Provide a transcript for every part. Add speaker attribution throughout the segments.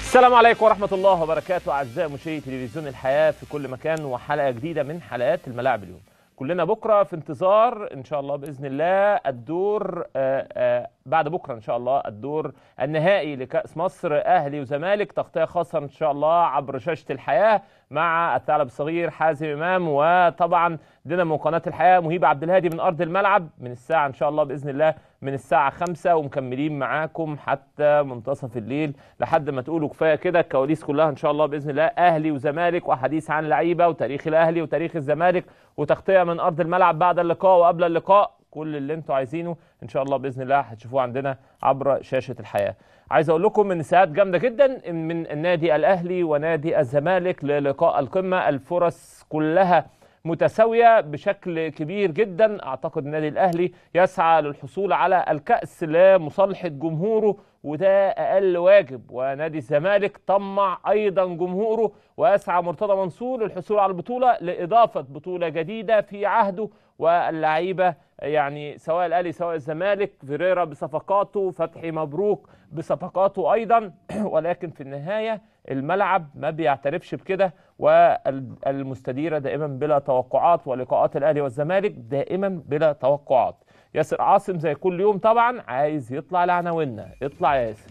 Speaker 1: السلام عليكم ورحمة الله وبركاته أعزائي مشاهدي تلفزيون الحياة في كل مكان وحلقة جديدة من حلقات الملاعب اليوم كلنا بكرة في انتظار إن شاء الله بإذن الله الدور آه، آه، بعد بكرة إن شاء الله الدور النهائي لكأس مصر أهلي وزمالك تغطية خاصة إن شاء الله عبر شاشة الحياة مع الثعلب الصغير حازم إمام وطبعا دينامو قناة الحياة مهيب عبد الهادي من أرض الملعب من الساعة إن شاء الله بإذن الله من الساعة خمسة ومكملين معاكم حتى منتصف الليل لحد ما تقولوا كفاية كده الكواليس كلها إن شاء الله بإذن الله أهلي وزمالك وحديث عن لعيبة وتاريخ الأهلي وتاريخ الزمالك وتغطية من أرض الملعب بعد اللقاء وقبل اللقاء كل اللي انتوا عايزينه ان شاء الله باذن الله هتشوفوه عندنا عبر شاشه الحياه. عايز اقول لكم ان ساعات جامده جدا من النادي الاهلي ونادي الزمالك للقاء القمه الفرص كلها متساويه بشكل كبير جدا اعتقد النادي الاهلي يسعى للحصول على الكاس لمصالحه جمهوره وده اقل واجب ونادي الزمالك طمع ايضا جمهوره ويسعى مرتضى منصور للحصول على البطوله لاضافه بطوله جديده في عهده واللعيبه يعني سواء الاهلي سواء الزمالك فيريرا بصفقاته فتحي مبروك بصفقاته ايضا ولكن في النهايه الملعب ما بيعترفش بكده والمستديره دائما بلا توقعات ولقاءات الاهلي والزمالك دائما بلا توقعات ياسر عاصم زي كل يوم طبعا عايز يطلع لعناويننا اطلع يا ياسر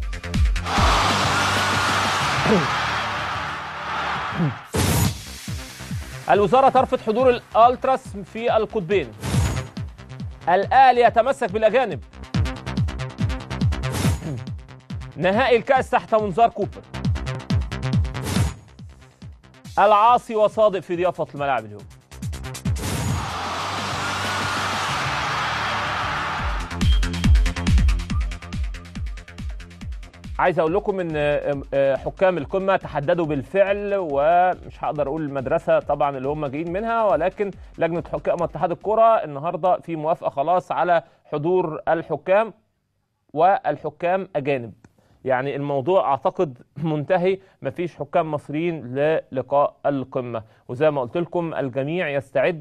Speaker 1: الوزارة ترفض حضور الألتراس في القطبين الأهلي يتمسك بالأجانب نهائي الكأس تحت منظار كوبر العاصي وصادق في ضيافة الملاعب اليوم عايز اقول لكم ان حكام القمه تحددوا بالفعل ومش هقدر اقول المدرسه طبعا اللي هم جايين منها ولكن لجنه حكام اتحاد الكره النهارده في موافقه خلاص على حضور الحكام والحكام اجانب يعني الموضوع اعتقد منتهي مفيش حكام مصريين للقاء القمه وزي ما قلت لكم الجميع يستعد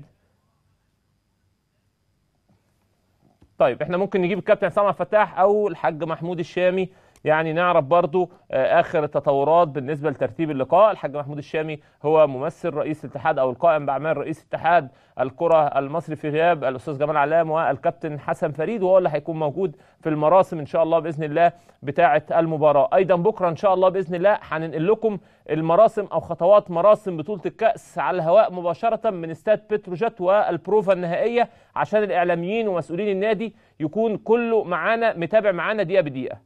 Speaker 1: طيب احنا ممكن نجيب الكابتن سامع فتاح او الحاج محمود الشامي يعني نعرف برضو اخر التطورات بالنسبه لترتيب اللقاء الحاج محمود الشامي هو ممثل رئيس الاتحاد او القائم باعمال رئيس اتحاد الكره المصري في غياب الاستاذ جمال علام والكابتن حسن فريد وهو اللي هيكون موجود في المراسم ان شاء الله باذن الله بتاعه المباراه ايضا بكره ان شاء الله باذن الله هننقل لكم المراسم او خطوات مراسم بطوله الكاس على الهواء مباشره من استاد بتروجيت والبروفا النهائيه عشان الاعلاميين ومسؤولين النادي يكون كله معانا متابع معانا دقيقه بدقيقه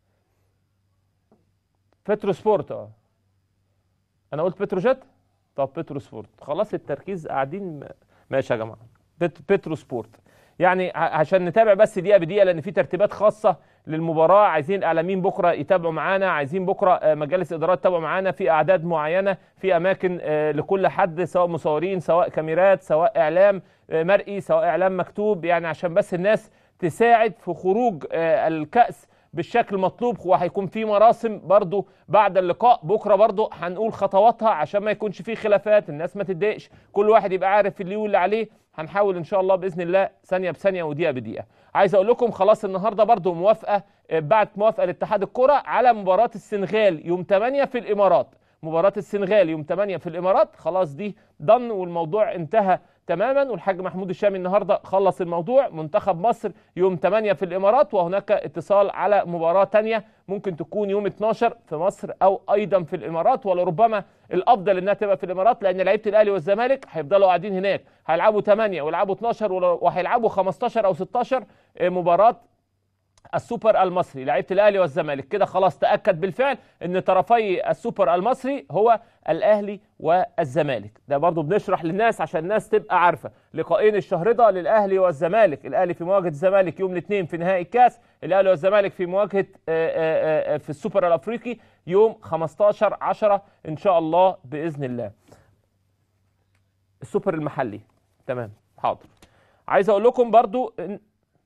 Speaker 1: بترو سبورت اه انا قلت بتروجيت طب بترو سبورت خلاص التركيز قاعدين ماشي يا جماعه بت... بترو سبورت يعني عشان نتابع بس دقيقه بدقيقه لان في ترتيبات خاصه للمباراه عايزين اعلاميين بكره يتابعوا معانا عايزين بكره مجالس ادارات يتابعوا معانا في اعداد معينه في اماكن لكل حد سواء مصورين سواء كاميرات سواء اعلام مرئي سواء اعلام مكتوب يعني عشان بس الناس تساعد في خروج الكاس بالشكل المطلوب وهيكون في مراسم برضو بعد اللقاء بكره برضو هنقول خطواتها عشان ما يكونش في خلافات الناس ما تتضايقش كل واحد يبقى عارف اللي واللي عليه هنحاول ان شاء الله باذن الله ثانيه بثانيه ودقيقه بدقيقه عايز اقول لكم خلاص النهارده برضو موافقه بعد موافقه لاتحاد الكره على مباراه السنغال يوم 8 في الامارات مباراه السنغال يوم 8 في الامارات خلاص دي ضن والموضوع انتهى تماما والحاج محمود الشامي النهارده خلص الموضوع منتخب مصر يوم 8 في الامارات وهناك اتصال على مباراه ثانيه ممكن تكون يوم 12 في مصر او ايضا في الامارات ولربما الافضل انها تبقى في الامارات لان لعيبه الاهلي والزمالك هيفضلوا قاعدين هناك هيلعبوا 8 ويلعبوا 12 وهيلعبوا 15 او 16 مباراه السوبر المصري لعيبه الاهلي والزمالك كده خلاص تاكد بالفعل ان طرفي السوبر المصري هو الاهلي والزمالك ده برضو بنشرح للناس عشان الناس تبقى عارفه لقاءين الشهر ده للاهلي والزمالك الاهلي في مواجهه الزمالك يوم الاثنين في نهائي الكاس الاهلي والزمالك في مواجهه في السوبر الافريقي يوم 15 10 ان شاء الله باذن الله السوبر المحلي تمام حاضر عايز اقول لكم برضو إن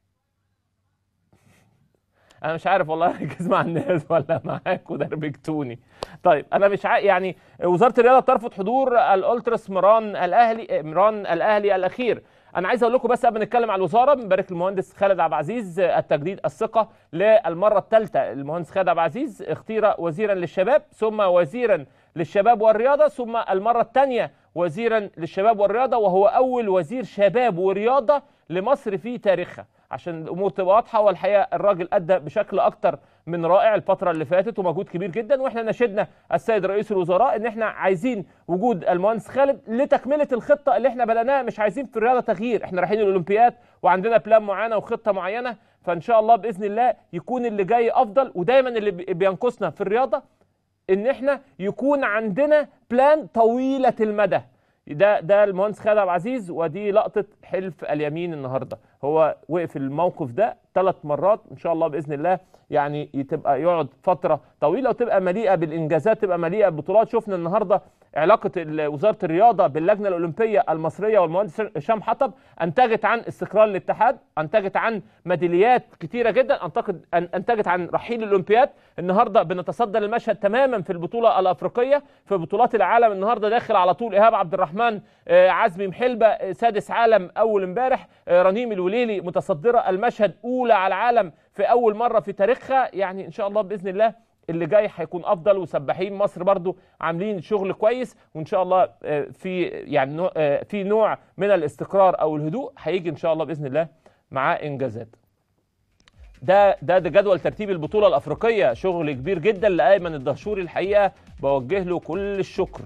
Speaker 1: انا مش عارف والله اركز مع الناس ولا معاك ودربكتوني طيب انا مش عارف يعني وزاره الرياضه ترفض حضور الالتراس مران الاهلي مران الاهلي الاخير انا عايز اقول لكم بس قبل ما نتكلم على الوزاره بنبارك للمهندس خالد عبد العزيز التجديد الثقه للمره الثالثه المهندس خالد عبد العزيز اختير وزيرا للشباب ثم وزيرا للشباب والرياضه ثم المره الثانيه وزيرا للشباب والرياضه وهو اول وزير شباب ورياضه لمصر في تاريخها عشان الامور تبقى واضحه والحقيقه الراجل ادى بشكل اكتر من رائع الفتره اللي فاتت ومجهود كبير جدا واحنا نشدنا السيد رئيس الوزراء ان احنا عايزين وجود المهندس خالد لتكمله الخطه اللي احنا بدأناها مش عايزين في الرياضه تغيير احنا رايحين الاولمبياد وعندنا بلان معينه وخطه معينه فان شاء الله باذن الله يكون اللي جاي افضل ودايما اللي بينقصنا في الرياضه ان احنا يكون عندنا بلان طويله المدى ده ده المهندس خالد عبد العزيز ودي لقطه حلف اليمين النهارده هو وقف الموقف ده ثلاث مرات ان شاء الله باذن الله يعني تبقى يقعد فتره طويله وتبقى مليئه بالانجازات تبقى مليئه ببطولات شفنا النهارده علاقه وزاره الرياضه باللجنه الاولمبيه المصريه والمهندس هشام حطب انتجت عن استقرار الاتحاد انتجت عن ميداليات كتيره جدا انتجت انتجت عن رحيل الاولمبياد النهارده بنتصدى للمشهد تماما في البطوله الافريقيه في بطولات العالم النهارده داخل على طول ايهاب عبد الرحمن عزمي محلبه سادس عالم اول امبارح رنيم الوليلي متصدره المشهد اولى على العالم في اول مره في تاريخها يعني ان شاء الله باذن الله اللي جاي هيكون افضل وسباحين مصر برضو عاملين شغل كويس وان شاء الله في يعني في نوع من الاستقرار او الهدوء هيجي ان شاء الله باذن الله معاه انجازات ده ده ده جدول ترتيب البطوله الافريقيه شغل كبير جدا لايمن الدهشوري الحقيقه بوجه له كل الشكر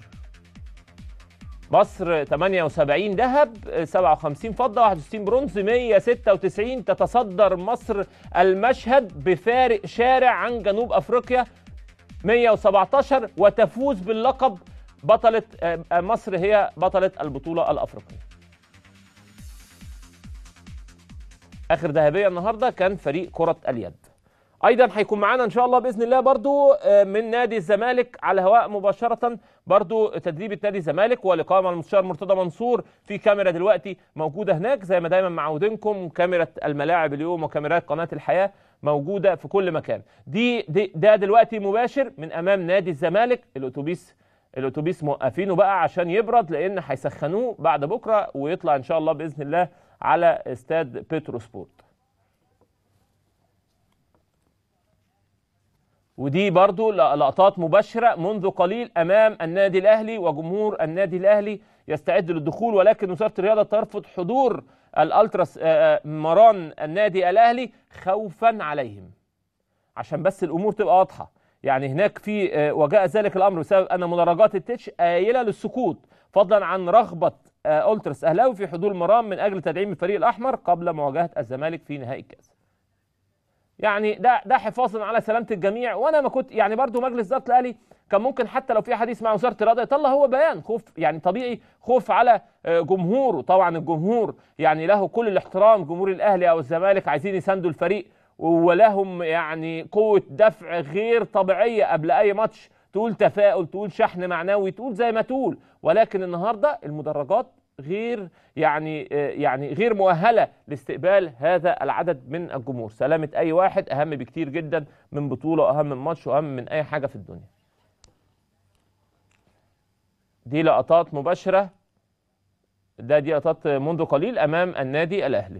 Speaker 1: مصر 78 ذهب 57 فضه 61 برونز 196 تتصدر مصر المشهد بفارق شارع عن جنوب افريقيا 117 وتفوز باللقب بطله مصر هي بطله البطوله الافريقيه اخر ذهبيه النهارده كان فريق كره اليد ايضا هيكون معانا ان شاء الله باذن الله برضو من نادي الزمالك على الهواء مباشره برضو تدريب نادي الزمالك ولقاء مع المستشار مرتضى منصور في كاميرا دلوقتي موجوده هناك زي ما دايما معودينكم كاميرا الملاعب اليوم وكاميرات قناه الحياه موجوده في كل مكان دي, دي ده دلوقتي مباشر من امام نادي الزمالك الاتوبيس الاتوبيس موقفينه بقى عشان يبرد لان هيسخنوه بعد بكره ويطلع ان شاء الله باذن الله على استاد بيترو سبورت ودي برضو لقطات مباشرة منذ قليل أمام النادي الأهلي وجمهور النادي الأهلي يستعد للدخول ولكن وزارة الرياضة ترفض حضور الألتراس مران النادي الأهلي خوفا عليهم عشان بس الأمور تبقى واضحة يعني هناك في وجاء ذلك الأمر بسبب أن مدرجات التتش آيلة للسقوط فضلا عن رغبة ألتراس أهلاوي في حضور مران من أجل تدعيم الفريق الأحمر قبل مواجهة الزمالك في نهائي الكأس يعني ده ده حفاظا على سلامه الجميع وانا ما كنت يعني برضو مجلس اداره الاهلي كان ممكن حتى لو في حديث مع وزاره الرياضه يطلع هو بيان خوف يعني طبيعي خوف على جمهوره طبعا الجمهور يعني له كل الاحترام جمهور الاهلي او الزمالك عايزين يساندوا الفريق ولهم يعني قوه دفع غير طبيعيه قبل اي ماتش تقول تفاؤل تقول شحن معنوي تقول زي ما تقول ولكن النهارده المدرجات غير يعني يعني غير مؤهله لاستقبال هذا العدد من الجمهور، سلامه اي واحد اهم بكتير جدا من بطوله واهم من ماتش واهم من اي حاجه في الدنيا. دي لقطات مباشره ده دي لقطات منذ قليل امام النادي الاهلي.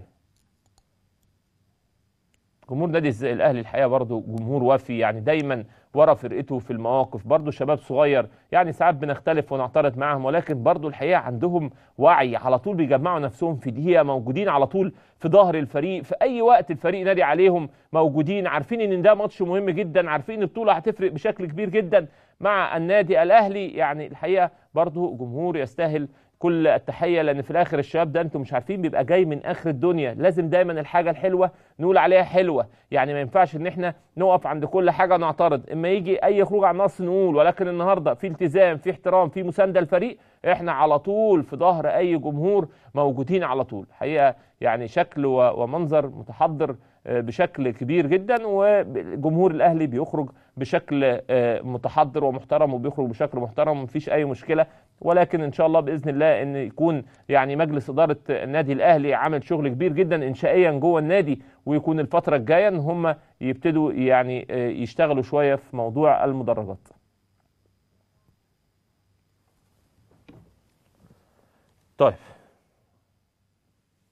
Speaker 1: جمهور نادي الاهلي الحقيقه برضه جمهور وفي يعني دايما ورا فرقته في المواقف برضه شباب صغير يعني ساعات بنختلف ونعترض معاهم ولكن برضه الحقيقه عندهم وعي على طول بيجمعوا نفسهم في دقيقه موجودين على طول في ظهر الفريق في اي وقت الفريق نادي عليهم موجودين عارفين ان ده ماتش مهم جدا عارفين ان البطوله هتفرق بشكل كبير جدا مع النادي الاهلي يعني الحقيقه برضه جمهور يستاهل كل التحيه لان في الاخر الشباب ده انتم مش عارفين بيبقى جاي من اخر الدنيا لازم دايما الحاجه الحلوه نقول عليها حلوه يعني ما ينفعش ان احنا نقف عند كل حاجه نعترض اما يجي اي خروج عن النص نقول ولكن النهارده في التزام في احترام في مسانده للفريق احنا على طول في ظهر اي جمهور موجودين على طول حقيقه يعني شكل ومنظر متحضر بشكل كبير جدا وجمهور الاهلي بيخرج بشكل متحضر ومحترم وبيخرج بشكل محترم مفيش اي مشكله ولكن ان شاء الله باذن الله ان يكون يعني مجلس اداره النادي الاهلي عمل شغل كبير جدا انشائيا جوه النادي ويكون الفتره الجايه ان هم يبتدوا يعني يشتغلوا شويه في موضوع المدرجات. طيب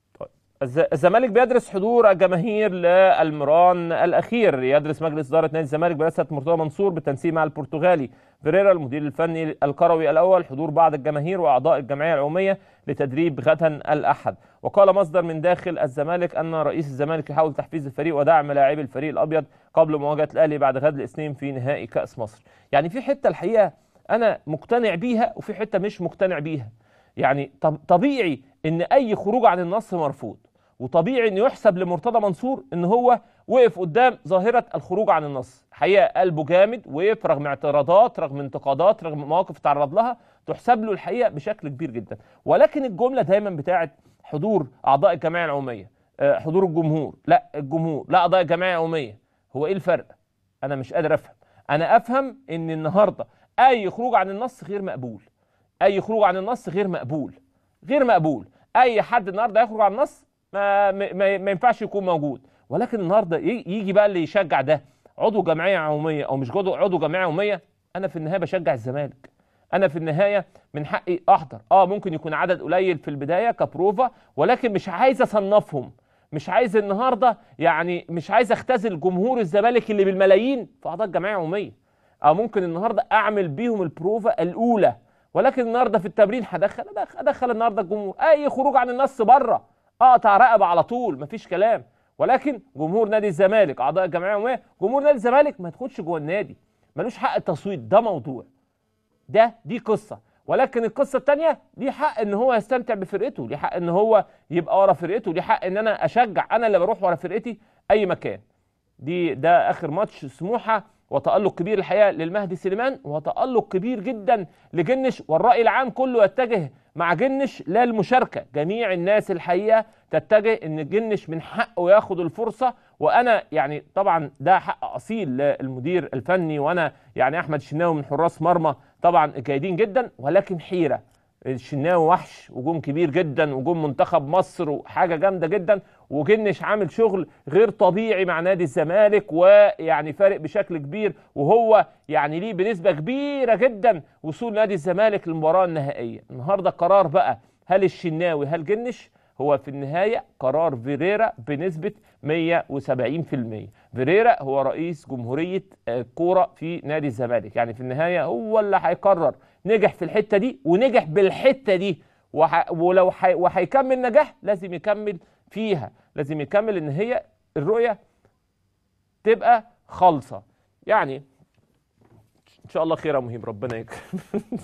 Speaker 1: الز- الزمالك بيدرس حضور الجماهير للمران الاخير يدرس مجلس اداره نادي الزمالك برئاسه مرتضى منصور بالتنسيق مع البرتغالي فيريرا المدير الفني الكروي الاول حضور بعض الجماهير واعضاء الجمعيه العموميه لتدريب غدا الاحد وقال مصدر من داخل الزمالك ان رئيس الزمالك يحاول تحفيز الفريق ودعم لاعبي الفريق الابيض قبل مواجهه الاهلي بعد غد الاثنين في نهائي كاس مصر يعني في حته الحقيقه انا مقتنع بيها وفي حته مش مقتنع بيها يعني طب طبيعي ان اي خروج عن النص مرفوض وطبيعي ان يحسب لمرتضى منصور ان هو وقف قدام ظاهره الخروج عن النص حقيقه قلبه جامد وقف رغم اعتراضات رغم انتقادات رغم مواقف تعرض لها تحسب له الحقيقه بشكل كبير جدا ولكن الجمله دايما بتاعت حضور اعضاء الجمعيه العموميه آه، حضور الجمهور لا الجمهور لا اعضاء الجمعيه العموميه هو ايه الفرق انا مش قادر افهم انا افهم ان النهارده اي خروج عن النص غير مقبول اي خروج عن النص غير مقبول غير مقبول اي حد النهارده يخرج عن النص ما, ما, ما ينفعش يكون موجود ولكن النهارده ي- يجي بقى اللي يشجع ده عضو جمعيه عموميه او مش عضو عضو جمعيه عموميه انا في النهايه بشجع الزمالك انا في النهايه من حقي احضر اه ممكن يكون عدد قليل في البدايه كبروفا ولكن مش عايز اصنفهم مش عايز النهارده يعني مش عايز اختزل جمهور الزمالك اللي بالملايين في اعضاء الجمعيه العموميه او ممكن النهارده اعمل بيهم البروفا الاولى ولكن النهارده في التمرين هدخل أدخل- ادخل النهارده الجمهور اي خروج عن النص بره اقطع رقبه على طول مفيش كلام ولكن جمهور نادي الزمالك اعضاء الجمعيه العموميه جمهور نادي الزمالك ما يدخلش جوه النادي ملوش حق التصويت ده موضوع ده دي قصه ولكن القصه الثانيه ليه حق ان هو يستمتع بفرقته ليه حق ان هو يبقى ورا فرقته ليه حق ان انا اشجع انا اللي بروح ورا فرقتي اي مكان دي ده اخر ماتش سموحه وتالق كبير الحقيقه للمهدي سليمان وتالق كبير جدا لجنش والراي العام كله يتجه مع جنش للمشاركه جميع الناس الحقيقه تتجه ان جنش من حقه ياخد الفرصه وانا يعني طبعا ده حق اصيل للمدير الفني وانا يعني احمد الشناوي من حراس مرمى طبعا جيدين جدا ولكن حيره الشناوي وحش وجوم كبير جدا وجوم منتخب مصر وحاجه جامده جدا وجنش عامل شغل غير طبيعي مع نادي الزمالك ويعني فارق بشكل كبير وهو يعني ليه بنسبه كبيره جدا وصول نادي الزمالك للمباراه النهائيه النهارده قرار بقى هل الشناوي هل جنش هو في النهايه قرار فيريرا بنسبه 170% فيريرا هو رئيس جمهوريه آه، كوره في نادي الزمالك يعني في النهايه هو اللي هيقرر نجح في الحته دي ونجح بالحته دي وح... ولو حي... وهيكمل نجاح لازم يكمل فيها لازم يكمل ان هي الرؤيه تبقى خالصه يعني ان شاء الله خير يا مهيب ربنا يكرم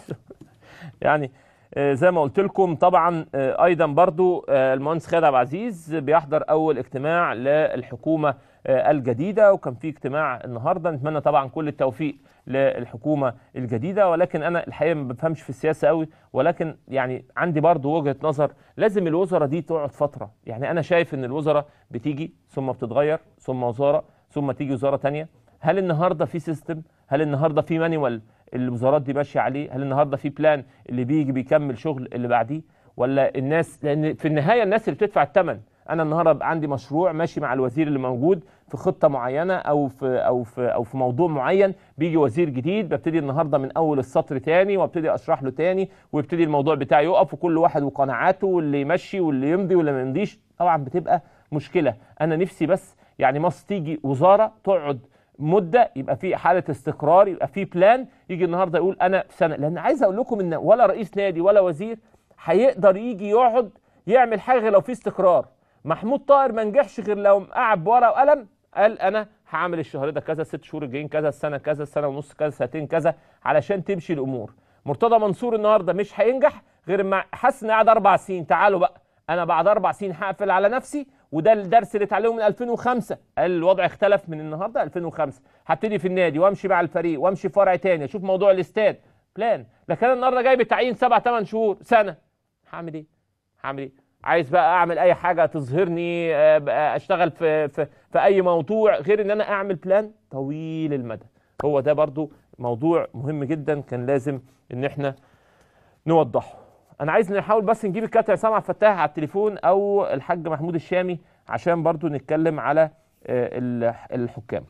Speaker 1: يعني آه، زي ما قلت لكم طبعا آه، ايضا برضو آه، المهندس خالد عبد العزيز بيحضر اول اجتماع للحكومه آه، الجديده وكان في اجتماع النهارده نتمنى طبعا كل التوفيق للحكومه الجديده ولكن انا الحقيقه ما بفهمش في السياسه قوي ولكن يعني عندي برضو وجهه نظر لازم الوزراء دي تقعد فتره يعني انا شايف ان الوزراء بتيجي ثم بتتغير ثم وزاره ثم تيجي وزاره تانية هل النهارده في سيستم هل النهارده في مانيوال الوزارات دي ماشيه عليه هل النهارده في بلان اللي بيجي بيكمل شغل اللي بعديه ولا الناس لان في النهايه الناس اللي بتدفع الثمن انا النهارده بقى عندي مشروع ماشي مع الوزير اللي موجود في خطه معينه او في او في او في موضوع معين بيجي وزير جديد ببتدي النهارده من اول السطر تاني وابتدي اشرح له تاني ويبتدي الموضوع بتاعي يقف وكل واحد وقناعاته واللي يمشي واللي يمضي واللي ما يمضيش طبعا بتبقى مشكله انا نفسي بس يعني مصر تيجي وزاره تقعد مده يبقى في حاله استقرار يبقى في بلان يجي النهارده يقول انا في سنه لان عايز اقول لكم ان ولا رئيس نادي ولا وزير هيقدر يجي يقعد يعمل حاجه غير لو في استقرار محمود طاهر ما نجحش غير لو قعد بورقه وقلم قال انا هعمل الشهر ده كذا الست شهور الجايين كذا السنه كذا السنه ونص كذا سنتين كذا علشان تمشي الامور مرتضى منصور النهارده مش هينجح غير ما حس ان قعد اربع سنين تعالوا بقى انا بعد اربع سنين هقفل على نفسي وده الدرس اللي اتعلمه من 2005 قال الوضع اختلف من النهارده 2005 هبتدي في النادي وامشي مع الفريق وامشي فرع تاني اشوف موضوع الاستاد بلان لكن انا النهارده جاي بتعيين سبع ثمان شهور سنه هعمل ايه؟ هعمل ايه؟ عايز بقى اعمل اي حاجه تظهرني آه، بقى اشتغل في في في اي موضوع غير ان انا اعمل بلان طويل المدى هو ده برضو موضوع مهم جدا كان لازم ان احنا نوضحه انا عايز نحاول بس نجيب الكابتن عصام عبد الفتاح على التليفون او الحاج محمود الشامي عشان برضو نتكلم على آه، ال- الحكام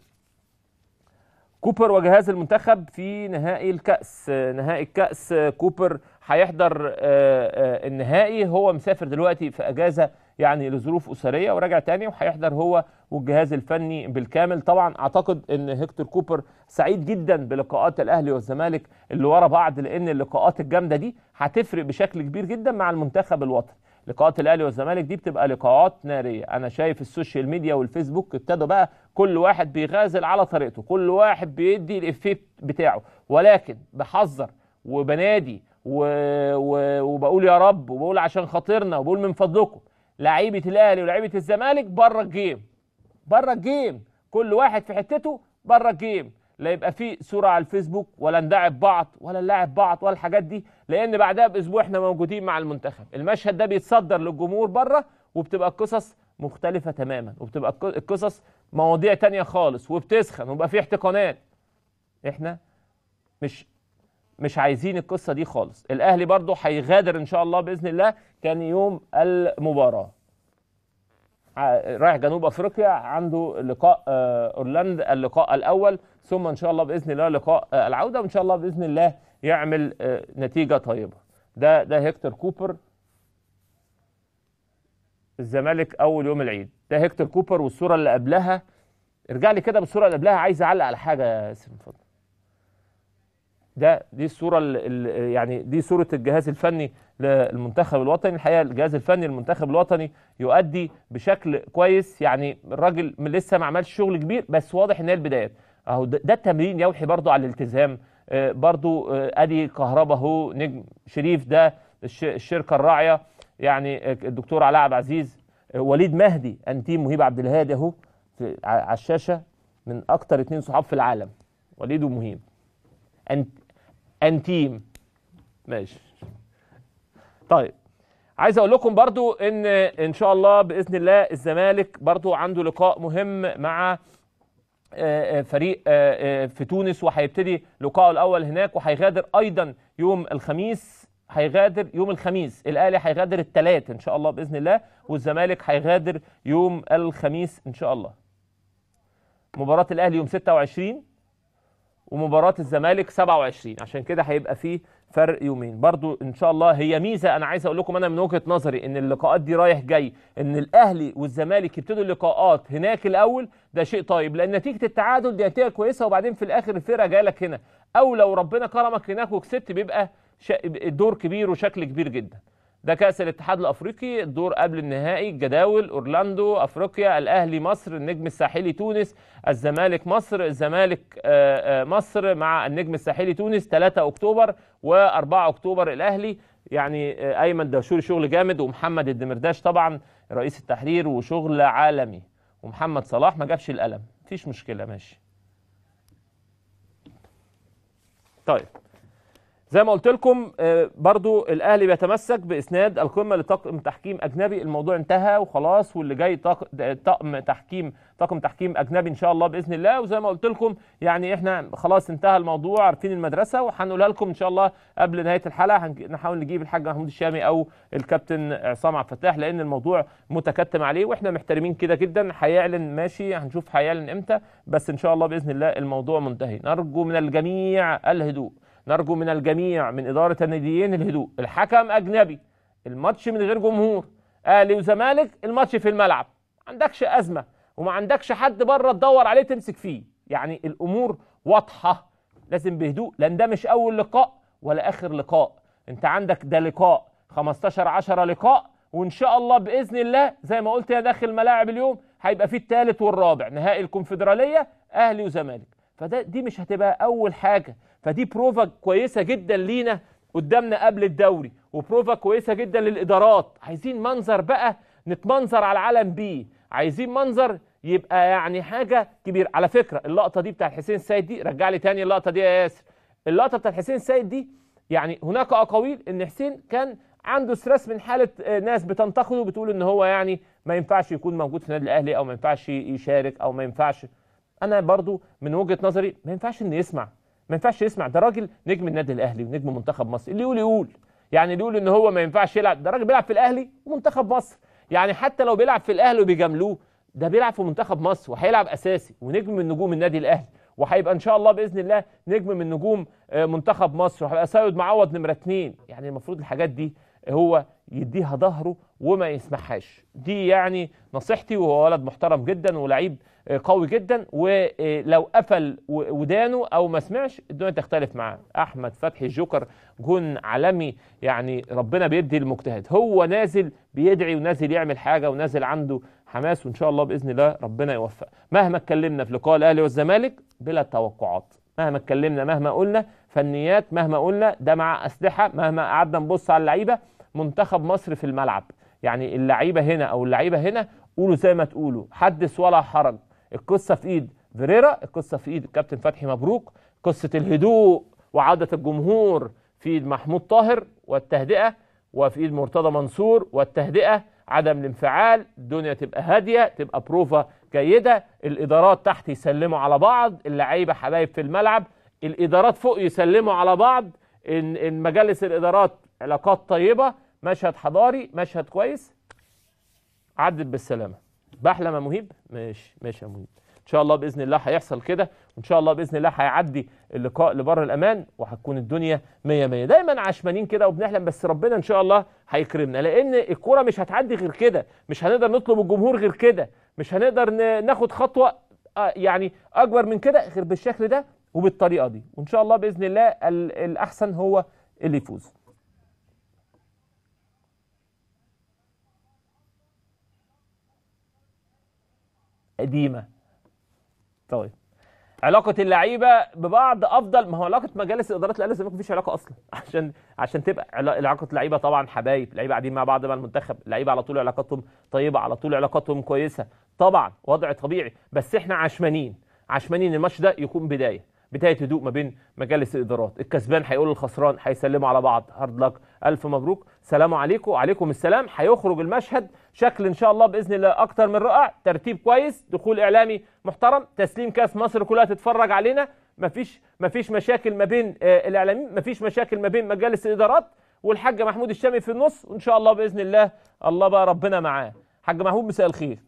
Speaker 1: كوبر وجهاز المنتخب في نهائي الكأس آه، نهائي الكأس آه، كوبر هيحضر آه، آه، النهائي هو مسافر دلوقتي في أجازة يعني لظروف اسريه وراجع تاني وهيحضر هو والجهاز الفني بالكامل طبعا اعتقد ان هيكتور كوبر سعيد جدا بلقاءات الاهلي والزمالك اللي ورا بعض لان اللقاءات الجامده دي هتفرق بشكل كبير جدا مع المنتخب الوطني لقاءات الاهلي والزمالك دي بتبقى لقاءات ناريه انا شايف السوشيال ميديا والفيسبوك ابتدوا بقى كل واحد بيغازل على طريقته كل واحد بيدي الافيه بتاعه ولكن بحذر وبنادي و... و... وبقول يا رب وبقول عشان خاطرنا وبقول من فضلكم لعيبه الاهلي ولعيبه الزمالك بره الجيم بره الجيم كل واحد في حتته بره الجيم لا يبقى في صوره على الفيسبوك ولا ندعب بعض ولا نلاعب بعض ولا الحاجات دي لان بعدها باسبوع احنا موجودين مع المنتخب المشهد ده بيتصدر للجمهور بره وبتبقى القصص مختلفه تماما وبتبقى الق- القصص مواضيع تانية خالص وبتسخن وبقى في احتقانات احنا مش مش عايزين القصه دي خالص الاهلي برضو هيغادر ان شاء الله باذن الله كان يوم المباراه ع- رايح جنوب افريقيا عنده لقاء آه، اورلاند اللقاء الاول ثم ان شاء الله باذن الله لقاء آه، العوده وان شاء الله باذن الله يعمل آه، نتيجه طيبه ده ده هيكتور كوبر الزمالك اول يوم العيد ده هيكتور كوبر والصوره اللي قبلها ارجع لي كده بالصوره اللي قبلها عايز اعلق على حاجه يا ياسين اتفضل ده دي الصوره ال- ال- يعني دي صوره الجهاز الفني للمنتخب الوطني الحقيقه الجهاز الفني للمنتخب الوطني يؤدي بشكل كويس يعني الراجل م- لسه ما عملش شغل كبير بس واضح ان هي البدايات اهو ده, ده التمرين يوحي برضو على الالتزام آه، برضو آه، ادي كهربا اهو نجم شريف ده الش- الشركه الراعيه يعني آه، الدكتور علاء عبد العزيز آه، وليد مهدي انتيم مهيب عبد الهادي اهو في- ع- على الشاشه من اكتر اتنين صحاب في العالم وليد ومهيب أنت انتيم ماشي طيب عايز اقول لكم برضو ان ان شاء الله باذن الله الزمالك برضو عنده لقاء مهم مع آه، آه، فريق آه، آه، في تونس وهيبتدي لقائه الاول هناك وهيغادر ايضا يوم الخميس هيغادر يوم الخميس الاهلي هيغادر الثلاث ان شاء الله باذن الله والزمالك هيغادر يوم الخميس ان شاء الله مباراه الاهلي يوم 26 ومباراة الزمالك 27 عشان كده هيبقى فيه فرق يومين برضو ان شاء الله هي ميزة انا عايز اقول لكم انا من وجهة نظري ان اللقاءات دي رايح جاي ان الاهلي والزمالك يبتدوا اللقاءات هناك الاول ده شيء طيب لان نتيجة التعادل دي نتيجة كويسة وبعدين في الاخر الفرقة جايه لك هنا او لو ربنا كرمك هناك وكسبت بيبقى شا... الدور كبير وشكل كبير جدا ده كأس الاتحاد الأفريقي الدور قبل النهائي الجداول أورلاندو أفريقيا الأهلي مصر النجم الساحلي تونس الزمالك مصر الزمالك آه، آه، مصر مع النجم الساحلي تونس 3 أكتوبر و4 أكتوبر الأهلي يعني آه، أيمن دهشوري شغل جامد ومحمد الدمرداش طبعا رئيس التحرير وشغل عالمي ومحمد صلاح ما جابش القلم مفيش مشكلة ماشي طيب زي ما قلت لكم آه، برضو الاهلي بيتمسك باسناد القمه لطاقم تحكيم اجنبي الموضوع انتهى وخلاص واللي جاي طاق- طقم تحكيم طاقم تحكيم اجنبي ان شاء الله باذن الله وزي ما قلت لكم يعني احنا خلاص انتهى الموضوع عارفين المدرسه وهنقولها لكم ان شاء الله قبل نهايه الحلقه هنج- نحاول نجيب الحاج محمود الشامي او الكابتن عصام عبد الفتاح لان الموضوع متكتم عليه واحنا محترمين كده جدا هيعلن ماشي هنشوف هيعلن امتى بس ان شاء الله باذن الله الموضوع منتهي نرجو من الجميع الهدوء نرجو من الجميع من إدارة الناديين الهدوء الحكم أجنبي الماتش من غير جمهور أهلي وزمالك الماتش في الملعب ما عندكش أزمة وما عندكش حد بره تدور عليه تمسك فيه يعني الأمور واضحة لازم بهدوء لأن ده مش أول لقاء ولا آخر لقاء أنت عندك ده لقاء 15 10 لقاء وإن شاء الله بإذن الله زي ما قلت يا داخل ملاعب اليوم هيبقى فيه الثالث والرابع نهائي الكونفدرالية أهلي وزمالك فده دي مش هتبقى أول حاجة فدي بروفا كويسه جدا لينا قدامنا قبل الدوري وبروفا كويسه جدا للادارات عايزين منظر بقى نتمنظر على العالم بيه عايزين منظر يبقى يعني حاجه كبيره على فكره اللقطه دي بتاعت حسين السيد دي رجع لي تاني اللقطه دي يا ياسر اللقطه بتاعت حسين السيد دي يعني هناك اقاويل ان حسين كان عنده ستريس من حاله آه، ناس بتنتقده بتقول ان هو يعني ما ينفعش يكون موجود في النادي الاهلي او ما ينفعش يشارك او ما ينفعش انا برضو من وجهه نظري ما ينفعش انه يسمع ما ينفعش يسمع ده راجل نجم النادي الاهلي ونجم منتخب مصر اللي يقول يقول يعني اللي يقول ان هو ما ينفعش يلعب ده راجل بيلعب في الاهلي ومنتخب مصر يعني حتى لو بيلعب في الاهلي وبيجاملوه ده بيلعب في منتخب مصر وهيلعب اساسي ونجم من نجوم النادي الاهلي وهيبقى ان شاء الله باذن الله نجم من نجوم آه، منتخب مصر وهيبقى سيد معوض نمره اثنين يعني المفروض الحاجات دي هو يديها ظهره وما يسمحهاش دي يعني نصيحتي وهو ولد محترم جدا ولعيب قوي جدا ولو قفل ودانه او ما سمعش الدنيا تختلف معاه احمد فتحي الجوكر جون عالمي يعني ربنا بيدي المجتهد هو نازل بيدعي ونازل يعمل حاجه ونازل عنده حماس وان شاء الله باذن الله ربنا يوفق مهما اتكلمنا في لقاء الاهلي والزمالك بلا توقعات مهما اتكلمنا مهما قلنا فنيات مهما قلنا ده مع اسلحه مهما قعدنا نبص على اللعيبه منتخب مصر في الملعب يعني اللعيبه هنا او اللعيبه هنا قولوا زي ما تقولوا حدث ولا حرج القصه في ايد فيريرا القصه في ايد الكابتن فتحي مبروك قصه الهدوء وعوده الجمهور في ايد محمود طاهر والتهدئه وفي ايد مرتضى منصور والتهدئه عدم الانفعال الدنيا تبقى هاديه تبقى بروفا جيده الادارات تحت يسلموا على بعض اللعيبه حبايب في الملعب الادارات فوق يسلموا على بعض ان ان مجالس الادارات علاقات طيبه مشهد حضاري مشهد كويس عدت بالسلامه بحلم يا مهيب ماشي ماشي يا مهيب ان شاء الله باذن الله هيحصل كده وان شاء الله باذن الله هيعدي اللقاء لبر الامان وهتكون الدنيا 100 100 دايما عشمانين كده وبنحلم بس ربنا ان شاء الله هيكرمنا لان الكوره مش هتعدي غير كده مش هنقدر نطلب الجمهور غير كده مش هنقدر ناخد خطوه يعني اكبر من كده غير بالشكل ده وبالطريقه دي وان شاء الله باذن الله الاحسن هو اللي يفوز قديمه طيب علاقة اللعيبة ببعض أفضل ما هو علاقة مجالس إدارات الأهلي والزمالك مفيش علاقة أصلا عشان عشان تبقى علاقة اللعيبة طبعا حبايب لعيبة قاعدين مع بعض مع المنتخب لعيبة على طول علاقاتهم طيبة على طول علاقاتهم كويسة طبعا وضع طبيعي بس إحنا عشمانين عشمانين الماتش ده يكون بداية بدايه هدوء ما بين مجالس الادارات الكسبان هيقول للخسران هيسلموا على بعض هارد لك الف مبروك سلام عليكم وعليكم السلام هيخرج المشهد شكل ان شاء الله باذن الله اكتر من رائع ترتيب كويس دخول اعلامي محترم تسليم كاس مصر كلها تتفرج علينا مفيش مفيش مشاكل ما بين آه الاعلاميين مفيش مشاكل ما بين مجالس الادارات والحاج محمود الشامي في النص وان شاء الله باذن الله الله بقى ربنا معاه حاج محمود مساء الخير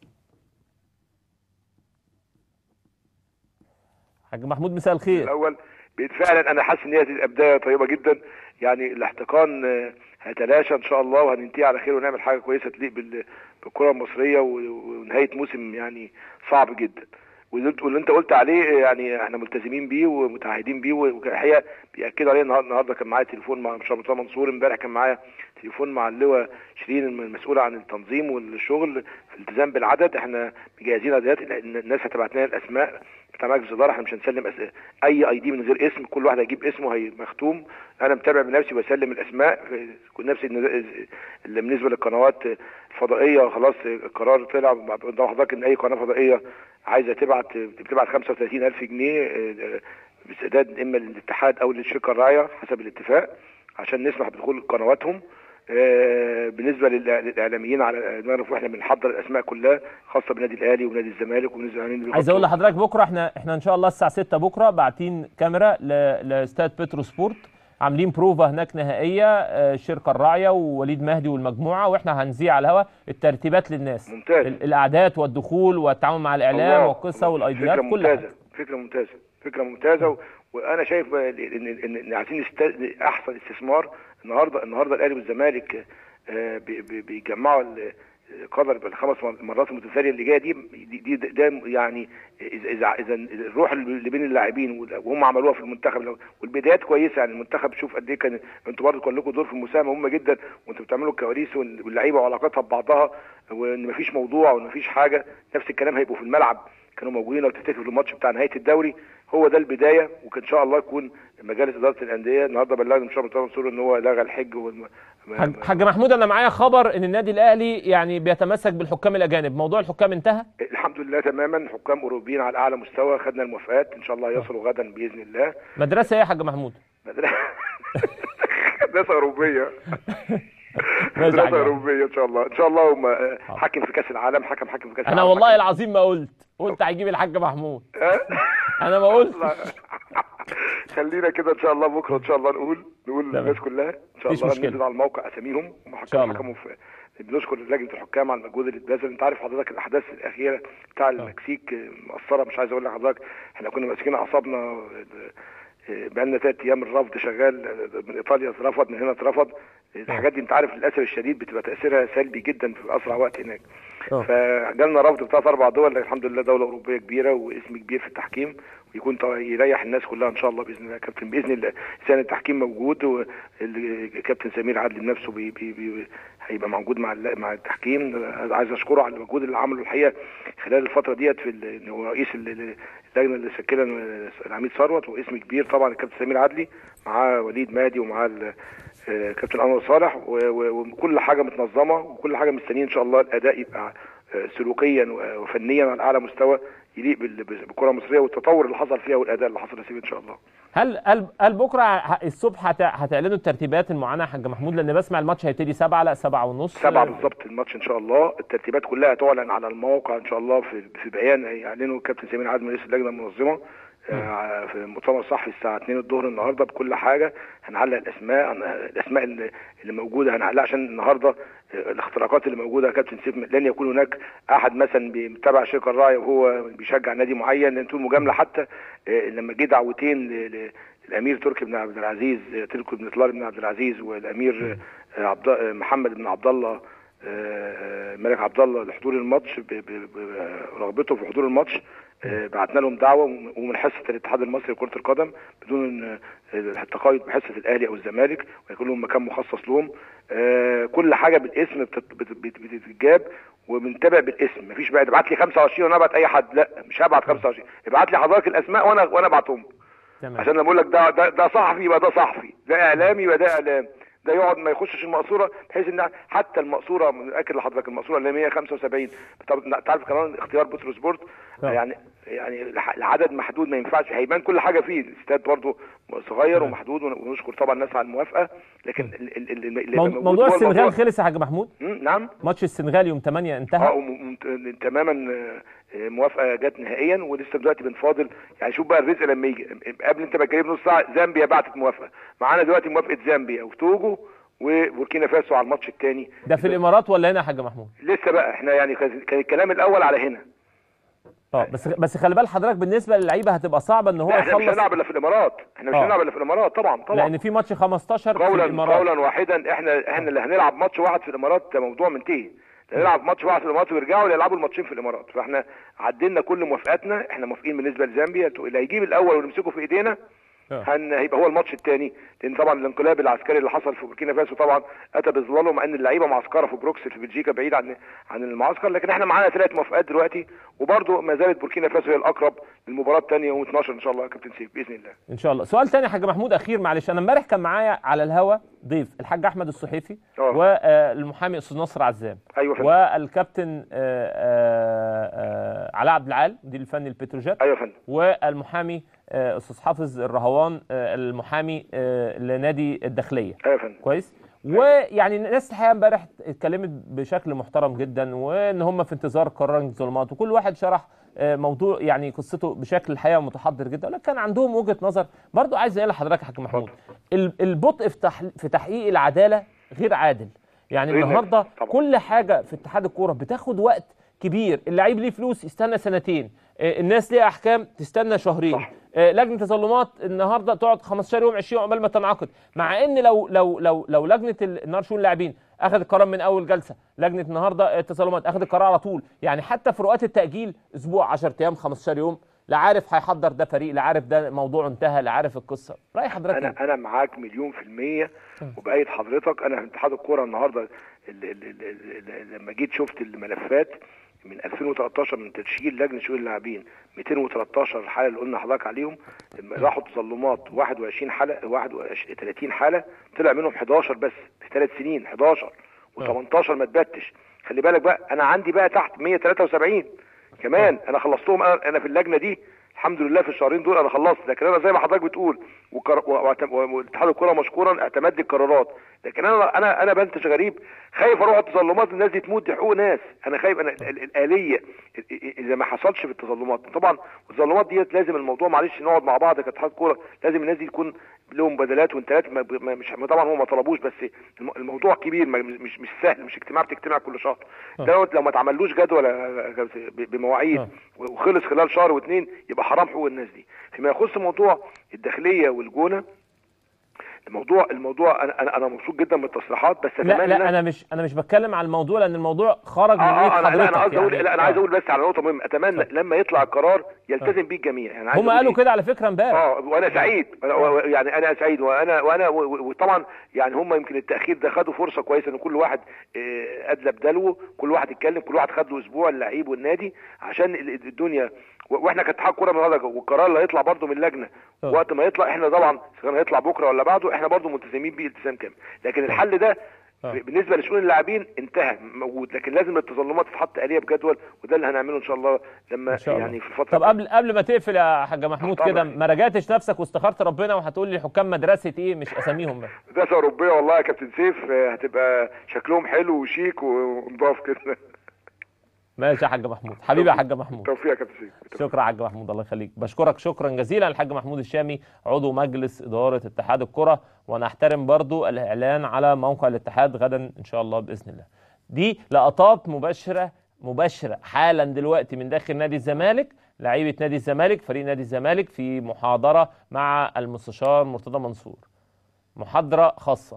Speaker 1: حاج محمود مساء الخير
Speaker 2: الاول فعلا انا حاسس ان هي تبقى بدايه طيبه جدا يعني الاحتقان هيتلاشى ان شاء الله وهننتهي على خير ونعمل حاجه كويسه تليق بالكره المصريه ونهايه موسم يعني صعب جدا واللي انت قلت عليه يعني احنا ملتزمين بيه ومتعهدين بيه والحقيقه بياكدوا عليه النهارده كان معايا تليفون مع مش مرتضى منصور امبارح كان معايا تليفون مع اللواء شيرين المسؤوله عن التنظيم والشغل في الالتزام بالعدد احنا مجهزين عددات الناس هتبعت لنا الاسماء بتاع مجلس الاداره احنا مش هنسلم أس... اي اي دي من غير اسم كل واحد هيجيب اسمه هي مختوم انا متابع بنفسي وبسلم الاسماء نفسي بالنسبه للقنوات الفضائيه خلاص القرار طلع قدام حضرتك ان اي قناه فضائيه عايزه تبعت بتبعت 35000 جنيه باستعداد اما للاتحاد او للشركه الراعيه حسب الاتفاق عشان نسمح بدخول قنواتهم بالنسبه للاعلاميين على نعرف واحنا بنحضر الاسماء كلها خاصه بالنادي الاهلي ونادي الزمالك وبالنسبه
Speaker 1: لنادي عايز اقول لحضرتك بكره احنا احنا ان شاء الله الساعه 6 بكره باعتين كاميرا لاستاد بترو سبورت عاملين بروفا هناك نهائيه الشركه الراعيه ووليد مهدي والمجموعه واحنا هنذيع على الهواء الترتيبات للناس
Speaker 2: ممتاز
Speaker 1: الاعداد والدخول والتعامل مع الاعلام والقصه والايديات
Speaker 2: كل حاجه فكره ممتازه فكره ممتازه و... وانا شايف ان ان, إن عايزين است... احسن استثمار النهارده النهارده الاهلي والزمالك بيجمعوا قدر الخمس مرات المتتاليه اللي جايه دي دي ده يعني اذا اذا الروح اللي بين اللاعبين وهم عملوها في المنتخب والبدايات كويسه يعني المنتخب شوف قد ايه كان انتوا برضه كان لكم دور في المساهمه مهمه جدا وانتوا بتعملوا الكواليس واللعيبه وعلاقاتها ببعضها وان مفيش موضوع وان مفيش حاجه نفس الكلام هيبقوا في الملعب كانوا موجودين لو تفتكروا في الماتش بتاع نهايه الدوري هو ده البدايه وكان ان شاء الله يكون مجالس اداره الانديه النهارده بلغنا ان شاء الله منصور ان هو لغى الحج والم...
Speaker 1: حاج محمود انا معايا خبر ان النادي الاهلي يعني بيتمسك بالحكام الاجانب موضوع الحكام انتهى
Speaker 2: الحمد لله تماما حكام اوروبيين على اعلى مستوى خدنا الموافقات ان شاء الله يصلوا غدا باذن الله
Speaker 1: مدرسه ايه يا حاج محمود
Speaker 2: مدرسه مدرسه اوروبيه مدرسه اوروبيه ان شاء الله ان شاء الله هم حكم في كاس العالم حكم حكم في كاس
Speaker 1: انا والله حكم. العظيم ما قلت قلت هيجيب الحاج محمود انا ما قلت
Speaker 2: خلينا كده ان شاء الله بكره ان شاء الله نقول نقول للناس كلها ان شاء الله ننزل على الموقع اساميهم هم حكموا في بنشكر لجنه الحكام على المجهود اللي اتبذل انت عارف حضرتك الاحداث الاخيره بتاع المكسيك مأثره مش عايز اقول لحضرتك احنا كنا ماسكين اعصابنا بقى لنا ثلاث ايام الرفض شغال من ايطاليا اترفض من هنا اترفض الحاجات دي انت عارف للاسف الشديد بتبقى تاثيرها سلبي جدا في اسرع وقت هناك
Speaker 1: آه.
Speaker 2: فجالنا رفض بتاع اربع دول لكن الحمد لله دوله اوروبيه كبيره واسم كبير في التحكيم ويكون طبعا يريح الناس كلها ان شاء الله باذن الله يا كابتن باذن الله لسان التحكيم موجود والكابتن سمير عدلي بنفسه بي بي بي هيبقى موجود مع الل- مع التحكيم عايز اشكره على المجهود اللي عمله الحقيقه خلال الفتره ديت في ال- إن هو رئيس ال- ال- اللجنه اللي شكلها العميد ثروت واسم كبير طبعا الكابتن سمير عدلي معاه وليد مهدي ومعاه ال- آه، كابتن انور صالح و- و- وكل حاجه متنظمه وكل حاجه مستنيين ان شاء الله الاداء يبقى آه، سلوكيا و- وفنيا على اعلى مستوى يليق بال- بالكره المصريه والتطور اللي حصل فيها والاداء اللي حصل فيه ان شاء الله
Speaker 1: هل هل هل بكره ه- الصبح هت- هتعلنوا الترتيبات المعينه يا حاج محمود لان بسمع الماتش هيبتدي سبعة لا سبعة ونص
Speaker 2: سبعة بالظبط الماتش ان شاء الله الترتيبات كلها تعلن على الموقع ان شاء الله في في بيان هيعلنه الكابتن سمير عادل رئيس اللجنه المنظمه آه، في المؤتمر صحفي الساعه 2 الظهر النهارده بكل حاجه هنعلق الاسماء هن- الاسماء اللي اللي موجوده هنعلقها عشان النهارده آه، الاختراقات اللي موجوده يا كابتن سيف لن يكون هناك احد مثلا بيتابع شركه الراعي وهو بيشجع نادي معين لان طول مجامله حتى آه، لما جه دعوتين ل- ل- الامير تركي بن عبد العزيز آه، تركي بن طلال بن عبد العزيز والامير آه، عبد آه، محمد بن عبد الله آه، الملك عبد الله لحضور الماتش ب- ب- برغبته في حضور الماتش آه، بعتنا لهم دعوه وم- ومن حصه الاتحاد المصري لكره القدم بدون آه، التقيد بحصه الاهلي او الزمالك ويكون لهم مكان مخصص لهم آه، كل حاجه بالاسم بتت- بت- بت- بتتجاب وبنتابع بالاسم مفيش بقى تبعت لي 25 وانا ابعت اي حد لا مش هبعت 25 ابعت لي حضرتك الاسماء وانا وانا ابعتهم
Speaker 1: تمام
Speaker 2: عشان لما اقول لك ده ده ده صحفي يبقى ده صحفي ده اعلامي يبقى ده اعلام ده يقعد ما يخشش المقصوره بحيث ان حتى المقصوره متاكد لحضرتك المقصوره اللي هي 175 طب تعرف كمان اختيار بوترو سبورت
Speaker 1: آه.
Speaker 2: يعني يعني الح- العدد محدود ما ينفعش هيبان كل حاجه فيه الاستاد برضه صغير ومحدود ون- ونشكر طبعا الناس على الموافقه لكن ال- ال- ال- اللي
Speaker 1: مو-
Speaker 2: موجود
Speaker 1: موضوع
Speaker 2: جوه
Speaker 1: السنغال
Speaker 2: الموضوع-
Speaker 1: خلص يا حاج محمود
Speaker 2: مم، نعم
Speaker 1: ماتش السنغال يوم 8
Speaker 2: اه
Speaker 1: انتهى
Speaker 2: وم- م- تماما آه، آه، موافقه جت نهائيا ولسه دلوقتي بنفاضل يعني شوف بقى الرزق لما يجي قبل انت بتكلم نص ساعه زامبيا بعتت موافقه معانا دلوقتي موافقه زامبيا وتوجو وبوركينا فاسو على الماتش الثاني
Speaker 1: ده في الامارات ولا هنا يا حاج محمود
Speaker 2: لسه بقى احنا يعني كان كان الكلام الاول على هنا
Speaker 1: اه بس بس خلي بال حضرتك بالنسبه للعيبه هتبقى صعبه ان هو
Speaker 2: لا احنا مش
Speaker 1: يخلص
Speaker 2: هنلعب الا في الامارات احنا مش
Speaker 1: آه.
Speaker 2: هنلعب الا في الامارات طبعا طبعا
Speaker 1: لان في ماتش 15 في
Speaker 2: قولا
Speaker 1: الامارات
Speaker 2: قولا واحدا احنا احنا اللي هنلعب ماتش واحد في الامارات ده موضوع منتهي نلعب ماتش واحد في الامارات ويرجعوا يلعبوا الماتشين في الامارات فاحنا عدلنا كل موافقاتنا احنا موافقين بالنسبه لزامبيا اللي هيجيب الاول ونمسكه في ايدينا
Speaker 1: آه.
Speaker 2: هن هيبقى هو الماتش الثاني لان طبعا الانقلاب العسكري اللي حصل في بوركينا فاسو طبعا اتى بظلاله مع ان اللعيبه معسكره في بروكسل في بلجيكا بعيد عن عن المعسكر لكن احنا معانا ثلاث موافقات دلوقتي وبرضه ما زالت بوركينا فاسو هي الاقرب للمباراه الثانيه يوم 12 ان شاء الله يا كابتن سيف باذن الله
Speaker 1: ان شاء الله سؤال تاني يا حاج محمود اخير معلش انا امبارح كان معايا على الهوا ضيف الحاج احمد الصحيفي
Speaker 2: آه.
Speaker 1: والمحامي استاذ نصر عزام
Speaker 2: ايوه يا فندم
Speaker 1: والكابتن آه، آه، آه، علاء عبد العال مدير الفني لبتروجيت
Speaker 2: ايوه يا فندم
Speaker 1: والمحامي آه، استاذ حافظ الرهوان آه، المحامي آه، لنادي الداخليه
Speaker 2: ايوه يا فندم
Speaker 1: كويس ويعني الناس الحقيقه امبارح اتكلمت بشكل محترم جدا وان هم في انتظار قرار الظلمات وكل واحد شرح آه، موضوع يعني قصته بشكل الحقيقه متحضر جدا لكن كان عندهم وجهه نظر برضو عايز اقول لحضرتك يا حاج محمود ال- البطء في تح- في تحقيق العداله غير عادل يعني
Speaker 2: غير
Speaker 1: النهارده
Speaker 2: نافع طبعا.
Speaker 1: كل حاجه في اتحاد الكوره بتاخد وقت كبير اللعيب ليه فلوس يستنى سنتين آه، الناس ليها احكام تستنى شهرين
Speaker 2: صح.
Speaker 1: آه، لجنه تظلمات النهارده تقعد 15 يوم 20 يوم قبل ما تنعقد مع ان لو لو لو لو لجنه ال- النار شؤون اللاعبين اخذت قرار من اول جلسه لجنه النهارده التظلمات اخذت قرار على طول يعني حتى فروقات التاجيل اسبوع 10 ايام 15 يوم لا عارف هيحضر ده فريق لا عارف ده موضوع انتهى لا عارف القصه راي حضرتك إيه؟
Speaker 2: انا انا معاك مليون في المية وبأيد حضرتك انا في اتحاد الكوره النهارده ال- ال- ال- ال- ال- لما جيت شفت الملفات من 2013 من تشكيل لجنه شؤون اللاعبين 213 حاله اللي قلنا حضرتك عليهم لما راحوا تظلمات 21 حاله 21 30 حاله طلع منهم 11 بس في ثلاث سنين 11 و18 ما تبتش خلي بالك بقى انا عندي بقى تحت 173 كمان انا خلصتهم انا أنا في اللجنه دي الحمد لله في الشهرين دول انا خلصت لكن انا زي ما حضرتك بتقول وكر- و- واعتم- واتحاد الكوره مشكورا اعتمد لي القرارات لكن انا انا انا بنتج غريب خايف اروح التظلمات الناس دي تموت دي حقوق ناس انا خايف انا ال- ال- الاليه ال- ال- اذا ما حصلش في التظلمات طبعا التظلمات ديت لازم الموضوع معلش نقعد مع بعض كاتحاد كوره لازم الناس دي تكون لهم بدلات وانتهالات ما ما- مش ما طبعا هم ما طلبوش بس الم- الموضوع كبير ما- مش مش سهل مش اجتماع بتجتمع كل شهر
Speaker 1: آه.
Speaker 2: ده لو ما تعملوش جدول آه، ب- بمواعيد
Speaker 1: آه.
Speaker 2: وخلص خلال شهر واثنين يبقى حرام حقوق الناس دي فيما يخص موضوع الداخليه والجونه الموضوع الموضوع انا انا انا مبسوط جدا من التصريحات بس
Speaker 1: لا
Speaker 2: اتمنى
Speaker 1: لا انا مش انا مش بتكلم على الموضوع لان الموضوع خرج من
Speaker 2: اه
Speaker 1: ايد
Speaker 2: اه انا لا
Speaker 1: حضرتك
Speaker 2: انا قصدي اقول
Speaker 1: يعني.
Speaker 2: لا انا عايز
Speaker 1: آه.
Speaker 2: اقول بس على نقطه مهمه اتمنى لما يطلع القرار يلتزم بيه الجميع يعني عايز
Speaker 1: هم
Speaker 2: أقول
Speaker 1: قالوا
Speaker 2: إيه؟
Speaker 1: كده على فكره امبارح
Speaker 2: اه وانا سعيد أنا- و- يعني انا سعيد وانا وانا و- و- وطبعا يعني هم يمكن التاخير ده خدوا فرصه كويسه ان كل واحد آه، ادلى بدلوه كل واحد يتكلم كل واحد خد له اسبوع اللعيب والنادي عشان ال- الدنيا و- واحنا كاتحاد كوره النهارده والقرار اللي هيطلع برده من اللجنه
Speaker 1: آه.
Speaker 2: وقت ما يطلع احنا طبعا إذا كان هيطلع بكره ولا بعده احنا برده ملتزمين بيه التزام كامل لكن الحل ده
Speaker 1: آه.
Speaker 2: بالنسبه لشؤون اللاعبين انتهى موجود لكن لازم التظلمات تتحط آلية بجدول وده اللي هنعمله ان شاء الله لما
Speaker 1: ان شاء الله
Speaker 2: يعني في الفتره
Speaker 1: طب قبل قبل ما تقفل يا حاج محمود
Speaker 2: طبعا.
Speaker 1: كده ما راجعتش نفسك واستخرت ربنا وهتقول لي حكام مدرسه ايه مش اساميهم بس
Speaker 2: مدرسة أوروبية والله يا كابتن سيف آه، هتبقى شكلهم حلو وشيك ونضاف كده
Speaker 1: ماشي يا حاج محمود حبيبي يا حاج محمود
Speaker 2: توفيق يا كابتن سيف
Speaker 1: شكرا يا حاج محمود الله يخليك بشكرك شكرا جزيلا الحاج محمود الشامي عضو مجلس إدارة اتحاد الكرة وأنا أحترم برضو الإعلان على موقع الاتحاد غدا إن شاء الله بإذن الله دي لقطات مباشرة مباشرة حالا دلوقتي من داخل نادي الزمالك لعيبة نادي الزمالك فريق نادي الزمالك في محاضرة مع المستشار مرتضى منصور محاضرة خاصة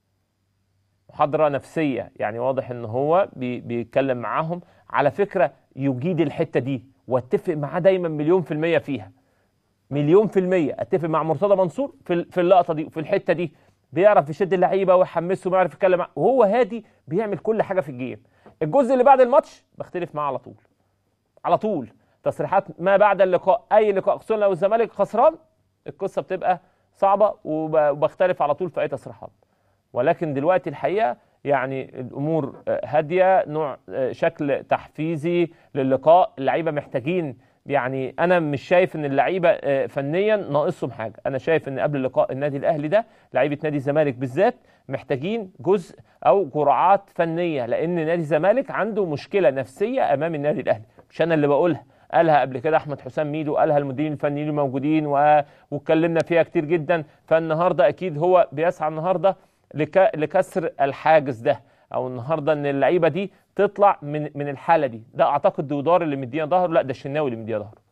Speaker 1: محاضرة نفسية يعني واضح ان هو بي بيتكلم معاهم على فكرة يجيد الحتة دي واتفق معاه دايما مليون في المية فيها مليون في المية اتفق مع مرتضى منصور في ال- في اللقطة دي وفي الحتة دي بيعرف يشد اللعيبة ويحمسهم ويعرف يتكلم مع- وهو هادي بيعمل كل حاجة في الجيم الجزء اللي بعد الماتش بختلف معاه على طول على طول تصريحات ما بعد اللقاء اي لقاء خصوصا لو الزمالك خسران القصة بتبقى صعبة وب- وبختلف على طول في اي تصريحات ولكن دلوقتي الحقيقه يعني الامور آه، هاديه نوع آه، شكل تحفيزي للقاء اللعيبه محتاجين يعني انا مش شايف ان اللعيبه آه، فنيا ناقصهم حاجه انا شايف ان قبل لقاء النادي الاهلي ده لعيبه نادي الزمالك بالذات محتاجين جزء او جرعات فنيه لان نادي الزمالك عنده مشكله نفسيه امام النادي الاهلي مش انا اللي بقولها قالها قبل كده احمد حسام ميدو قالها المديرين الفنيين الموجودين و... واتكلمنا فيها كتير جدا فالنهارده اكيد هو بيسعى النهارده لك... لكسر الحاجز ده او النهارده ان اللعيبه دي تطلع من من الحاله دي ده اعتقد دودار اللي مدينا ظهره لا ده الشناوي اللي مدينا ظهره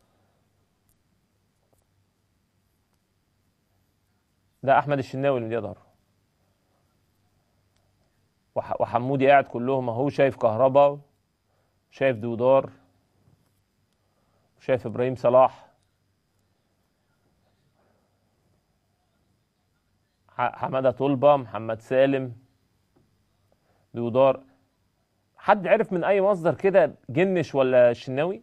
Speaker 1: ده احمد الشناوي اللي مدينا ظهره وح... وحمودي قاعد كلهم اهو شايف كهربا شايف دودار شايف ابراهيم صلاح ح- حماده طلبه محمد سالم دودار حد عرف من اي مصدر كده جنش ولا الشناوي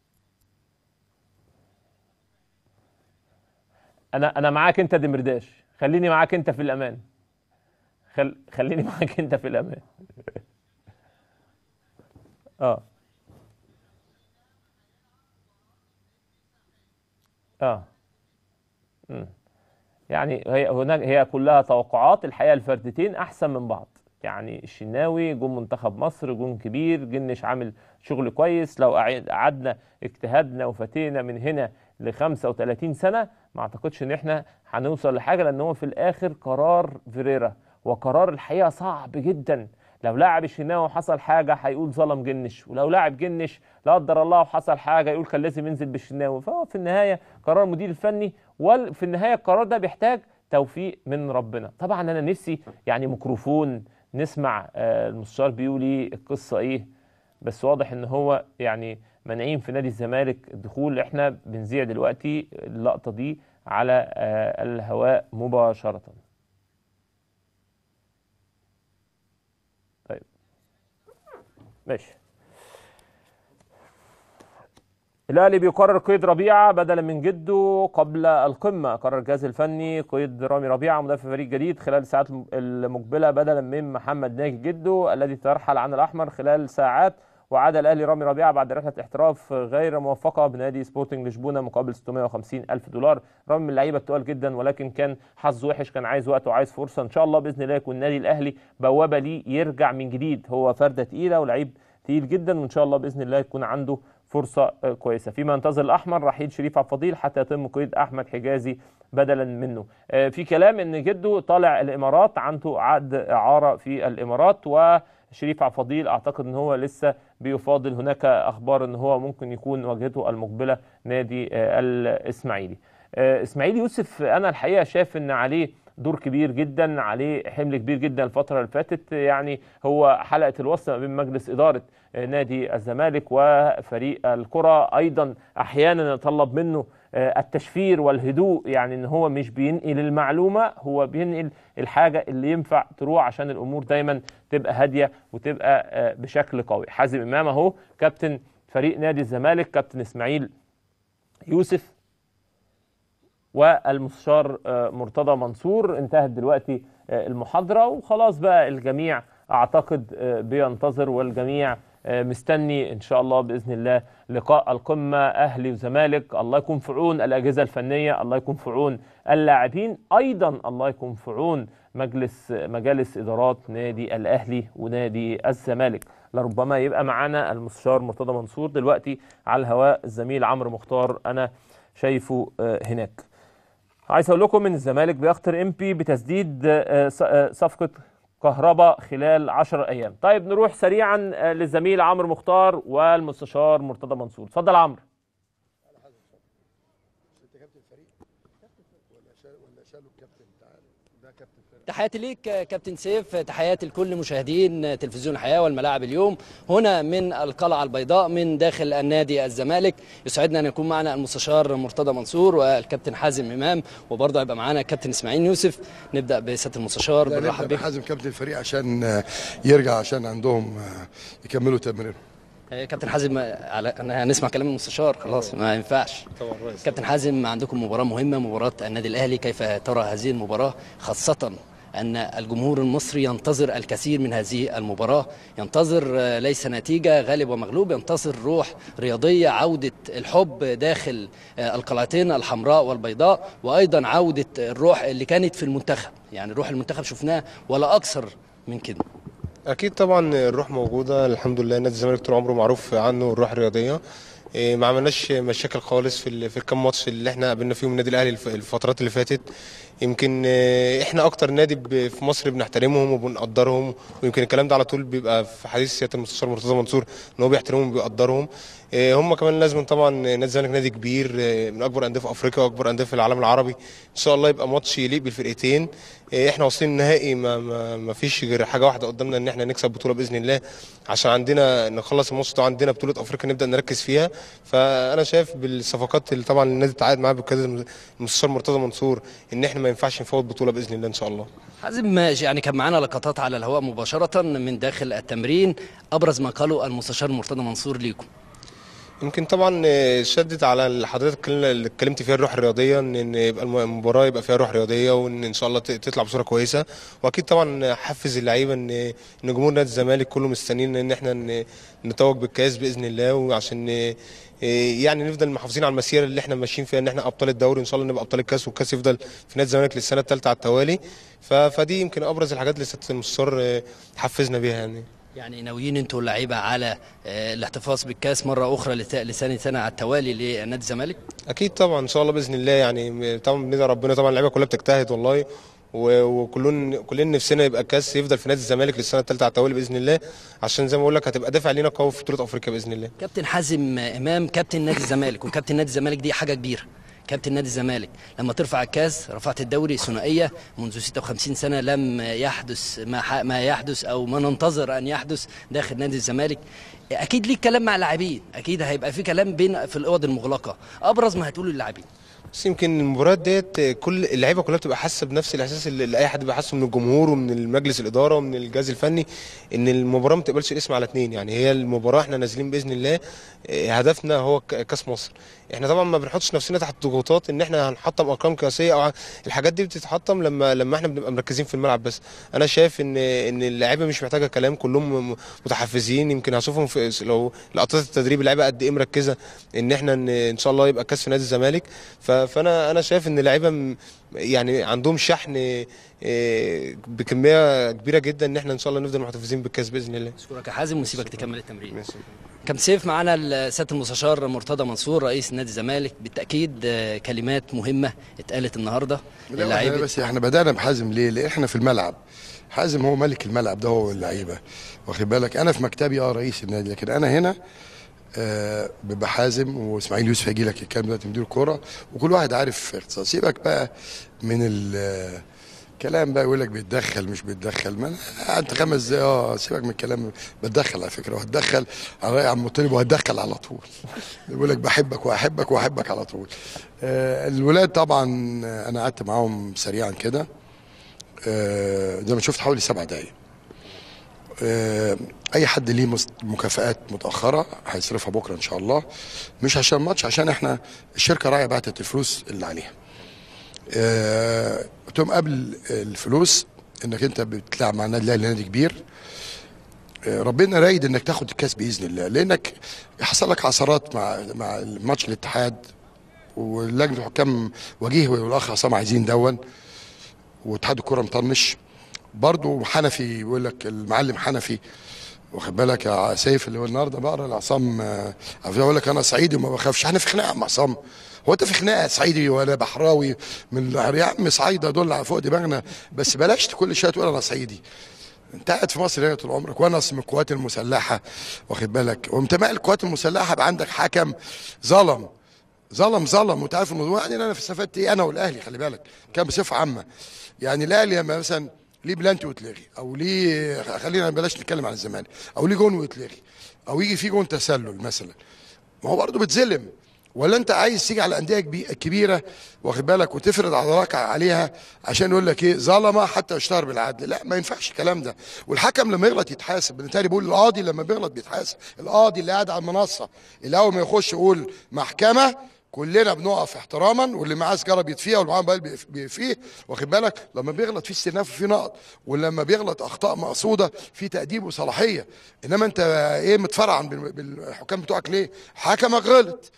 Speaker 1: انا انا معاك انت دمرداش خليني معاك انت في الامان خل... خليني معاك انت في الامان اه اه مم. يعني هي هناك هي كلها توقعات الحقيقه الفردتين احسن من بعض يعني الشناوي جون منتخب مصر جون كبير جنش عامل شغل كويس لو قعد- قعدنا اجتهدنا وفتينا من هنا ل 35 سنه ما اعتقدش ان احنا هنوصل لحاجه لان هو في الاخر قرار فيريرا وقرار الحقيقه صعب جدا لو لاعب الشناوي وحصل حاجه هيقول ظلم جنش ولو لاعب جنش لا قدر الله وحصل حاجه يقول كان لازم ينزل بالشناوي فهو في النهايه قرار المدير الفني وفي النهايه القرار ده بيحتاج توفيق من ربنا طبعا انا نفسي يعني ميكروفون نسمع آه، المستشار بيقول ايه القصه ايه بس واضح ان هو يعني مانعين في نادي الزمالك الدخول احنا بنذيع دلوقتي اللقطه دي على آه، الهواء مباشره طيب ماشي الاهلي بيقرر قيد ربيعه بدلا من جده قبل القمه قرر الجهاز الفني قيد رامي ربيعه مدافع فريق جديد خلال الساعات المقبله بدلا من محمد ناجي جده الذي ترحل عن الاحمر خلال ساعات وعاد الاهلي رامي ربيعه بعد رحله احتراف غير موفقه بنادي سبورتنج لشبونه مقابل 650 الف دولار رامي من اللعيبه التقال جدا ولكن كان حظه وحش كان عايز وقت وعايز فرصه ان شاء الله باذن الله يكون النادي الاهلي بوابه ليه يرجع من جديد هو فرده تقيله ولعيب تقيل جدا وان شاء الله باذن الله يكون عنده فرصه آه، كويسه فيما ينتظر الاحمر رحيل شريف عبد الفضيل حتى يتم قيد احمد حجازي بدلا منه آه، في كلام ان جده طالع الامارات عنده عقد اعاره في الامارات وشريف عبد الفضيل اعتقد ان هو لسه بيفاضل هناك اخبار ان هو ممكن يكون واجهته المقبله نادي آه، الاسماعيلي آه، اسماعيل يوسف انا الحقيقه شايف ان عليه دور كبير جدا عليه حمل كبير جدا الفتره اللي فاتت يعني هو حلقه الوصل ما بين مجلس اداره آه، نادي الزمالك وفريق الكره ايضا احيانا يتطلب منه آه، التشفير والهدوء يعني ان هو مش بينقل المعلومه هو بينقل الحاجه اللي ينفع تروح عشان الامور دايما تبقى هاديه وتبقى آه، بشكل قوي حازم امام اهو كابتن فريق نادي الزمالك كابتن اسماعيل يوسف والمستشار آه، مرتضى منصور انتهت دلوقتي آه، المحاضرة وخلاص بقى الجميع أعتقد آه، بينتظر والجميع آه، مستني إن شاء الله بإذن الله لقاء القمة أهلي وزمالك الله يكون في عون الأجهزة الفنية الله يكون في عون اللاعبين أيضا الله يكون في عون مجلس مجالس إدارات نادي الأهلي ونادي الزمالك لربما يبقى معانا المستشار مرتضى منصور دلوقتي على الهواء الزميل عمرو مختار أنا شايفه آه، هناك عايز اقول لكم ان الزمالك بيخطر امبي بتسديد آه، ص- آه، صفقه كهرباء خلال 10 ايام طيب نروح سريعا آه، للزميل عمرو مختار والمستشار مرتضى منصور اتفضل عمرو
Speaker 3: انت كابتن الفريق ولا شال ولا شالوا الكابتن تعالى ده كابتن الفريق
Speaker 4: تحياتي ليك كابتن سيف تحياتي لكل مشاهدين تلفزيون الحياة والملاعب اليوم هنا من القلعة البيضاء من داخل النادي الزمالك يسعدنا أن يكون معنا المستشار مرتضى منصور والكابتن حازم إمام وبرضه هيبقى معنا الكابتن إسماعيل يوسف نبدأ بسيادة المستشار
Speaker 3: لا
Speaker 4: بنرحب
Speaker 3: نبدا
Speaker 4: بك
Speaker 3: بحازم كابتن الفريق عشان آه، يرجع عشان عندهم آه، يكملوا تمرينهم
Speaker 4: آه، كابتن حازم على أنا هنسمع كلام المستشار خلاص ما ينفعش كابتن حازم عندكم مباراة مهمة مباراة النادي الأهلي كيف ترى هذه المباراة خاصة أن الجمهور المصري ينتظر الكثير من هذه المباراة ينتظر آه، ليس نتيجة غالب ومغلوب ينتظر روح رياضية عودة الحب داخل آه، القلعتين الحمراء والبيضاء وأيضا عودة الروح اللي كانت في المنتخب يعني روح المنتخب شفناه ولا أكثر من كده
Speaker 5: اكيد طبعا الروح موجوده الحمد لله نادي الزمالك طول عمره معروف عنه الروح الرياضيه إيه، ما عملناش مشاكل خالص في ال- في الكام ماتش اللي احنا قابلنا فيهم النادي الاهلي الف- الفترات اللي فاتت يمكن آه، احنا اكتر نادي ب- في مصر بنحترمهم وبنقدرهم ويمكن الكلام ده على طول بيبقى في حديث سياده المستشار مرتضى منصور ان هو بيحترمهم وبيقدرهم آه، هم كمان لازم طبعا نادي الزمالك نادي كبير آه، من اكبر انديه في افريقيا واكبر انديه في العالم العربي ان شاء الله يبقى ماتش يليق بالفرقتين آه، احنا واصلين النهائي ما, ما, ما فيش غير حاجه واحده قدامنا ان احنا نكسب بطوله باذن الله عشان عندنا نخلص الماتش ده عندنا بطوله افريقيا نبدا نركز فيها فانا شايف بالصفقات اللي طبعا النادي اتعاقد معاها بقياده المستشار مرتضى منصور ان احنا ما ينفعش نفوت بطوله باذن الله ان شاء الله
Speaker 4: حازم ماشي يعني كان معانا لقطات على الهواء مباشرة من داخل التمرين أبرز ما قاله المستشار مرتضى منصور ليكم
Speaker 5: يمكن طبعا آه، شدت على اللي حضرتك اللي اتكلمت فيها الروح الرياضيه ان إن يبقى الم- المباراه يبقى فيها روح رياضيه وان ان شاء الله ت- تطلع بصوره كويسه واكيد طبعا حفز اللعيبه ان ان جمهور نادي الزمالك كله مستنيين ان احنا ن- نتوج بالكاس باذن الله وعشان آه، يعني نفضل محافظين على المسيره اللي احنا ماشيين فيها ان احنا ابطال الدوري ان شاء الله نبقى ابطال الكاس والكاس يفضل في نادي الزمالك للسنه الثالثه على التوالي ف- فدي يمكن ابرز الحاجات اللي سياده المستشار آه، حفزنا بيها يعني
Speaker 4: يعني ناويين انتوا اللعيبه على آه، الاحتفاظ بالكاس مره اخرى لت- لثاني سنه على التوالي لنادي الزمالك
Speaker 5: اكيد طبعا ان شاء الله باذن الله يعني طبعا بندعي ربنا طبعا اللعيبه كلها بتجتهد والله و- وكلنا كلنا نفسنا يبقى الكاس يفضل في نادي الزمالك للسنه الثالثه على التوالي باذن الله عشان زي ما بقول لك هتبقى دافع لينا قوي في بطوله افريقيا باذن الله
Speaker 4: كابتن حازم امام كابتن نادي الزمالك وكابتن نادي الزمالك دي حاجه كبيره كابتن نادي الزمالك لما ترفع الكاس رفعت الدوري ثنائيه منذ 56 سنه لم يحدث ما ح- ما يحدث او ما ننتظر ان يحدث داخل نادي الزمالك اكيد ليك كلام مع اللاعبين اكيد هيبقى في كلام بين في الاوض المغلقه ابرز ما هتقوله للاعبين
Speaker 5: بس يمكن المباريات ديت كل اللعيبه كلها بتبقى حاسه بنفس الاحساس اللي اللي اي حد بيبقى حاسه من الجمهور ومن المجلس الاداره ومن الجهاز الفني ان المباراه ما تقبلش الاسم على اتنين يعني هي المباراه احنا نازلين باذن الله آه، هدفنا هو ك- كاس مصر احنا طبعا ما بنحطش نفسنا تحت ضغوطات ان احنا هنحطم ارقام قياسيه او ع- الحاجات دي بتتحطم لما لما احنا بنبقى مركزين في الملعب بس انا شايف ان ان اللعيبه مش محتاجه كلام كلهم م- متحفزين يمكن هشوفهم في لو لقطات التدريب اللعيبه قد ايه مركزه ان احنا ان, إن شاء الله يبقى كاس في نادي الزمالك ف- فانا انا شايف ان اللعيبه م- يعني عندهم شحن آه، بكميه كبيره جدا ان احنا ان شاء الله نفضل محتفظين بالكاس باذن الله
Speaker 4: اشكرك يا حازم وسيبك تكمل التمرين كابتن سيف معانا ال- سياده المستشار مرتضى منصور رئيس نادي الزمالك بالتاكيد آه، كلمات مهمه اتقالت النهارده
Speaker 3: لا
Speaker 4: للاعيبه
Speaker 3: احنا بس احنا بدانا بحازم ليه؟ لان احنا في الملعب حازم هو ملك الملعب ده هو اللعيبه واخد بالك انا في مكتبي اه رئيس النادي لكن انا هنا آه بيبقى حازم واسماعيل يوسف هيجي لك الكلام دلوقتي مدير الكوره وكل واحد عارف اختصاص سيبك بقى من ال كلام بقى يقول لك بيتدخل مش بيتدخل ما أنا انت خمس دقايق اه سيبك من الكلام بتدخل على فكره وهتدخل على راي عم مطلب وهتدخل على طول يقول لك بحبك واحبك واحبك على طول آه الولاد طبعا آه، انا قعدت معاهم سريعا كده آه زي ما شفت حوالي سبع دقايق آه، اي حد ليه مس- مكافآت متاخره هيصرفها بكره ان شاء الله مش عشان ماتش عشان احنا الشركه راعيه بعتت الفلوس اللي عليها آه، قلت لهم قبل الفلوس انك انت بتلعب مع النادي الاهلي نادي كبير آه، ربنا رايد انك تاخد الكاس باذن الله لانك حصل لك عثرات مع مع ماتش الاتحاد ولجنه الحكام وجيه والاخ عصام عايزين دون واتحاد الكوره مطنش برضه حنفي بيقول لك المعلم حنفي واخد بالك يا سيف اللي هو النهارده بقرا لعصام آه، عاوز اقول لك انا صعيدي وما بخافش احنا في خناقه مع عصام هو انت في خناقه صعيدي ولا بحراوي من يا عم صعيده دول على فوق دماغنا بس بلاش كل شويه تقول انا صعيدي انت قاعد في مصر هنا طول عمرك وانا من القوات المسلحه واخد بالك وانتماء القوات المسلحه بقى عندك حكم ظلم ظلم ظلم وانت عارف الموضوع يعني انا في استفدت ايه انا والاهلي خلي بالك كان بصفه عامه يعني الاهلي لما مثلا ليه بلانتي ويتلغي او ليه خلينا بلاش نتكلم عن الزمالك او ليه جون ويتلغي او يجي فيه جون تسلل مثلا ما هو برضه بتظلم ولا انت عايز تيجي على الانديه كبي- كبيره واخد بالك وتفرض عضلاتك عليها عشان يقول لك ايه ظلمه حتى يشتهر بالعدل لا ما ينفعش الكلام ده والحكم لما يغلط يتحاسب بالتالي بيقول القاضي لما بيغلط بيتحاسب القاضي اللي قاعد على المنصه اللي اول ما يخش يقول محكمه كلنا بنقف احتراما واللي معاه سجاره بيطفيها واللي معاه موبايل بيف- بيفيه واخد بالك لما بيغلط في استئناف وفي نقد ولما بيغلط اخطاء مقصوده في تاديب وصلاحيه انما انت ايه متفرعن بال- بالحكام بتوعك ليه حكمك غلط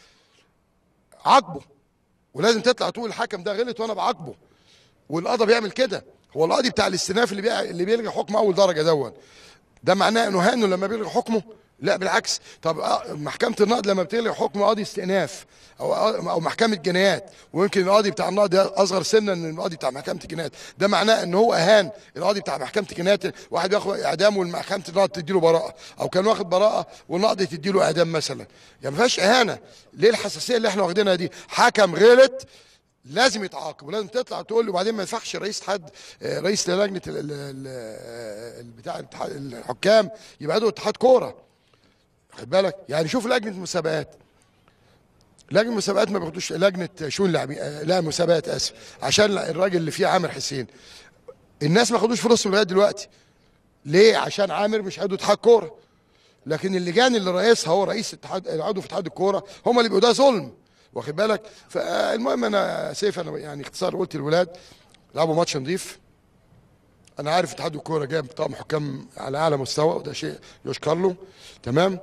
Speaker 3: عاقبه ولازم تطلع تقول الحكم ده غلط وانا بعاقبه والقاضي بيعمل كده هو القاضي بتاع الاستئناف اللي بيع... اللي بيلغي حكم اول درجه دون ده معناه انه هانه لما بيلغي حكمه لا بالعكس طب آه، محكمه النقد لما بتلغي حكم قاضي استئناف او او محكمه جنايات ويمكن القاضي بتاع النقد ده اصغر سنا من القاضي بتاع محكمه الجنايات ده معناه ان هو اهان القاضي بتاع محكمه الجنايات واحد بياخد اعدام والمحكمه النقد تديله براءه او كان واخد براءه والنقد تديله اعدام مثلا يعني ما فيهاش اهانه ليه الحساسيه اللي احنا واخدينها دي حكم غلط لازم يتعاقب ولازم تطلع تقول له وبعدين ما ينفعش رئيس حد آه، رئيس لجنه ال- ال- ال- ال- بتاع الاتحاد- الحكام يبقى عنده اتحاد كوره خد بالك يعني شوف لجنه المسابقات لجنه المسابقات ما بياخدوش لجنه شؤون لاعبين آه، لا مسابقات اسف عشان الراجل اللي فيه عامر حسين الناس ما خدوش فلوسهم لغايه دلوقتي ليه عشان عامر مش عنده اتحاد كوره لكن اللجان اللي رئيسها هو رئيس اتحاد العضو في اتحاد الكوره هم اللي بيبقوا ده ظلم واخد بالك فالمهم انا سيف انا يعني اختصار قلت للولاد لعبوا ماتش نظيف انا عارف اتحاد الكوره جايب طقم حكام على اعلى مستوى وده شيء يشكر له تمام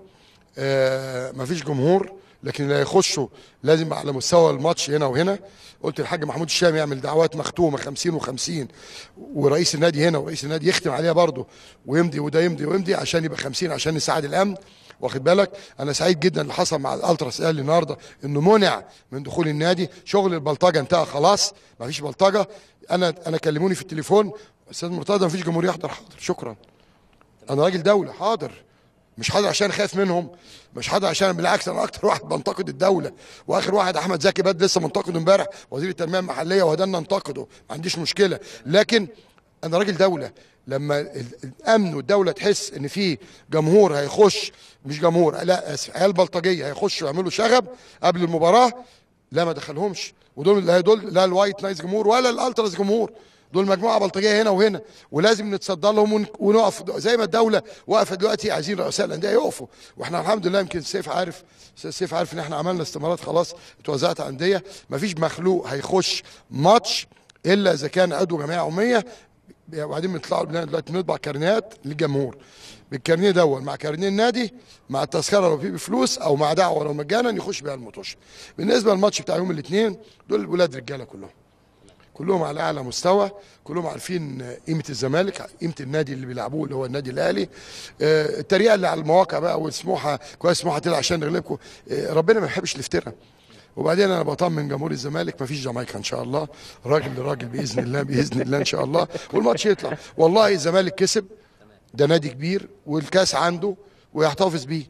Speaker 3: آه مفيش جمهور لكن اللي هيخشوا لازم على مستوى الماتش هنا وهنا قلت الحاج محمود الشام يعمل دعوات مختومه 50 و50 ورئيس النادي هنا ورئيس النادي يختم عليها برضه ويمضي وده يمضي ويمضي عشان يبقى 50 عشان نساعد الامن واخد بالك انا سعيد جدا اللي حصل مع الالتراس الاهلي النهارده انه منع من دخول النادي شغل البلطجه انتهى خلاص مفيش بلطجه انا انا كلموني في التليفون استاذ مرتضى مفيش جمهور يحضر حاضر شكرا انا راجل دوله حاضر مش حاضر عشان خايف منهم مش حاضر عشان بالعكس انا اكتر واحد بنتقد الدوله واخر واحد احمد زكي باد لسه منتقده امبارح وزير التنميه المحليه وده ننتقده ما عنديش مشكله لكن انا راجل دوله لما ال- الامن والدوله تحس ان في جمهور هيخش مش جمهور لا اسف عيال بلطجيه هيخشوا يعملوا شغب قبل المباراه لا ما دخلهمش ودول لا دول لا الوايت نايس جمهور ولا الالتراس جمهور دول مجموعه بلطجيه هنا وهنا ولازم نتصدى لهم ون- ونقف زي ما الدوله واقفه دلوقتي عايزين رؤساء الانديه يقفوا واحنا الحمد لله يمكن سيف عارف سيف عارف ان احنا عملنا استمارات خلاص اتوزعت على انديه مفيش مخلوق هيخش ماتش الا اذا كان عضو جمعيه عموميه وبعدين بنطلعوا دلوقتي بنطبع كارنات للجمهور بالكارنيه دون مع كارنيه النادي مع التذكره لو في بفلوس او مع دعوه لو مجانا يخش بيها المطوشه بالنسبه للماتش بتاع يوم الاثنين دول ولاد رجاله كلهم كلهم على اعلى مستوى كلهم عارفين قيمه الزمالك قيمه النادي اللي بيلعبوه اللي هو النادي الاهلي آه، التريقه اللي على المواقع بقى والسموحه كويس سموحه طلع عشان نغلبكم آه، ربنا ما يحبش الافتراء وبعدين انا بطمن جمهور الزمالك مفيش جامايكا ان شاء الله راجل لراجل باذن الله باذن الله ان شاء الله والماتش يطلع والله الزمالك كسب ده نادي كبير والكاس عنده ويحتفظ بيه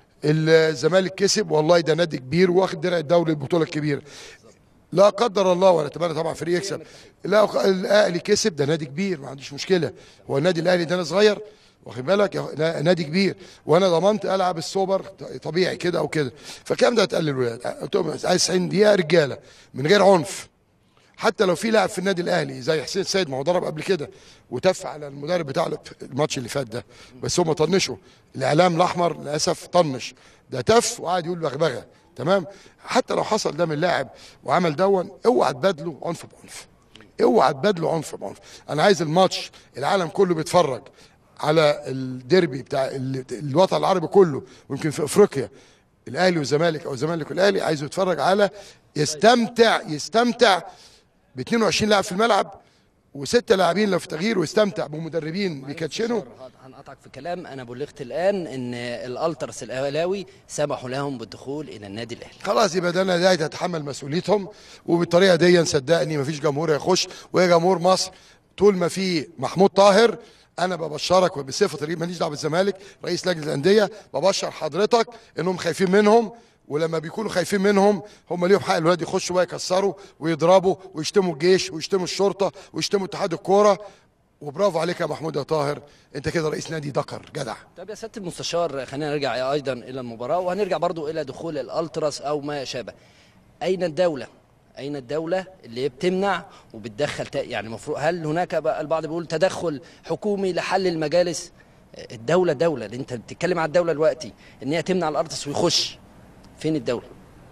Speaker 3: الزمالك كسب والله ده نادي كبير واخد درع الدوري البطوله الكبيره لا قدر الله ولا اتمنى طبعا فريق يكسب لا الاهلي كسب ده نادي كبير ما عنديش مشكله هو النادي الاهلي ده انا صغير واخد بالك يا- لا- نادي كبير وانا ضمنت العب السوبر طبيعي كده او كده فكام ده هتقلل الولاد قلت لهم عايز 90 دقيقه رجاله من غير عنف حتى لو في لاعب في النادي الاهلي زي حسين سيد ما هو ضرب قبل كده وتف على المدرب بتاع الماتش اللي فات ده بس هم طنشوا الاعلام الاحمر للاسف طنش ده تف وقعد يقول بغبغه تمام حتى لو حصل ده من لاعب وعمل دون اوعى تبادله عنف بعنف اوعى تبادله عنف بعنف انا عايز الماتش العالم كله بيتفرج على الديربي بتاع ال- الوطن العربي كله ويمكن في افريقيا الاهلي والزمالك او الزمالك والاهلي عايزه يتفرج على يستمتع يستمتع ب 22 لاعب في الملعب وستة لاعبين لو في تغيير ويستمتع بمدربين بيكاتشنوا
Speaker 4: هنقطعك في كلام انا بلغت الان ان الالترس الاهلاوي سمحوا لهم بالدخول الى النادي الاهلي
Speaker 3: خلاص يبقى ده انا ده هتحمل مسؤوليتهم وبالطريقه دي صدقني مفيش جمهور هيخش وهي جمهور مصر طول ما في محمود طاهر انا ببشرك وبصفه رئيس ماليش دعوه بالزمالك رئيس لجنه الانديه ببشر حضرتك انهم خايفين منهم ولما بيكونوا خايفين منهم هم ليهم حق الولاد يخشوا بقى يكسروا ويضربوا ويشتموا الجيش ويشتموا الشرطه ويشتموا اتحاد الكوره وبرافو عليك يا محمود يا طاهر انت كده رئيس نادي دكر جدع
Speaker 4: طب يا سياده المستشار خلينا نرجع ايضا الى المباراه وهنرجع برضو الى دخول الالتراس او ما شابه اين الدوله اين الدوله اللي بتمنع وبتدخل تا- يعني المفروض هل هناك بقى البعض بيقول تدخل حكومي لحل المجالس الدوله دوله اللي انت بتتكلم على الدوله دلوقتي ان هي تمنع الالتراس ويخش فين الدوله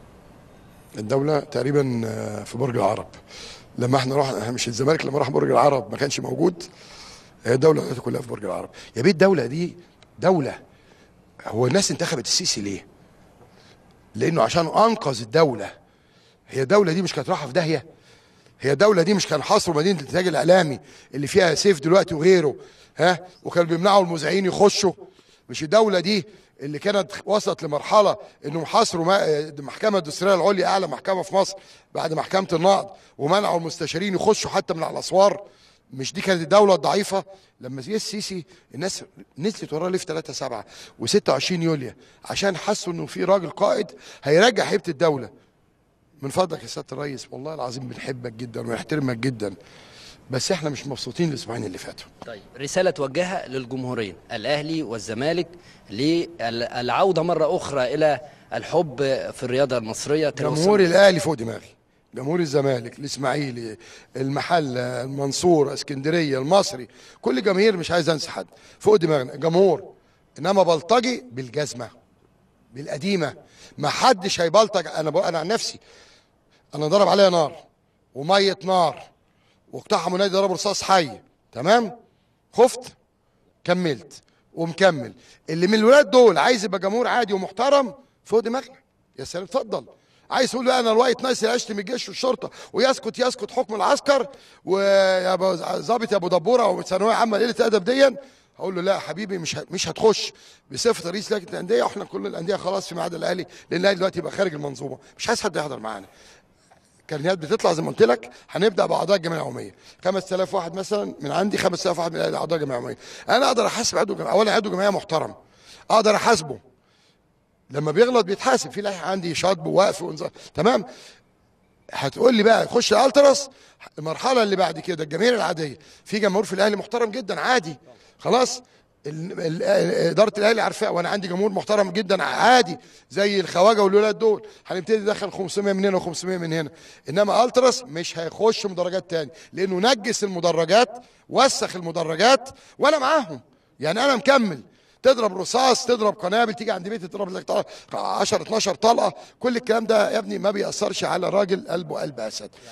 Speaker 3: الدولة تقريبا آه، في برج العرب لما احنا رحنا احنا مش الزمالك لما راح برج العرب ما كانش موجود هي الدولة دلوقتي كلها في برج العرب يا بيه الدولة دي دولة هو الناس انتخبت السيسي ليه؟ لأنه عشان أنقذ الدولة هي الدولة دي مش كانت رايحة في داهية هي الدولة دي مش كان حصروا مدينة الإنتاج الإعلامي اللي فيها سيف دلوقتي وغيره ها وكانوا بيمنعوا المذيعين يخشوا مش الدولة دي اللي كانت وصلت لمرحلة انهم حصروا ما- المحكمة الدستورية العليا أعلى محكمة في مصر بعد محكمة النقض ومنعوا المستشارين يخشوا حتى من على الأسوار مش دي كانت الدولة الضعيفة لما جه السيسي الناس نزلت وراه ليه في 3 7 و26 يوليو عشان حسوا انه في راجل قائد هيرجع هيبة الدولة من فضلك يا سياده الريس والله العظيم بنحبك جدا ونحترمك جدا بس احنا مش مبسوطين الاسبوعين اللي فاتوا
Speaker 4: طيب رسالة توجهها للجمهورين الأهلي والزمالك للعودة مرة أخرى إلى الحب في الرياضة المصرية
Speaker 3: جمهور الاهلي فوق دماغي جمهور الزمالك الاسماعيلي المحله المنصوره اسكندريه المصري كل جماهير مش عايز انسى حد فوق دماغنا جمهور انما بلطجي بالجزمه بالقديمه ما حدش هيبلطج انا بقى انا عن نفسي انا ضرب عليا نار وميه نار واقتحموا نادي ضربوا رصاص حي تمام خفت كملت ومكمل اللي من الولاد دول عايز يبقى جمهور عادي ومحترم فوق دماغنا يا سلام اتفضل عايز تقول بقى انا الوايت نايس اللي اشتم الجيش والشرطه ويسكت يسكت حكم العسكر ويا أبو ظابط يا ابو دبوره وثانويه عامه ليله ادب ديا هقول له لا يا حبيبي مش ه- مش هتخش بصفه رئيس لجنه الانديه واحنا كل الانديه خلاص في عدا الاهلي لان الاهلي دلوقتي يبقى خارج المنظومه مش عايز حد يحضر معانا كارنيات بتطلع زي ما قلت لك هنبدا باعضاء الجمعيه العموميه 5000 واحد مثلا من عندي 5000 واحد من اعضاء الجمعيه العموميه انا اقدر احاسب عضو جمعيه اولا عضو جمعيه محترم اقدر احاسبه لما بيغلط بيتحاسب في لائحه عندي شطب ووقف وانذار تمام هتقول لي بقى خش التراس المرحله اللي بعد كده الجماهير العاديه في جمهور في الاهلي محترم جدا عادي خلاص ال- ال- اداره الاهلي عارفاه وانا عندي جمهور محترم جدا عادي زي الخواجه والولاد دول هنبتدي ندخل 500 من هنا و500 من هنا انما التراس مش هيخش مدرجات تاني لانه نجس المدرجات وسخ المدرجات وانا معاهم يعني انا مكمل تضرب رصاص تضرب قنابل تيجي عند بيتي تضرب لك طلقة 10 12 طلقه كل الكلام ده يا ابني ما بيأثرش على راجل قلبه قلب اسد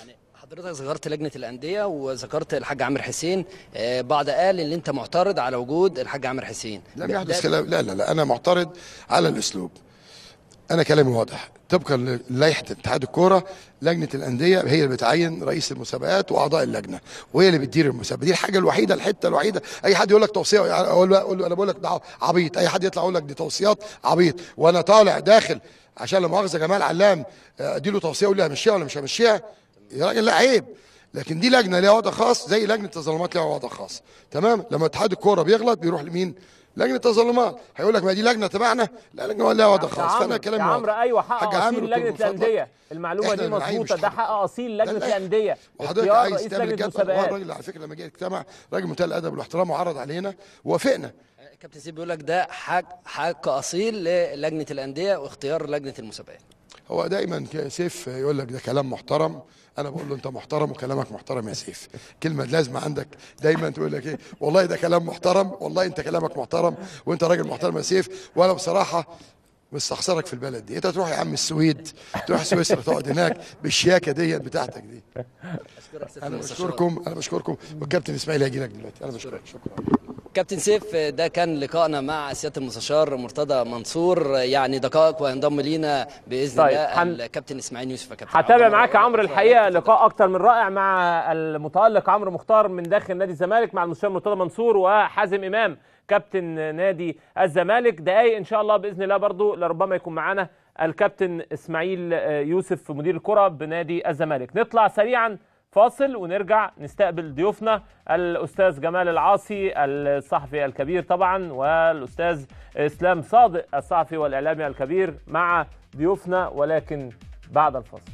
Speaker 4: حضرتك ذكرت لجنه الانديه وذكرت الحاج عامر حسين آه، بعض قال ان انت معترض على وجود الحاج عامر حسين
Speaker 3: لم
Speaker 4: ده-
Speaker 3: يحدث
Speaker 4: ده-
Speaker 3: كلام لا لا لا انا معترض على الاسلوب انا كلامي واضح طبقا للائحه اتحاد الكوره لجنه الانديه هي اللي بتعين رئيس المسابقات واعضاء اللجنه وهي اللي بتدير المسابقه دي الحاجه الوحيده الحته الوحيده اي حد يقول لك توصيه اقول له أقول له انا بقول لك ده عبيط اي حد يطلع يقول لك دي توصيات عبيط وانا طالع داخل عشان لا مؤاخذه جمال علام آه، ادي له توصيه اقول له همشيها ولا مش همشيها يا راجل لا عيب لكن دي لجنه ليها وضع خاص زي لجنه التظلمات ليها وضع خاص تمام لما اتحاد الكوره بيغلط بيروح لمين لجنه التظلمات هيقول لك ما دي لجنه تبعنا لا لجنه ليها وضع
Speaker 1: يا
Speaker 3: خاص فانا
Speaker 1: عمرو
Speaker 3: كلامي
Speaker 1: يا عمرو
Speaker 3: واضح.
Speaker 1: ايوه حق
Speaker 3: حاج عامر
Speaker 1: اصيل
Speaker 3: قلت له
Speaker 1: لجنه
Speaker 3: من فضلك
Speaker 1: الانديه المعلومه
Speaker 3: إحنا
Speaker 1: دي
Speaker 3: اللي نعين مش
Speaker 1: مظبوطه ده
Speaker 3: حد.
Speaker 1: حق اصيل
Speaker 3: ده
Speaker 1: لجنه
Speaker 3: لا.
Speaker 1: الانديه
Speaker 3: وحضرتك
Speaker 1: اختيار
Speaker 3: عايز
Speaker 1: رئيس
Speaker 3: تعمل
Speaker 1: لجنه
Speaker 3: جدول هو
Speaker 1: المسابقات
Speaker 3: الراجل على فكره لما جه اجتمع راجل منتهى الادب والاحترام وعرض علينا ووافقنا
Speaker 4: كابتن سيف بيقول لك ده حق حق اصيل للجنه الانديه واختيار لجنه المسابقات
Speaker 3: هو دايما ك- سيف يقول لك ده كلام محترم انا بقول له انت محترم وكلامك محترم يا سيف كلمه لازمه عندك دايما تقول لك ايه والله ده كلام محترم والله انت كلامك محترم وانت راجل محترم يا سيف وانا بصراحه مستخسرك في البلد دي انت تروح يا عم السويد تروح سويسرا تقعد هناك بالشياكه دي بتاعتك دي
Speaker 4: اشكرك سيادة
Speaker 3: انا
Speaker 4: المستشار.
Speaker 3: بشكركم انا بشكركم والكابتن اسماعيل هيجي لك دلوقتي انا بشكرك شكرا
Speaker 4: كابتن سيف ده كان لقائنا مع سياده المستشار مرتضى منصور يعني دقائق وينضم لينا باذن
Speaker 1: طيب،
Speaker 4: الله
Speaker 1: هن-
Speaker 4: الكابتن اسماعيل يوسف يا كابتن
Speaker 1: هتابع
Speaker 4: عمرو.
Speaker 1: معاك يا عمرو الحقيقه لقاء اكتر من رائع مع المتالق عمرو مختار من داخل نادي الزمالك مع المستشار مرتضى منصور وحازم امام كابتن نادي الزمالك دقايق ان شاء الله باذن الله برضو لربما يكون معانا الكابتن اسماعيل آه، يوسف مدير الكره بنادي الزمالك نطلع سريعا فاصل ونرجع نستقبل ضيوفنا الاستاذ جمال العاصي الصحفي الكبير طبعا والاستاذ اسلام صادق الصحفي والاعلامي الكبير مع ضيوفنا ولكن بعد الفاصل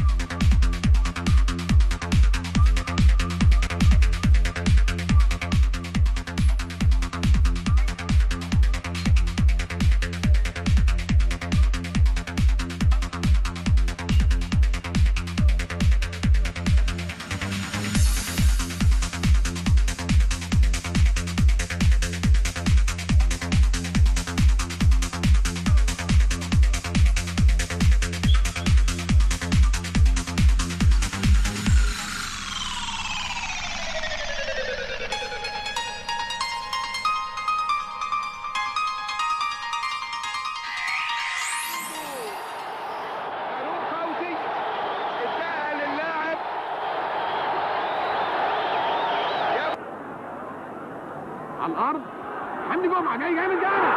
Speaker 6: فاروق فوزي اداها للاعب على الارض حمدي جمعه جاي جاي من جامد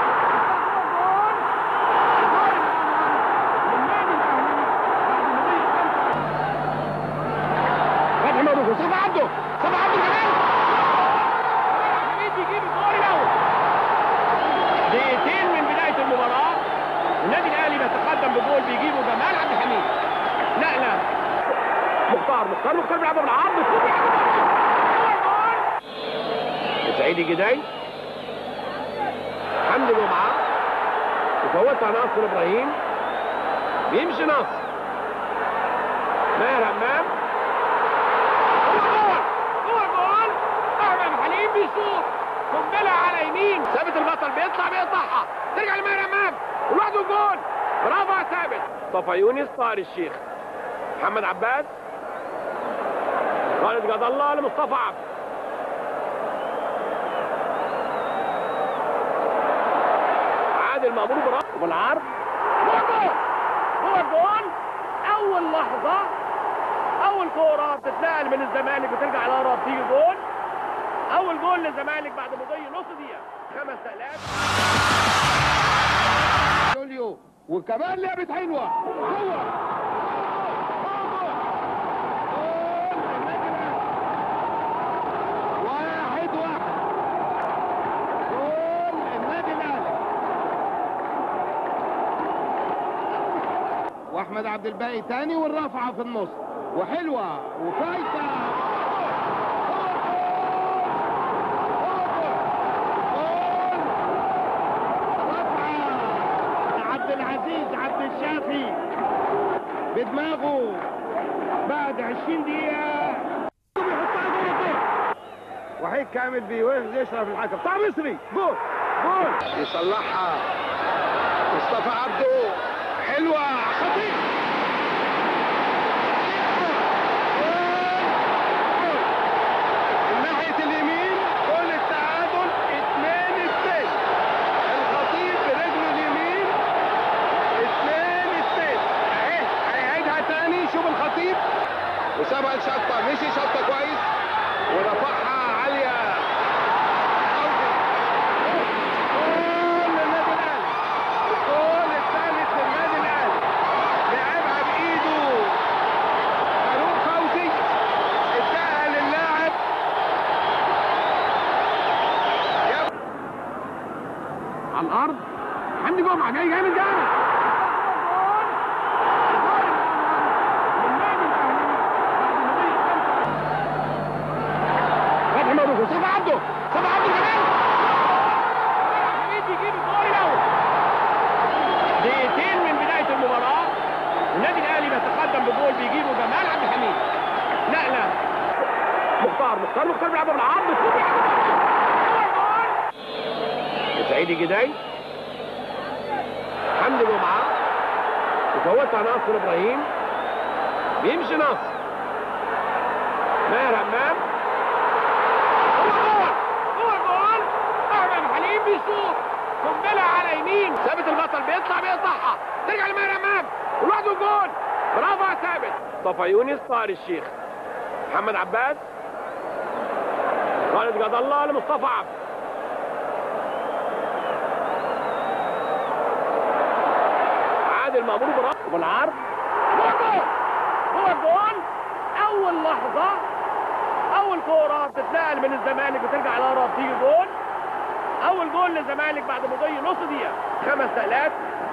Speaker 6: فتحي مبروك مصطفى عبده مصطفى عبده كمان حميد بيجيب الجول الاول دقيقتين من بدايه المباراه النادي الاهلي بيتقدم بجول بيجيبه جمال عبد الحميد نقله مختار مختار مختار بيلعبها بالعرض سعيد جداي حمدي جمعه وفوتها ناصر ابراهيم بيمشي ناصر ماهر همام هو جول هو جول احمد حليم بيشوط قنبله على يمين ثابت البطل بيطلع بيقطعها ترجع لماهر همام ولوحده جول برافو يا ثابت صفا يونس طاهر الشيخ محمد عباس خالد جد الله لمصطفى عبد عادل مأمور براسه بالعرض هو جول هو جول اول لحظه اول كوره بتتنقل من الزمالك بترجع الاقرب تيجي جول اول جول للزمالك بعد مضي نص دقيقه خمس تقلات جوليو وكمان لعبت حلوه هو واحد واحد جول النادي الاهلي واحمد عبد الباقي تاني والرافعه في النص وحلوه وفايته عبد العزيز عبد الشافي بدماغه بعد 20 دقيقة بيحطها جوه الجول وحيد كامل بيوقف يشرف الحكم بتاع مصري جول جول يصلحها مصطفى عبده حلوة خطير الارض حمدي جمعه جاي جاي من جامد فتحي مبروك مصطفى عبده مصطفى عبده كمان حميد بيجيب الجول الاول دقيقتين من بدايه المباراه النادي الاهلي بيتقدم بجول بيجيبه جمال عبد الحميد نقله مختار مختار مختار بيلعبها بالعرض سعيد جداي حمدي جمعه وفوتها ناصر ابراهيم بيمشي ناصر ماهر همام هو جول هو جول احمد حليم بيشوط قنبله على يمين ثابت البطل بيطلع بيقطعها ترجع لماهر همام ولوحده جول برافو يا ثابت صفا يونس طاهر الشيخ محمد عباس خالد جد الله لمصطفى عبد عادل مأمور بالرأس وبالعرض هو جول هو جول أول لحظة أول كورة بتتنقل من الزمالك بترجع لورا بتيجي جول أول جول للزمالك بعد مضي نص دقيقة خمس نقلات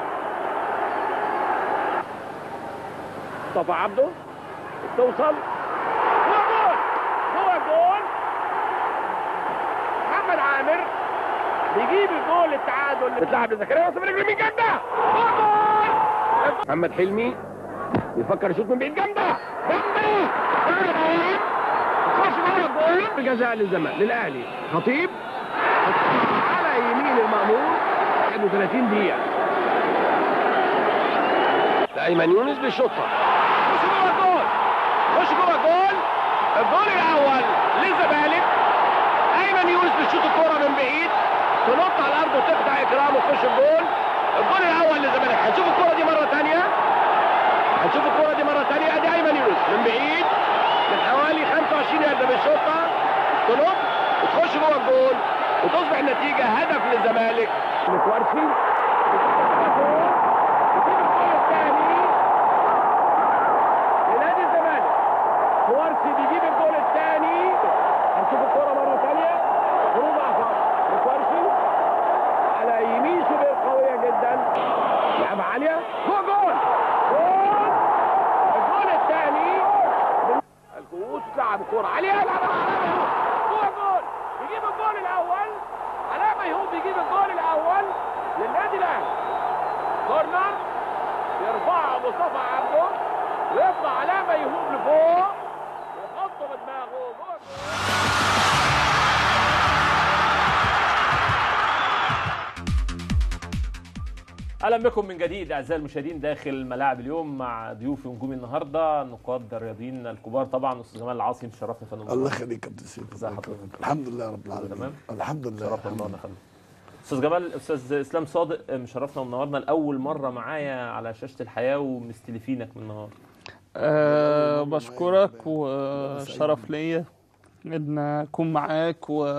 Speaker 6: مصطفى عبده توصل هو جول هو جول محمد عامر بيجيب الجول التعادل اللي بتلعب لزكريا وصف رجل من جامده هو جول محمد حلمي بيفكر يشوط من بعيد جامده جامده خش جوه الجول بجزاء للزمالك للاهلي خطيب على يمين المأمور 31 دقيقة لأيمن يونس بيشوطها خش جوه الجول خش جوه الجول الجول الأول للزمالك أيمن يونس بيشوط الكورة من بعيد تنط على الأرض وتقطع إكرام وتخش الجول الجول الأول للزمالك هنشوف الكورة دي مرة تانية هنشوف الكورة دي مرة تانية أدي أيمن يونس من بعيد من حوالي 25 يارده بيشوطها تنط وتخش جوه الجول وتصبح النتيجة هدف للزمالك متورشي لنادي الزمالك متورشي بيجيب الجول الثاني هنشوف الكورة مرة ثانية خروج عصام متورشي على يمين شبه قوية جدا لعبة عالية هو جول جول الجول الثاني الكؤوس لعب كورة عالية لعبة هو جول بيجيب الجول الأول علاء ميهوب بيجيب الجول الأول للنادي الأهلي كورنر يرفعها مصطفى عبده ويطلع علاء ميهوب لفوق ويحطه بدماغه جول
Speaker 1: اهلا بكم من جديد اعزائي المشاهدين داخل ملاعب اليوم مع ضيوفي ونجوم النهارده نقاد الرياضيين الكبار طبعا استاذ جمال العاصي مشرفنا في
Speaker 7: الله يخليك يا كابتن سيف
Speaker 1: ازي حضرتك؟
Speaker 7: الحمد لله رب العالمين
Speaker 1: تمام؟
Speaker 7: الحمد لله
Speaker 1: شرفنا
Speaker 7: الحمد
Speaker 1: النهارده خلينا استاذ جمال استاذ اسلام صادق مشرفنا ومنورنا لاول مره معايا على شاشه الحياه ومستلفينك من النهار
Speaker 8: أه بشكرك وشرف ليا ان اكون معاك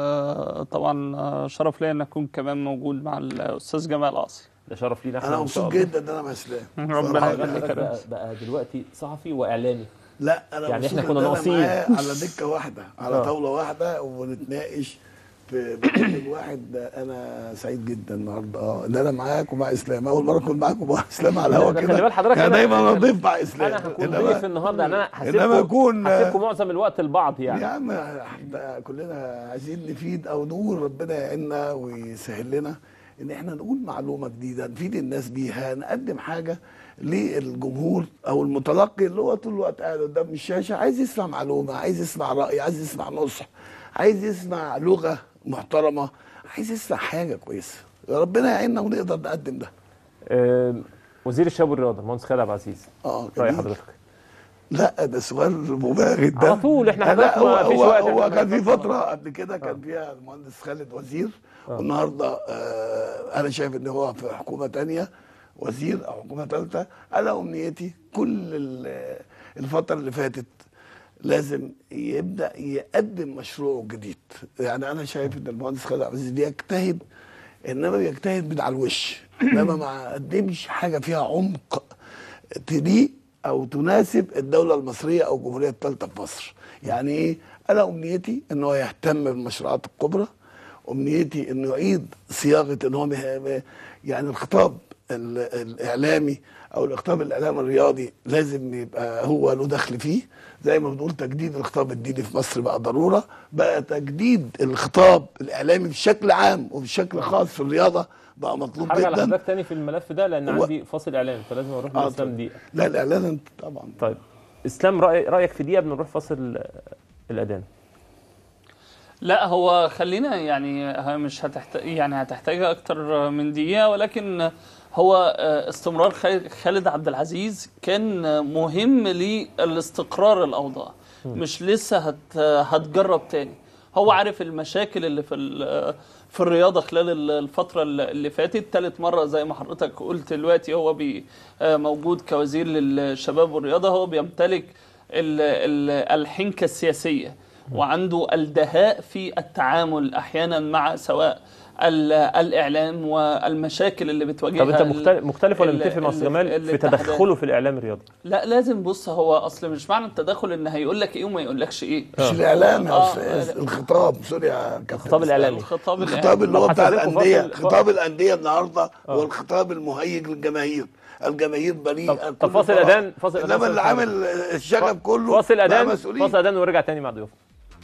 Speaker 8: وطبعا شرف ليا ان اكون كمان موجود مع الاستاذ جمال عاصي
Speaker 1: ده شرف لينا احنا
Speaker 7: انا
Speaker 1: إن شاء
Speaker 7: مبسوط
Speaker 1: الله.
Speaker 7: جدا ان انا مع اسلام
Speaker 8: ربنا
Speaker 7: صراحة.
Speaker 8: يخليك يا
Speaker 1: بقى, بقى دلوقتي صحفي واعلامي
Speaker 7: لا انا
Speaker 1: يعني
Speaker 7: مبسوط
Speaker 1: إحنا كنا
Speaker 7: إن أنا
Speaker 1: ناقصين.
Speaker 7: معاه على دكه واحده على
Speaker 1: آه.
Speaker 7: طاوله واحده ونتناقش في برنامج واحد ده انا سعيد جدا النهارده اه ان انا معاك ومع اسلام اول مره اكون معاك ومع اسلام على الهوا
Speaker 1: ده
Speaker 7: كده
Speaker 1: خلي بال حضرتك
Speaker 7: يعني
Speaker 1: أنا-
Speaker 7: دايما انا
Speaker 1: أنا-
Speaker 7: ضيف مع اسلام
Speaker 1: انا هكون
Speaker 7: إنما-
Speaker 1: ضيف النهارده يعني انا
Speaker 7: إنما أكون-
Speaker 1: هسيبكم هسيبكم معظم الوقت لبعض يعني
Speaker 7: يا عم احنا كلنا عايزين نفيد او نقول ربنا يعيننا ويسهل لنا ان احنا نقول معلومه جديده نفيد الناس بيها نقدم حاجه للجمهور او المتلقي اللي هو طول الوقت قاعد قدام الشاشه عايز يسمع معلومه عايز يسمع راي عايز يسمع نصح عايز يسمع لغه محترمه عايز يسمع حاجه كويسه ربنا يعيننا ونقدر نقدم ده
Speaker 1: آم، وزير الشباب والرياضه المهندس خالد عبد العزيز
Speaker 7: اه
Speaker 1: راي
Speaker 7: جميل.
Speaker 1: حضرتك
Speaker 7: لا ده سؤال مباغت ده
Speaker 1: على طول، إحنا
Speaker 7: لا
Speaker 1: حضرتك
Speaker 7: هو
Speaker 1: ما فيش
Speaker 7: هو,
Speaker 1: وقت
Speaker 7: هو
Speaker 1: إحنا
Speaker 7: كان في
Speaker 1: بنفكر.
Speaker 7: فتره قبل كده كان فيها المهندس خالد وزير والنهارده آه انا شايف ان هو في حكومه تانية وزير او حكومه ثالثه انا امنيتي كل ال- الفتره اللي فاتت لازم يبدا يقدم مشروعه الجديد يعني انا شايف ان المهندس خالد عبد العزيز بيجتهد انما بيجتهد من على الوش انما ما قدمش حاجه فيها عمق تليق او تناسب الدوله المصريه او الجمهوريه الثالثه في مصر يعني ايه انا امنيتي ان هو يهتم بالمشروعات الكبرى امنيتي انه يعيد صياغه ان هو مه- يعني الخطاب ال- الاعلامي او الخطاب الاعلامي الرياضي لازم يبقى هو له دخل فيه زي ما بنقول تجديد الخطاب الديني في مصر بقى ضروره بقى تجديد الخطاب الاعلامي بشكل عام وبشكل خاص في الرياضه بقى مطلوب
Speaker 1: هرجع
Speaker 7: جدا
Speaker 1: لحضرتك تاني في الملف ده لان
Speaker 7: هو-
Speaker 1: عندي فاصل اعلان فلازم اروح
Speaker 7: آه،
Speaker 1: لاسلام
Speaker 7: طيب.
Speaker 1: دقيقه
Speaker 7: لا الاعلان طبعا
Speaker 1: طيب اسلام رأي رايك في دقيقه بنروح فاصل الاذان
Speaker 8: لا هو خلينا يعني ه- مش هتحتاج يعني هتحتاج اكتر من دقيقة ولكن هو آه، استمرار خالد- خالد عبد العزيز كان آه، مهم للاستقرار الاوضاع مش لسه هت هتجرب تاني هو عارف المشاكل اللي في ال- في الرياضه خلال ال- الفتره اللي فاتت ثالث مره زي ما حضرتك قلت دلوقتي هو بي آه، موجود كوزير للشباب والرياضه هو بيمتلك ال- ال- الحنكه السياسيه وعنده الدهاء في التعامل احيانا مع سواء ال- الاعلام والمشاكل اللي بتواجهها
Speaker 1: طب انت
Speaker 8: ال-
Speaker 1: مختلف, مختلف ولا
Speaker 8: ال-
Speaker 1: متفق مع استاذ
Speaker 8: ال-
Speaker 1: جمال في
Speaker 8: الاتحادات.
Speaker 1: تدخله في الاعلام الرياضي
Speaker 8: لا لازم بص هو اصل مش معنى التدخل ان هيقول لك ايه وما يقولكش ايه
Speaker 7: مش الاعلام يا
Speaker 8: آه،
Speaker 7: استاذ الخطاب سوري يا كابتن
Speaker 1: الخطاب الاعلامي
Speaker 8: الخطاب
Speaker 7: الخطاب اللي هو
Speaker 1: طب
Speaker 7: بتاع
Speaker 1: حضرتك
Speaker 7: الانديه
Speaker 1: فاصل-
Speaker 7: خطاب الانديه النهارده هو الخطاب المهيج للجماهير الجماهير بريئه
Speaker 1: طب-
Speaker 7: كل
Speaker 1: طب فاصل
Speaker 7: براءة.
Speaker 1: أذان، فاصل أذان
Speaker 7: انما اللي
Speaker 1: فاصل
Speaker 7: عامل الشغب كله
Speaker 1: فاصل
Speaker 7: بقى
Speaker 1: اذان
Speaker 7: مسؤولين.
Speaker 1: فاصل اذان ونرجع تاني مع ضيوفنا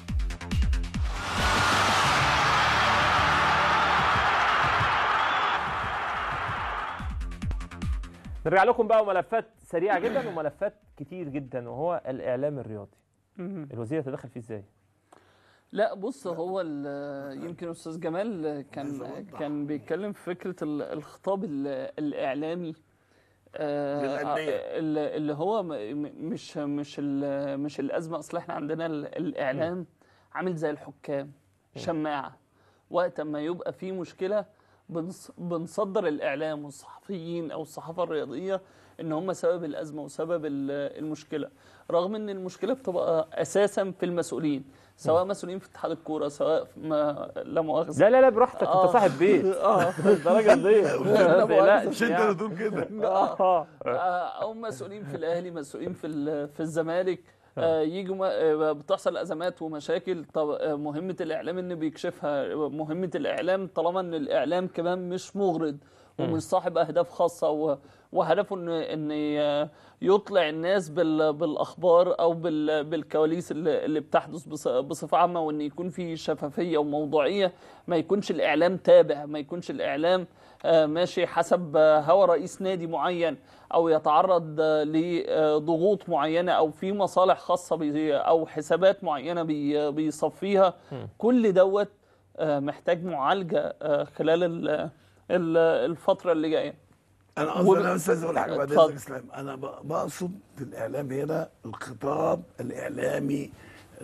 Speaker 1: نرجع لكم بقى وملفات سريعه جدا وملفات كتير جدا وهو الاعلام الرياضي الوزير يتدخل فيه ازاي
Speaker 8: لا بص هو ال- يمكن استاذ جمال كان كان بيتكلم في فكره ال- الخطاب ال- الاعلامي آه،
Speaker 7: للأندية.
Speaker 8: ال- اللي هو م- م- مش مش ال- مش الازمه اصل احنا عندنا ال- الاعلام عامل زي الحكام شماعه وقت ما يبقى في مشكله بنص- بنصدر الاعلام والصحفيين او الصحافه الرياضيه ان هم سبب الازمه وسبب ال- المشكله رغم ان المشكله بتبقى اساسا في المسؤولين سواء مسؤولين في اتحاد الكوره سواء في ما لا مؤاخذه
Speaker 1: لا لا لا براحتك
Speaker 8: آه.
Speaker 1: انت صاحب بيت
Speaker 8: اه
Speaker 1: ده راجل ضيف ما تقلقش
Speaker 7: مش انت
Speaker 1: يعني.
Speaker 7: اللي تقول كده
Speaker 1: آه.
Speaker 8: آه، او مسؤولين في الاهلي مسؤولين في ال- في الزمالك آه، يجوا ما- آه، بتحصل ازمات ومشاكل طب آه، مهمه الاعلام ان بيكشفها مهمه الاعلام طالما ان الاعلام كمان مش مغرض ومش صاحب اهداف خاصه و- وهدفه ان ان ي- يطلع الناس بال- بالاخبار او بال- بالكواليس اللي اللي بتحدث بص- بصفه عامه وان يكون في شفافيه وموضوعيه ما يكونش الاعلام تابع ما يكونش الاعلام آه، ماشي حسب آه، هوى رئيس نادي معين او يتعرض آه، لضغوط معينه او في مصالح خاصه بي او حسابات معينه بي بيصفيها كل دوت آه، محتاج معالجه آه، خلال ال- ال- الفتره اللي جايه
Speaker 7: انا قصدي
Speaker 8: وب-
Speaker 7: انا بس عايز اقول حاجه بعد
Speaker 8: اتفضل.
Speaker 7: اذنك اسلام انا ب- بقصد في الاعلام هنا الخطاب الاعلامي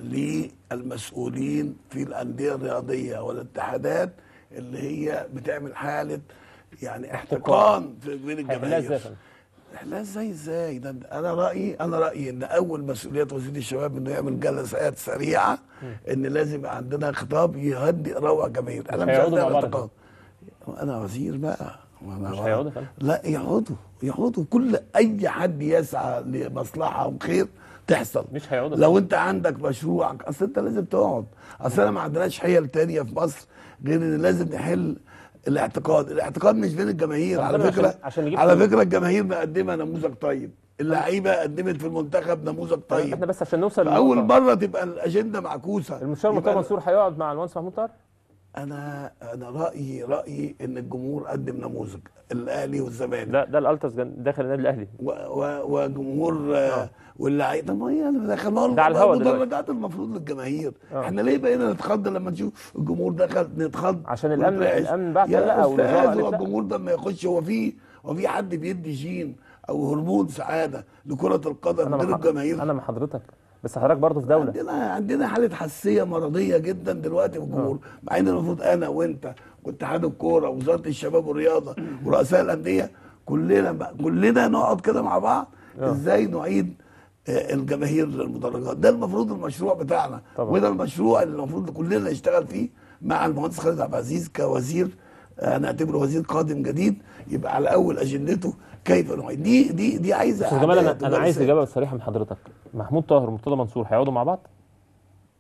Speaker 7: للمسؤولين في الانديه الرياضيه والاتحادات اللي هي بتعمل حاله يعني احتقان في بين
Speaker 1: هيحلها ازاي يا
Speaker 7: الجماهير
Speaker 1: فندم؟
Speaker 7: لا ازاي ازاي ده انا رايي انا رايي ان اول مسؤوليات وزير الشباب انه يعمل جلسات سريعه ان لازم يبقى عندنا خطاب يهدئ روع الجماهير انا
Speaker 1: مش
Speaker 7: مش عايز
Speaker 1: هيقعدوا مع بعض
Speaker 7: اعتقاد انا وزير بقى وأنا
Speaker 1: مش هيقعدوا فعلا؟
Speaker 7: لا يقعدوا يقعدوا كل اي حد يسعى لمصلحه وخير تحصل
Speaker 1: مش هيقعدوا
Speaker 7: لو انت عندك مشروع اصل انت لازم تقعد اصل انا ما عندناش حيل تانية في مصر غير ان لازم نحل الاعتقاد الاعتقاد مش بين الجماهير
Speaker 1: طب
Speaker 7: على
Speaker 1: أنا
Speaker 7: فكره
Speaker 1: عشان- عشان نجيب
Speaker 7: على
Speaker 1: فلوس.
Speaker 7: فكره الجماهير مقدمه نموذج طيب اللعيبه قدمت في المنتخب نموذج
Speaker 1: احنا
Speaker 7: طيب
Speaker 1: بس عشان نوصل
Speaker 7: فاول
Speaker 1: للنقطة.
Speaker 7: مره تبقى الاجنده معكوسه
Speaker 1: المستشار
Speaker 7: يبقى
Speaker 1: مرتضى منصور هيقعد مع المهندس محمود طاهر
Speaker 7: انا انا رايي رايي ان الجمهور قدم نموذج الاهلي والزمالك
Speaker 1: ده ده الالتراس جن- داخل النادي الاهلي
Speaker 7: و و وجمهور آه. واللعيبه طب ما هي انا داخل ما هو
Speaker 1: ده على الهوا دلوقتي.
Speaker 7: المدرجات المفروض للجماهير
Speaker 1: آه.
Speaker 7: احنا ليه بقينا نتخض لما نشوف الجمهور دخل نتخض
Speaker 1: عشان الأمن-
Speaker 7: ونترعش؟
Speaker 1: الأمن بعت
Speaker 7: يا
Speaker 1: لا، والوزارة
Speaker 7: استاذ
Speaker 1: قالت
Speaker 7: هو
Speaker 1: لا.
Speaker 7: الجمهور ده ما يخش هو في هو في حد بيدي جين او هرمون سعاده لكره القدم
Speaker 1: انا
Speaker 7: غير
Speaker 1: مع
Speaker 7: الجماهير
Speaker 1: انا مع حضرتك بس حضرتك برضه في دوله
Speaker 7: عندنا عندنا حاله حساسيه مرضيه جدا دلوقتي في الجمهور مع ان المفروض انا وانت واتحاد الكوره ووزاره الشباب والرياضه ورؤساء الانديه كلنا بقى كلنا نقعد كده مع بعض ازاي نعيد آه، الجماهير للمدرجات ده المفروض المشروع بتاعنا
Speaker 1: طبعا.
Speaker 7: وده المشروع اللي المفروض كلنا نشتغل فيه مع المهندس خالد عبد العزيز كوزير آه، انا اعتبره وزير قادم جديد يبقى على اول اجندته كيف نعيد دي دي دي عايزه
Speaker 1: استاذ جمال انا
Speaker 7: إعداد
Speaker 1: انا عايز
Speaker 7: وجلسات.
Speaker 1: اجابه صريحه من حضرتك محمود طاهر ومرتضى منصور هيقعدوا مع بعض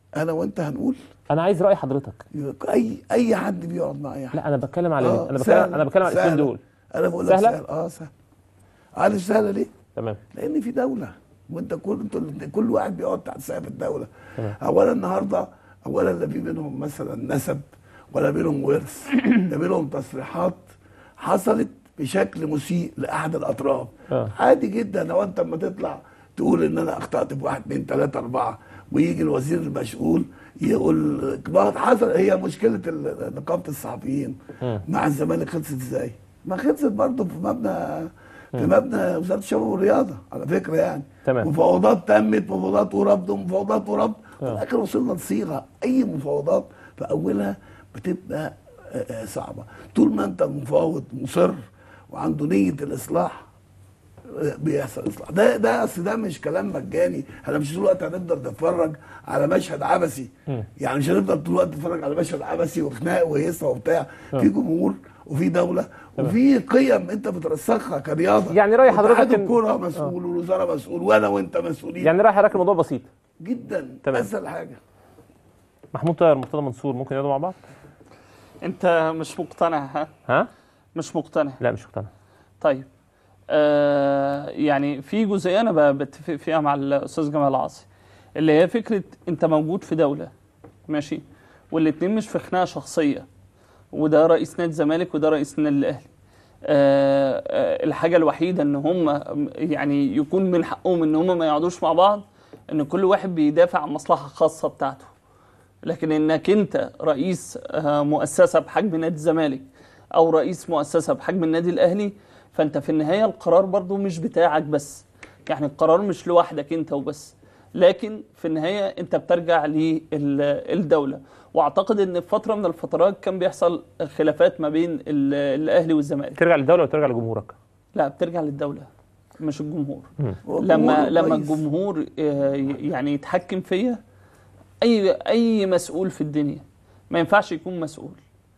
Speaker 7: انا وانت هنقول
Speaker 1: انا عايز راي حضرتك
Speaker 7: اي اي حد بيقعد مع اي حد
Speaker 1: لا انا بتكلم على
Speaker 7: آه،
Speaker 1: انا بتكلم
Speaker 7: سهلة،
Speaker 1: انا بتكلم على الاثنين
Speaker 7: سهلة.
Speaker 1: دول
Speaker 7: انا بقول لك
Speaker 1: سهلة؟
Speaker 7: سهل اه سهل عارف سهله ليه؟
Speaker 1: تمام
Speaker 7: لان في دوله وانت كل انتوا الاتنين- كل واحد بيقعد تحت سقف الدوله
Speaker 1: تمام.
Speaker 7: اولا النهارده اولا لا في بينهم مثلا نسب ولا بينهم ورث ده بينهم تصريحات حصلت بشكل مسيء لاحد الاطراف
Speaker 1: آه.
Speaker 7: عادي جدا لو انت اما تطلع تقول ان انا اخطات في واحد اثنين ثلاثه اربعه ويجي الوزير المسؤول يقول ما حصل هي مشكله ال- نقابه الصحفيين مع الزمالك خلصت ازاي؟ ما خلصت برضه في مبنى في مبنى وزاره الشباب والرياضه على فكره يعني
Speaker 1: تمام.
Speaker 7: مفاوضات تمت مفاوضات ورفض ومفاوضات ورفض في الاخر وصلنا لصيغه اي مفاوضات في اولها بتبقى آه، آه، صعبه طول ما انت مفاوض مصر وعنده نيه الاصلاح آه، بيحصل اصلاح ده ده اصل ده مش كلام مجاني احنا مش طول الوقت هنفضل نتفرج على مشهد عبثي يعني مش هنفضل طول الوقت نتفرج على مشهد عبثي وخناق وهيصه وبتاع في جمهور وفي دوله وفي قيم انت بترسخها كرياضه
Speaker 1: يعني رأي
Speaker 7: واتحاد
Speaker 1: حضرتك إن-
Speaker 7: الكوره مسؤول والوزاره مسؤول وانا وانت مسؤولين
Speaker 1: يعني راي حضرتك الموضوع بسيط
Speaker 7: جدا
Speaker 1: تمام.
Speaker 7: اسهل حاجه
Speaker 1: محمود طاهر مرتضى منصور ممكن يقعدوا مع بعض
Speaker 8: انت مش مقتنع ها
Speaker 1: ها
Speaker 8: مش مقتنع
Speaker 1: لا مش مقتنع
Speaker 8: طيب آه يعني في جزئيه انا ب- بتفق فيها مع الاستاذ جمال عاصي اللي هي فكره انت موجود في دوله ماشي والاتنين مش في خناقه شخصيه وده رئيس نادي الزمالك وده رئيس النادي الاهلي آه آه الحاجه الوحيده ان هم يعني يكون من حقهم ان هم ما يقعدوش مع بعض ان كل واحد بيدافع عن مصلحه خاصه بتاعته لكن انك انت رئيس آه، مؤسسه بحجم نادي الزمالك او رئيس مؤسسه بحجم النادي الاهلي فانت في النهايه القرار برضو مش بتاعك بس يعني القرار مش لوحدك انت وبس لكن في النهايه انت بترجع للدوله واعتقد ان في فتره من الفترات كان بيحصل خلافات ما بين ال- الاهلي والزمالك
Speaker 1: ترجع للدوله ولا ترجع لجمهورك
Speaker 8: لا بترجع للدوله مش الجمهور
Speaker 7: هو
Speaker 8: لما
Speaker 7: الجمهور
Speaker 8: لما
Speaker 7: كويس.
Speaker 8: الجمهور آه، يعني يتحكم فيا اي اي مسؤول في الدنيا ما ينفعش يكون مسؤول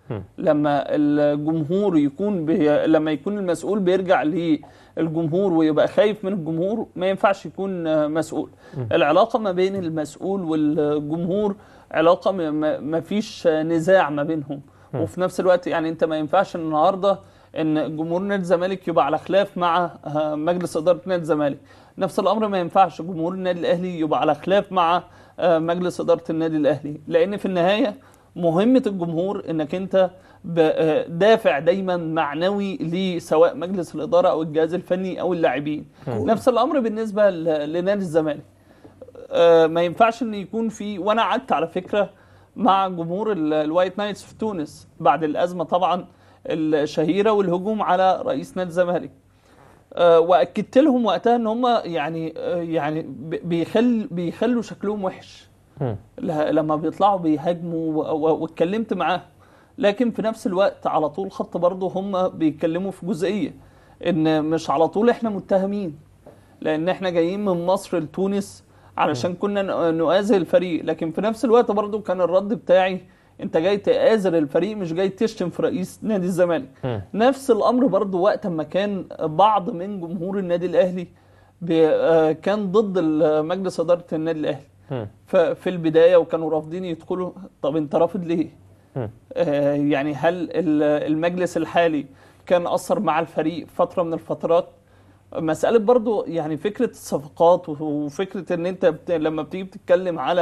Speaker 8: لما الجمهور يكون بي... لما يكون المسؤول بيرجع للجمهور ويبقى خايف من الجمهور ما ينفعش يكون آه، مسؤول العلاقة ما بين المسؤول والجمهور علاقة ما- ما ما فيش نزاع ما بينهم وفي نفس الوقت يعني انت ما ينفعش النهارده ان جمهور نادي الزمالك يبقى على خلاف مع آه، مجلس اداره نادي الزمالك نفس الامر ما ينفعش جمهور النادي الاهلي يبقى على خلاف مع آه، مجلس اداره النادي الاهلي لان في النهايه مهمه الجمهور انك انت ب- آه، دافع دايما معنوي لسواء مجلس الاداره او الجهاز الفني او اللاعبين نفس الامر بالنسبه ل- لنادي الزمالك آه، ما ينفعش ان يكون في وانا قعدت على فكره مع جمهور ال- الوايت نايتس في تونس بعد الازمه طبعا الشهيره والهجوم على رئيس نادي الزمالك آه، واكدت لهم وقتها ان هم يعني آه، يعني ب- بيخل بيخلوا شكلهم وحش
Speaker 1: مم.
Speaker 8: ل- لما بيطلعوا بيهاجموا و- و- واتكلمت معاهم لكن في نفس الوقت على طول خط برضه هم بيتكلموا في جزئيه ان مش على طول احنا متهمين لان احنا جايين من مصر لتونس علشان كنا ن- نؤازر الفريق لكن في نفس الوقت برضو كان الرد بتاعي انت جاي تآزر الفريق مش جاي تشتم في رئيس نادي الزمالك
Speaker 1: مم.
Speaker 8: نفس الامر برضو وقت ما كان بعض من جمهور النادي الاهلي بي- آه، كان ضد ال- مجلس اداره النادي الاهلي
Speaker 1: مم.
Speaker 8: ففي البدايه وكانوا رافضين يدخلوا طب انت رافض ليه؟
Speaker 1: مم.
Speaker 8: آه، يعني هل ال- المجلس الحالي كان أثر مع الفريق فترة من الفترات مسألة برضو يعني فكرة الصفقات وفكرة ان انت بت... لما بتيجي بتتكلم على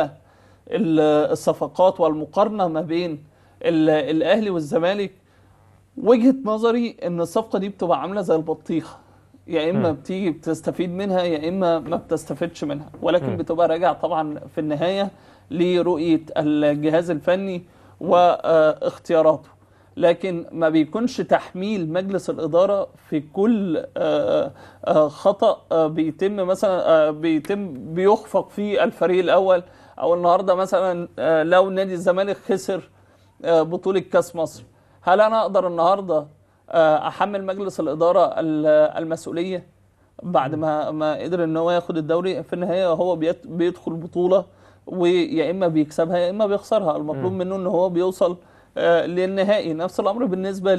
Speaker 8: ال- الصفقات والمقارنة ما بين ال- الاهلي والزمالك وجهة نظري ان الصفقة دي بتبقى عاملة زي البطيخة يا اما بتيجي بتستفيد منها يا اما ما بتستفيدش منها ولكن بتبقى راجع طبعا في النهاية لرؤية الجهاز الفني واختياراته لكن ما بيكونش تحميل مجلس الإدارة في كل آه، آه، خطأ آه، بيتم مثلا آه، بيتم بيخفق في الفريق الأول أو النهاردة مثلا آه، لو نادي الزمالك خسر آه، بطولة كأس مصر هل أنا أقدر النهاردة آه، أحمل مجلس الإدارة ال- المسؤولية بعد ما ما قدر ان هو ياخد الدوري في النهايه هو بيت- بيدخل بطوله ويا اما بيكسبها يا اما بيخسرها المطلوب منه ان هو بيوصل آه، للنهائي نفس الامر بالنسبه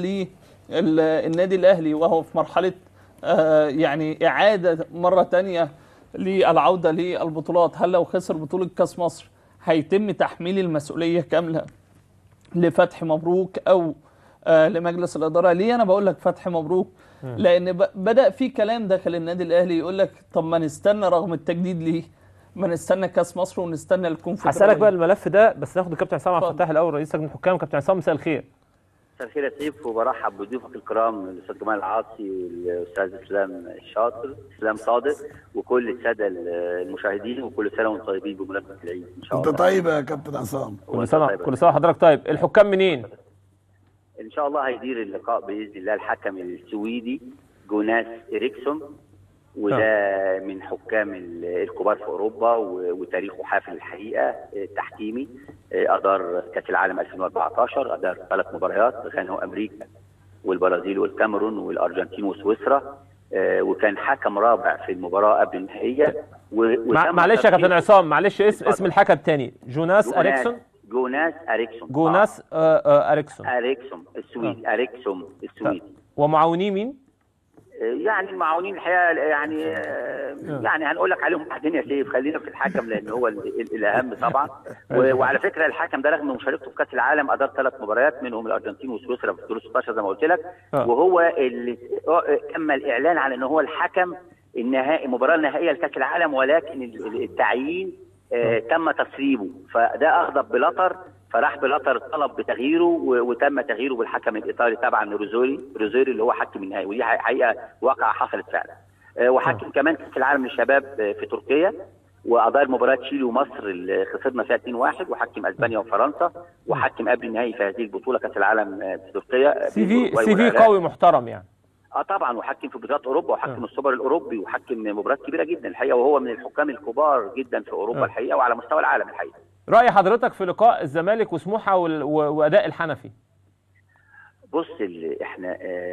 Speaker 8: للنادي الاهلي وهو في مرحله آه، يعني اعاده مره تانية للعوده للبطولات هل لو خسر بطوله كاس مصر هيتم تحميل المسؤوليه كامله لفتحي مبروك او آه لمجلس الاداره ليه انا بقول لك فتحي مبروك لان ب- بدا في كلام داخل النادي الاهلي يقول لك طب ما نستنى رغم التجديد ليه ما نستنى كاس مصر ونستنى الكونفدراليه
Speaker 1: هسألك بقى الملف ده بس ناخد الكابتن عصام عبد
Speaker 8: اتفضل.
Speaker 1: الفتاح الاول رئيس لجنه الحكام كابتن عصام مساء الخير
Speaker 9: مساء الخير يا سيف وبرحب بضيوفك الكرام الاستاذ جمال العاصي والاستاذ اسلام الشاطر اسلام صادق وكل الساده المشاهدين وكل سنه وانتم طيبين بمناسبه العيد ان شاء الله
Speaker 7: انت طيب يا كابتن عصام
Speaker 1: كل
Speaker 9: وأنت
Speaker 1: سنه
Speaker 9: طيب.
Speaker 1: كل سنه وحضرتك طيب الحكام منين
Speaker 9: ان شاء الله هيدير اللقاء باذن الله الحكم السويدي جوناس اريكسون وده من حكام ال- الكبار في اوروبا و- وتاريخه حافل الحقيقه آه، تحكيمي آه، ادار كاس العالم 2014 ادار ثلاث مباريات غانا وامريكا والبرازيل والكاميرون والارجنتين وسويسرا آه، وكان حكم رابع في المباراه قبل النهائيه و-
Speaker 1: مع-
Speaker 9: وتم
Speaker 1: معلش يا كابتن
Speaker 9: ترشيحه-
Speaker 1: عصام معلش اسم
Speaker 9: اتفضل.
Speaker 1: اسم الحكم تاني جوناس
Speaker 9: جوناس-
Speaker 1: اريكسون
Speaker 9: جوناس اريكسون
Speaker 1: جوناس آه، آه، اريكسون
Speaker 9: آه. اريكسون السويدي اريكسون السويدي
Speaker 1: ومعاونيه مين
Speaker 9: يعني المعاونين الحقيقه يعني يعني هنقول لك عليهم بعدين يا سيف خلينا في الحكم لان هو ال- ال- الاهم طبعا و- وعلى فكره الحكم ده رغم مشاركته في كاس العالم ادار ثلاث مباريات منهم الارجنتين وسويسرا في دور 16 زي ما قلت لك
Speaker 1: آه.
Speaker 9: وهو اللي تم الاعلان على ان هو الحكم النهائي المباراه النهائيه لكاس العالم ولكن ال- ال- التعيين آه، تم تسريبه فده اغضب بلاتر فراح بلاتر طلب بتغييره و- وتم تغييره بالحكم الايطالي طبعا روزوري روزوري اللي هو حكم النهائي ودي حقيقه حقيقة واقعه حصلت فعلا آه، وحكم كمان كاس العالم للشباب آه، في تركيا وادار مباراه تشيلي ومصر اللي خسرنا فيها 2-1 وحكم اسبانيا وفرنسا وحكم قبل النهائي في هذه البطوله كاس العالم آه، في تركيا آه،
Speaker 1: سي في
Speaker 9: بالأوروغواي
Speaker 1: سي في
Speaker 9: والعراق.
Speaker 1: قوي محترم يعني
Speaker 9: اه طبعا وحكم في بطولات اوروبا وحكم السوبر الاوروبي وحكم مباريات كبيره جدا الحقيقه وهو من الحكام الكبار جدا في اوروبا
Speaker 1: آه.
Speaker 9: الحقيقه وعلى مستوى العالم الحقيقه
Speaker 1: راي حضرتك في لقاء الزمالك وسموحه وال- و- واداء الحنفي
Speaker 9: بص ال- احنا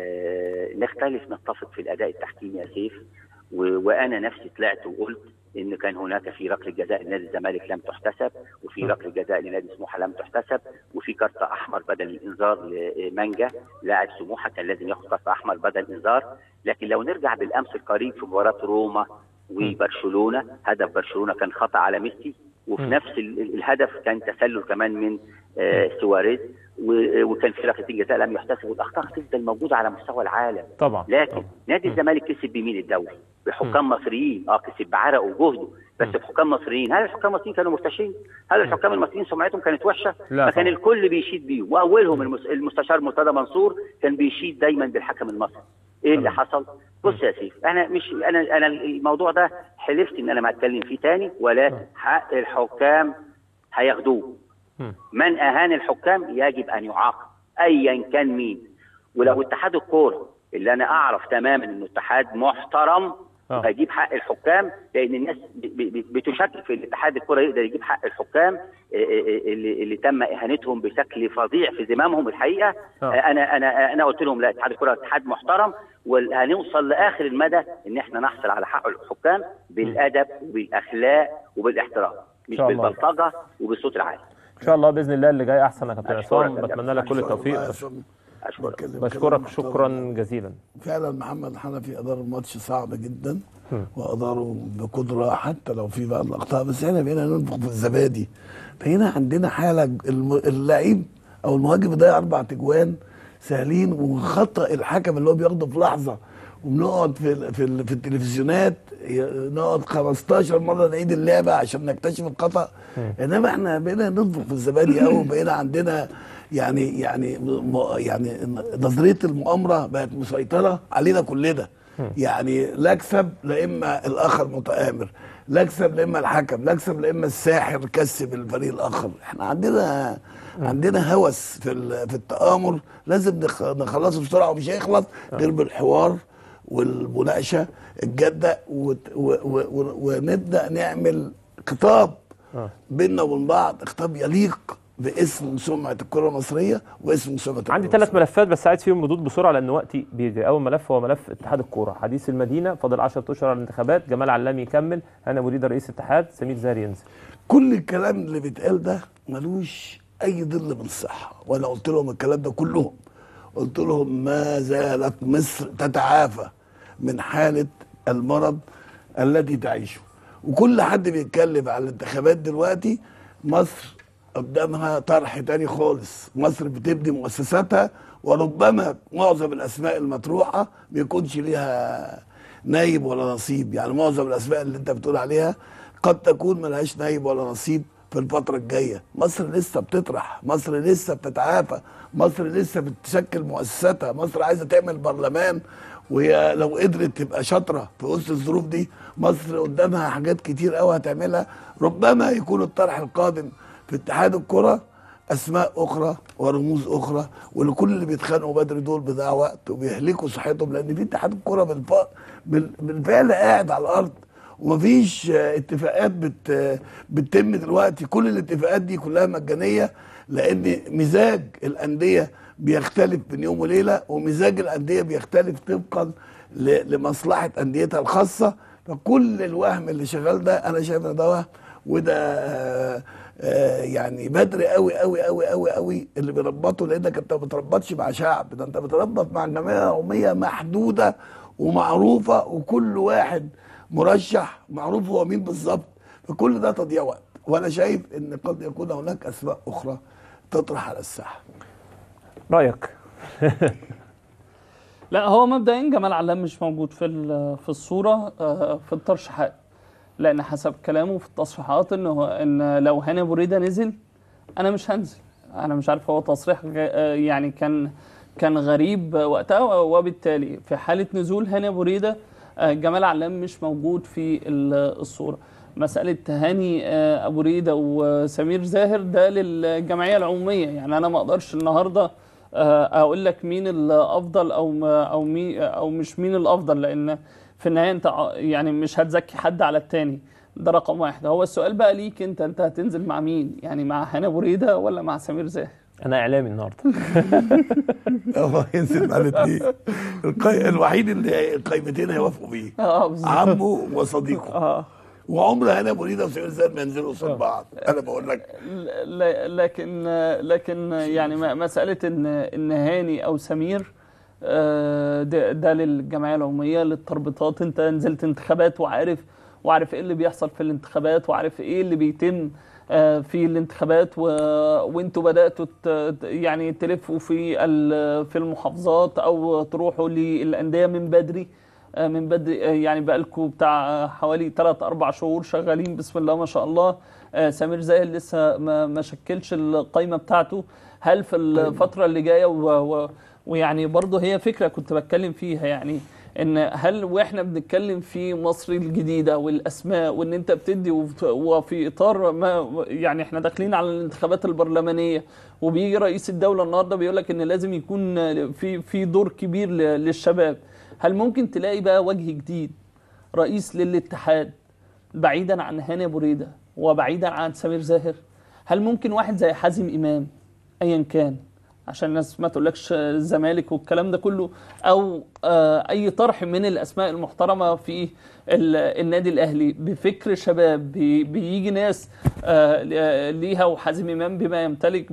Speaker 9: آه نختلف نتفق في الاداء التحكيمي يا سيف و- وانا نفسي طلعت وقلت ان كان هناك في ركله جزاء لنادي الزمالك لم تحتسب وفي ركله جزاء لنادي سموحه لم تحتسب وفي كارت احمر بدل الانذار لمانجا لاعب سموحه كان لازم ياخد كارت احمر بدل انذار لكن لو نرجع بالامس القريب في مباراه روما وبرشلونه هدف برشلونه كان خطا على ميسي وفي
Speaker 1: م.
Speaker 9: نفس ال- ال- الهدف كان تسلل كمان من آه سواريز و- وكان في ركله الجزاء لم يحتسب والاخطاء هتفضل موجوده على مستوى العالم
Speaker 1: طبعا
Speaker 9: لكن
Speaker 1: طبعاً.
Speaker 9: نادي الزمالك كسب بمين الدوري؟ بحكام مصريين اه كسب بعرقه وجهده بس بحكام مصريين هل الحكام المصريين كانوا مرتشين؟ هل الحكام المصريين سمعتهم كانت وحشه؟
Speaker 1: لا
Speaker 9: ما كان
Speaker 1: طبعاً.
Speaker 9: الكل بيشيد بيهم واولهم المس- المستشار مرتضى منصور كان بيشيد دايما بالحكم المصري ايه اللي حصل؟ بص يا سيف انا مش انا انا الموضوع ده حلفت ان انا ما اتكلم فيه تاني ولكن حق الحكام هياخدوه
Speaker 1: مم.
Speaker 9: من اهان الحكام يجب ان يعاقب ايا كان مين ولو اتحاد الكوره اللي انا اعرف تماما انه اتحاد محترم
Speaker 1: آه.
Speaker 9: هيجيب حق الحكام لان الناس ب- ب- بتشكك في الاتحاد الكوره يقدر يجيب حق الحكام آه، آه، اللي, اللي تم اهانتهم بشكل فظيع في زمامهم الحقيقه
Speaker 1: آه.
Speaker 9: آه، انا انا انا قلت لهم لا اتحاد الكوره اتحاد محترم وهنوصل لاخر المدى ان احنا نحصل على حق الحكام بالادب وبالاخلاق وبالاحترام مش
Speaker 1: شاء الله.
Speaker 9: بالبلطجه وبالصوت العالي
Speaker 1: ان شاء الله باذن الله اللي جاي احسن يا كابتن
Speaker 9: أشكرك
Speaker 1: عصام
Speaker 9: يا
Speaker 1: بتمنى لك كل
Speaker 9: كابتن.
Speaker 1: التوفيق
Speaker 7: والله عشان
Speaker 9: اشكرك
Speaker 7: بتكلم كلام
Speaker 1: بشكرك
Speaker 7: محترم.
Speaker 1: شكرا جزيلا
Speaker 7: فعلا محمد حنفي ادار الماتش صعب جدا واداره بقدره حتى لو في بقى الاخطاء بس احنا بقينا ننفخ في الزبادي بقينا عندنا حاله الم- اللعيب او المهاجم يضيع اربع تجوان سهلين وخطا الحكم اللي هو بياخده في لحظه وبنقعد في ال- في, ال- في التلفزيونات ي- نقعد 15 مره نعيد اللعبه عشان نكتشف الخطا انما احنا بقينا ننفخ في الزبادي قوي وبقينا عندنا يعني يعني م- يعني نظريه المؤامره بقت مسيطره علينا كلنا يعني لا اكسب لا اما الاخر متآمر لا اكسب لا اما الحكم لا اكسب لا اما الساحر كسب الفريق الاخر احنا عندنا عندنا هوس في ال- في التآمر لازم نخ- نخلصه بسرعه ومش هيخلص غير بالحوار والمناقشه الجاده وت- و- و- و- ونبدا نعمل خطاب
Speaker 1: آه.
Speaker 7: بيننا وبين بعض خطاب يليق باسم سمعه الكره المصريه واسم سمعه الكرة
Speaker 1: عندي
Speaker 7: المصرية.
Speaker 1: ثلاث ملفات بس عايز فيهم ردود بسرعه لان وقتي بيجري اول ملف هو ملف اتحاد الكوره حديث المدينه فاضل 10 اشهر على الانتخابات جمال علام يكمل انا مريد رئيس اتحاد سمير زاهر ينزل
Speaker 7: كل الكلام اللي بيتقال ده ملوش اي ظل من الصحه وانا قلت لهم الكلام ده كلهم قلت لهم ما زالت مصر تتعافى من حاله المرض التي تعيشه وكل حد بيتكلم على الانتخابات دلوقتي مصر قدامها طرح تاني خالص مصر بتبني مؤسساتها وربما معظم الاسماء المطروحه بيكونش ليها نايب ولا نصيب يعني معظم الاسماء اللي انت بتقول عليها قد تكون ملهاش نايب ولا نصيب في الفترة الجاية مصر لسه بتطرح مصر لسه بتتعافى مصر لسه بتشكل مؤسساتها مصر عايزة تعمل برلمان وهي لو قدرت تبقى شاطرة في وسط الظروف دي مصر قدامها حاجات كتير قوي هتعملها ربما يكون الطرح القادم في اتحاد الكرة اسماء اخرى ورموز اخرى ولكل اللي بيتخانقوا بدري دول بيضيعوا وقت وبيهلكوا صحتهم لان في اتحاد الكرة بالف... بال- بالفعل قاعد على الارض ومفيش آه، اتفاقات بت آه، بتتم دلوقتي كل الاتفاقات دي كلها مجانيه لان مزاج الانديه بيختلف بين يوم وليله ومزاج الانديه بيختلف طبقا ل- لمصلحه انديتها الخاصه فكل الوهم اللي شغال ده انا شايف ان ده وهم وده آه، آه، يعني بدري قوي قوي قوي قوي قوي اللي بيربطه لانك انت ما بتربطش مع شعب ده انت بتربط مع جمعيه قوميه محدوده ومعروفه وكل واحد مرشح معروف هو مين بالظبط فكل ده تضييع وقت وانا شايف ان قد يكون هناك اسماء اخرى تطرح على الساحه
Speaker 1: رايك
Speaker 8: لا هو مبدئيا جمال علام مش موجود في ال- في الصوره آه، في الترشيحات لان حسب كلامه في التصريحات انه ان لو هاني ابو ريده نزل انا مش هنزل انا مش عارف هو تصريح غ- آه، يعني كان كان غريب وقتها وبالتالي في حاله نزول هاني ابو ريده آه، جمال علام مش موجود في ال- الصوره مسألة هاني آه، أبو ريدة وسمير زاهر ده للجمعية العمومية يعني أنا ما أقدرش النهاردة آه، اقول لك مين الافضل او ما او مي او مش مين الافضل لان في النهايه انت ع- يعني مش هتزكي حد على التاني ده رقم واحد هو السؤال بقى ليك انت انت هتنزل مع مين يعني مع هنا بريده ولا مع سمير زاهر
Speaker 1: انا اعلامي النهارده
Speaker 7: هو ينزل مع الاثنين القي... الوحيد اللي القايمتين هيوافقوا بيه
Speaker 8: اه بالظبط
Speaker 7: عمه وصديقه
Speaker 8: اه
Speaker 7: وعمر هنا مريده وسمير زاهر ما ينزلوا قصاد بعض انا بقول لك
Speaker 8: ل- ل- لكن لكن يعني م- مساله ان ان هاني او سمير آه، ده, ده للجمعيه العموميه للتربيطات انت نزلت انتخابات وعارف وعارف ايه اللي بيحصل في الانتخابات وعارف ايه اللي بيتم آه، في الانتخابات و... وانتوا بداتوا ت... يعني تلفوا في ال... في المحافظات او تروحوا للانديه من بدري آه، من بدري آه، يعني بقالكم بتاع آه، حوالي 3 4 شهور شغالين بسم الله ما شاء الله آه، سمير زاهر لسه ما ما شكلش القايمه بتاعته هل في الفتره اللي جايه و... و... ويعني برضه هي فكره كنت بتكلم فيها يعني ان هل واحنا بنتكلم في مصر الجديده والاسماء وان انت بتدي وف- وفي اطار ما يعني احنا داخلين على الانتخابات البرلمانيه وبيجي رئيس الدوله النهارده بيقول لك ان لازم يكون في في دور كبير ل- للشباب هل ممكن تلاقي بقى وجه جديد رئيس للاتحاد بعيدا عن هاني ابو ريده وبعيدا عن سمير زاهر هل ممكن واحد زي حازم امام ايا كان عشان الناس ما تقولكش الزمالك والكلام ده كله او آه، اي طرح من الاسماء المحترمه في ال- النادي الاهلي بفكر شباب بي- بيجي ناس آه، ليها وحازم امام بما يمتلك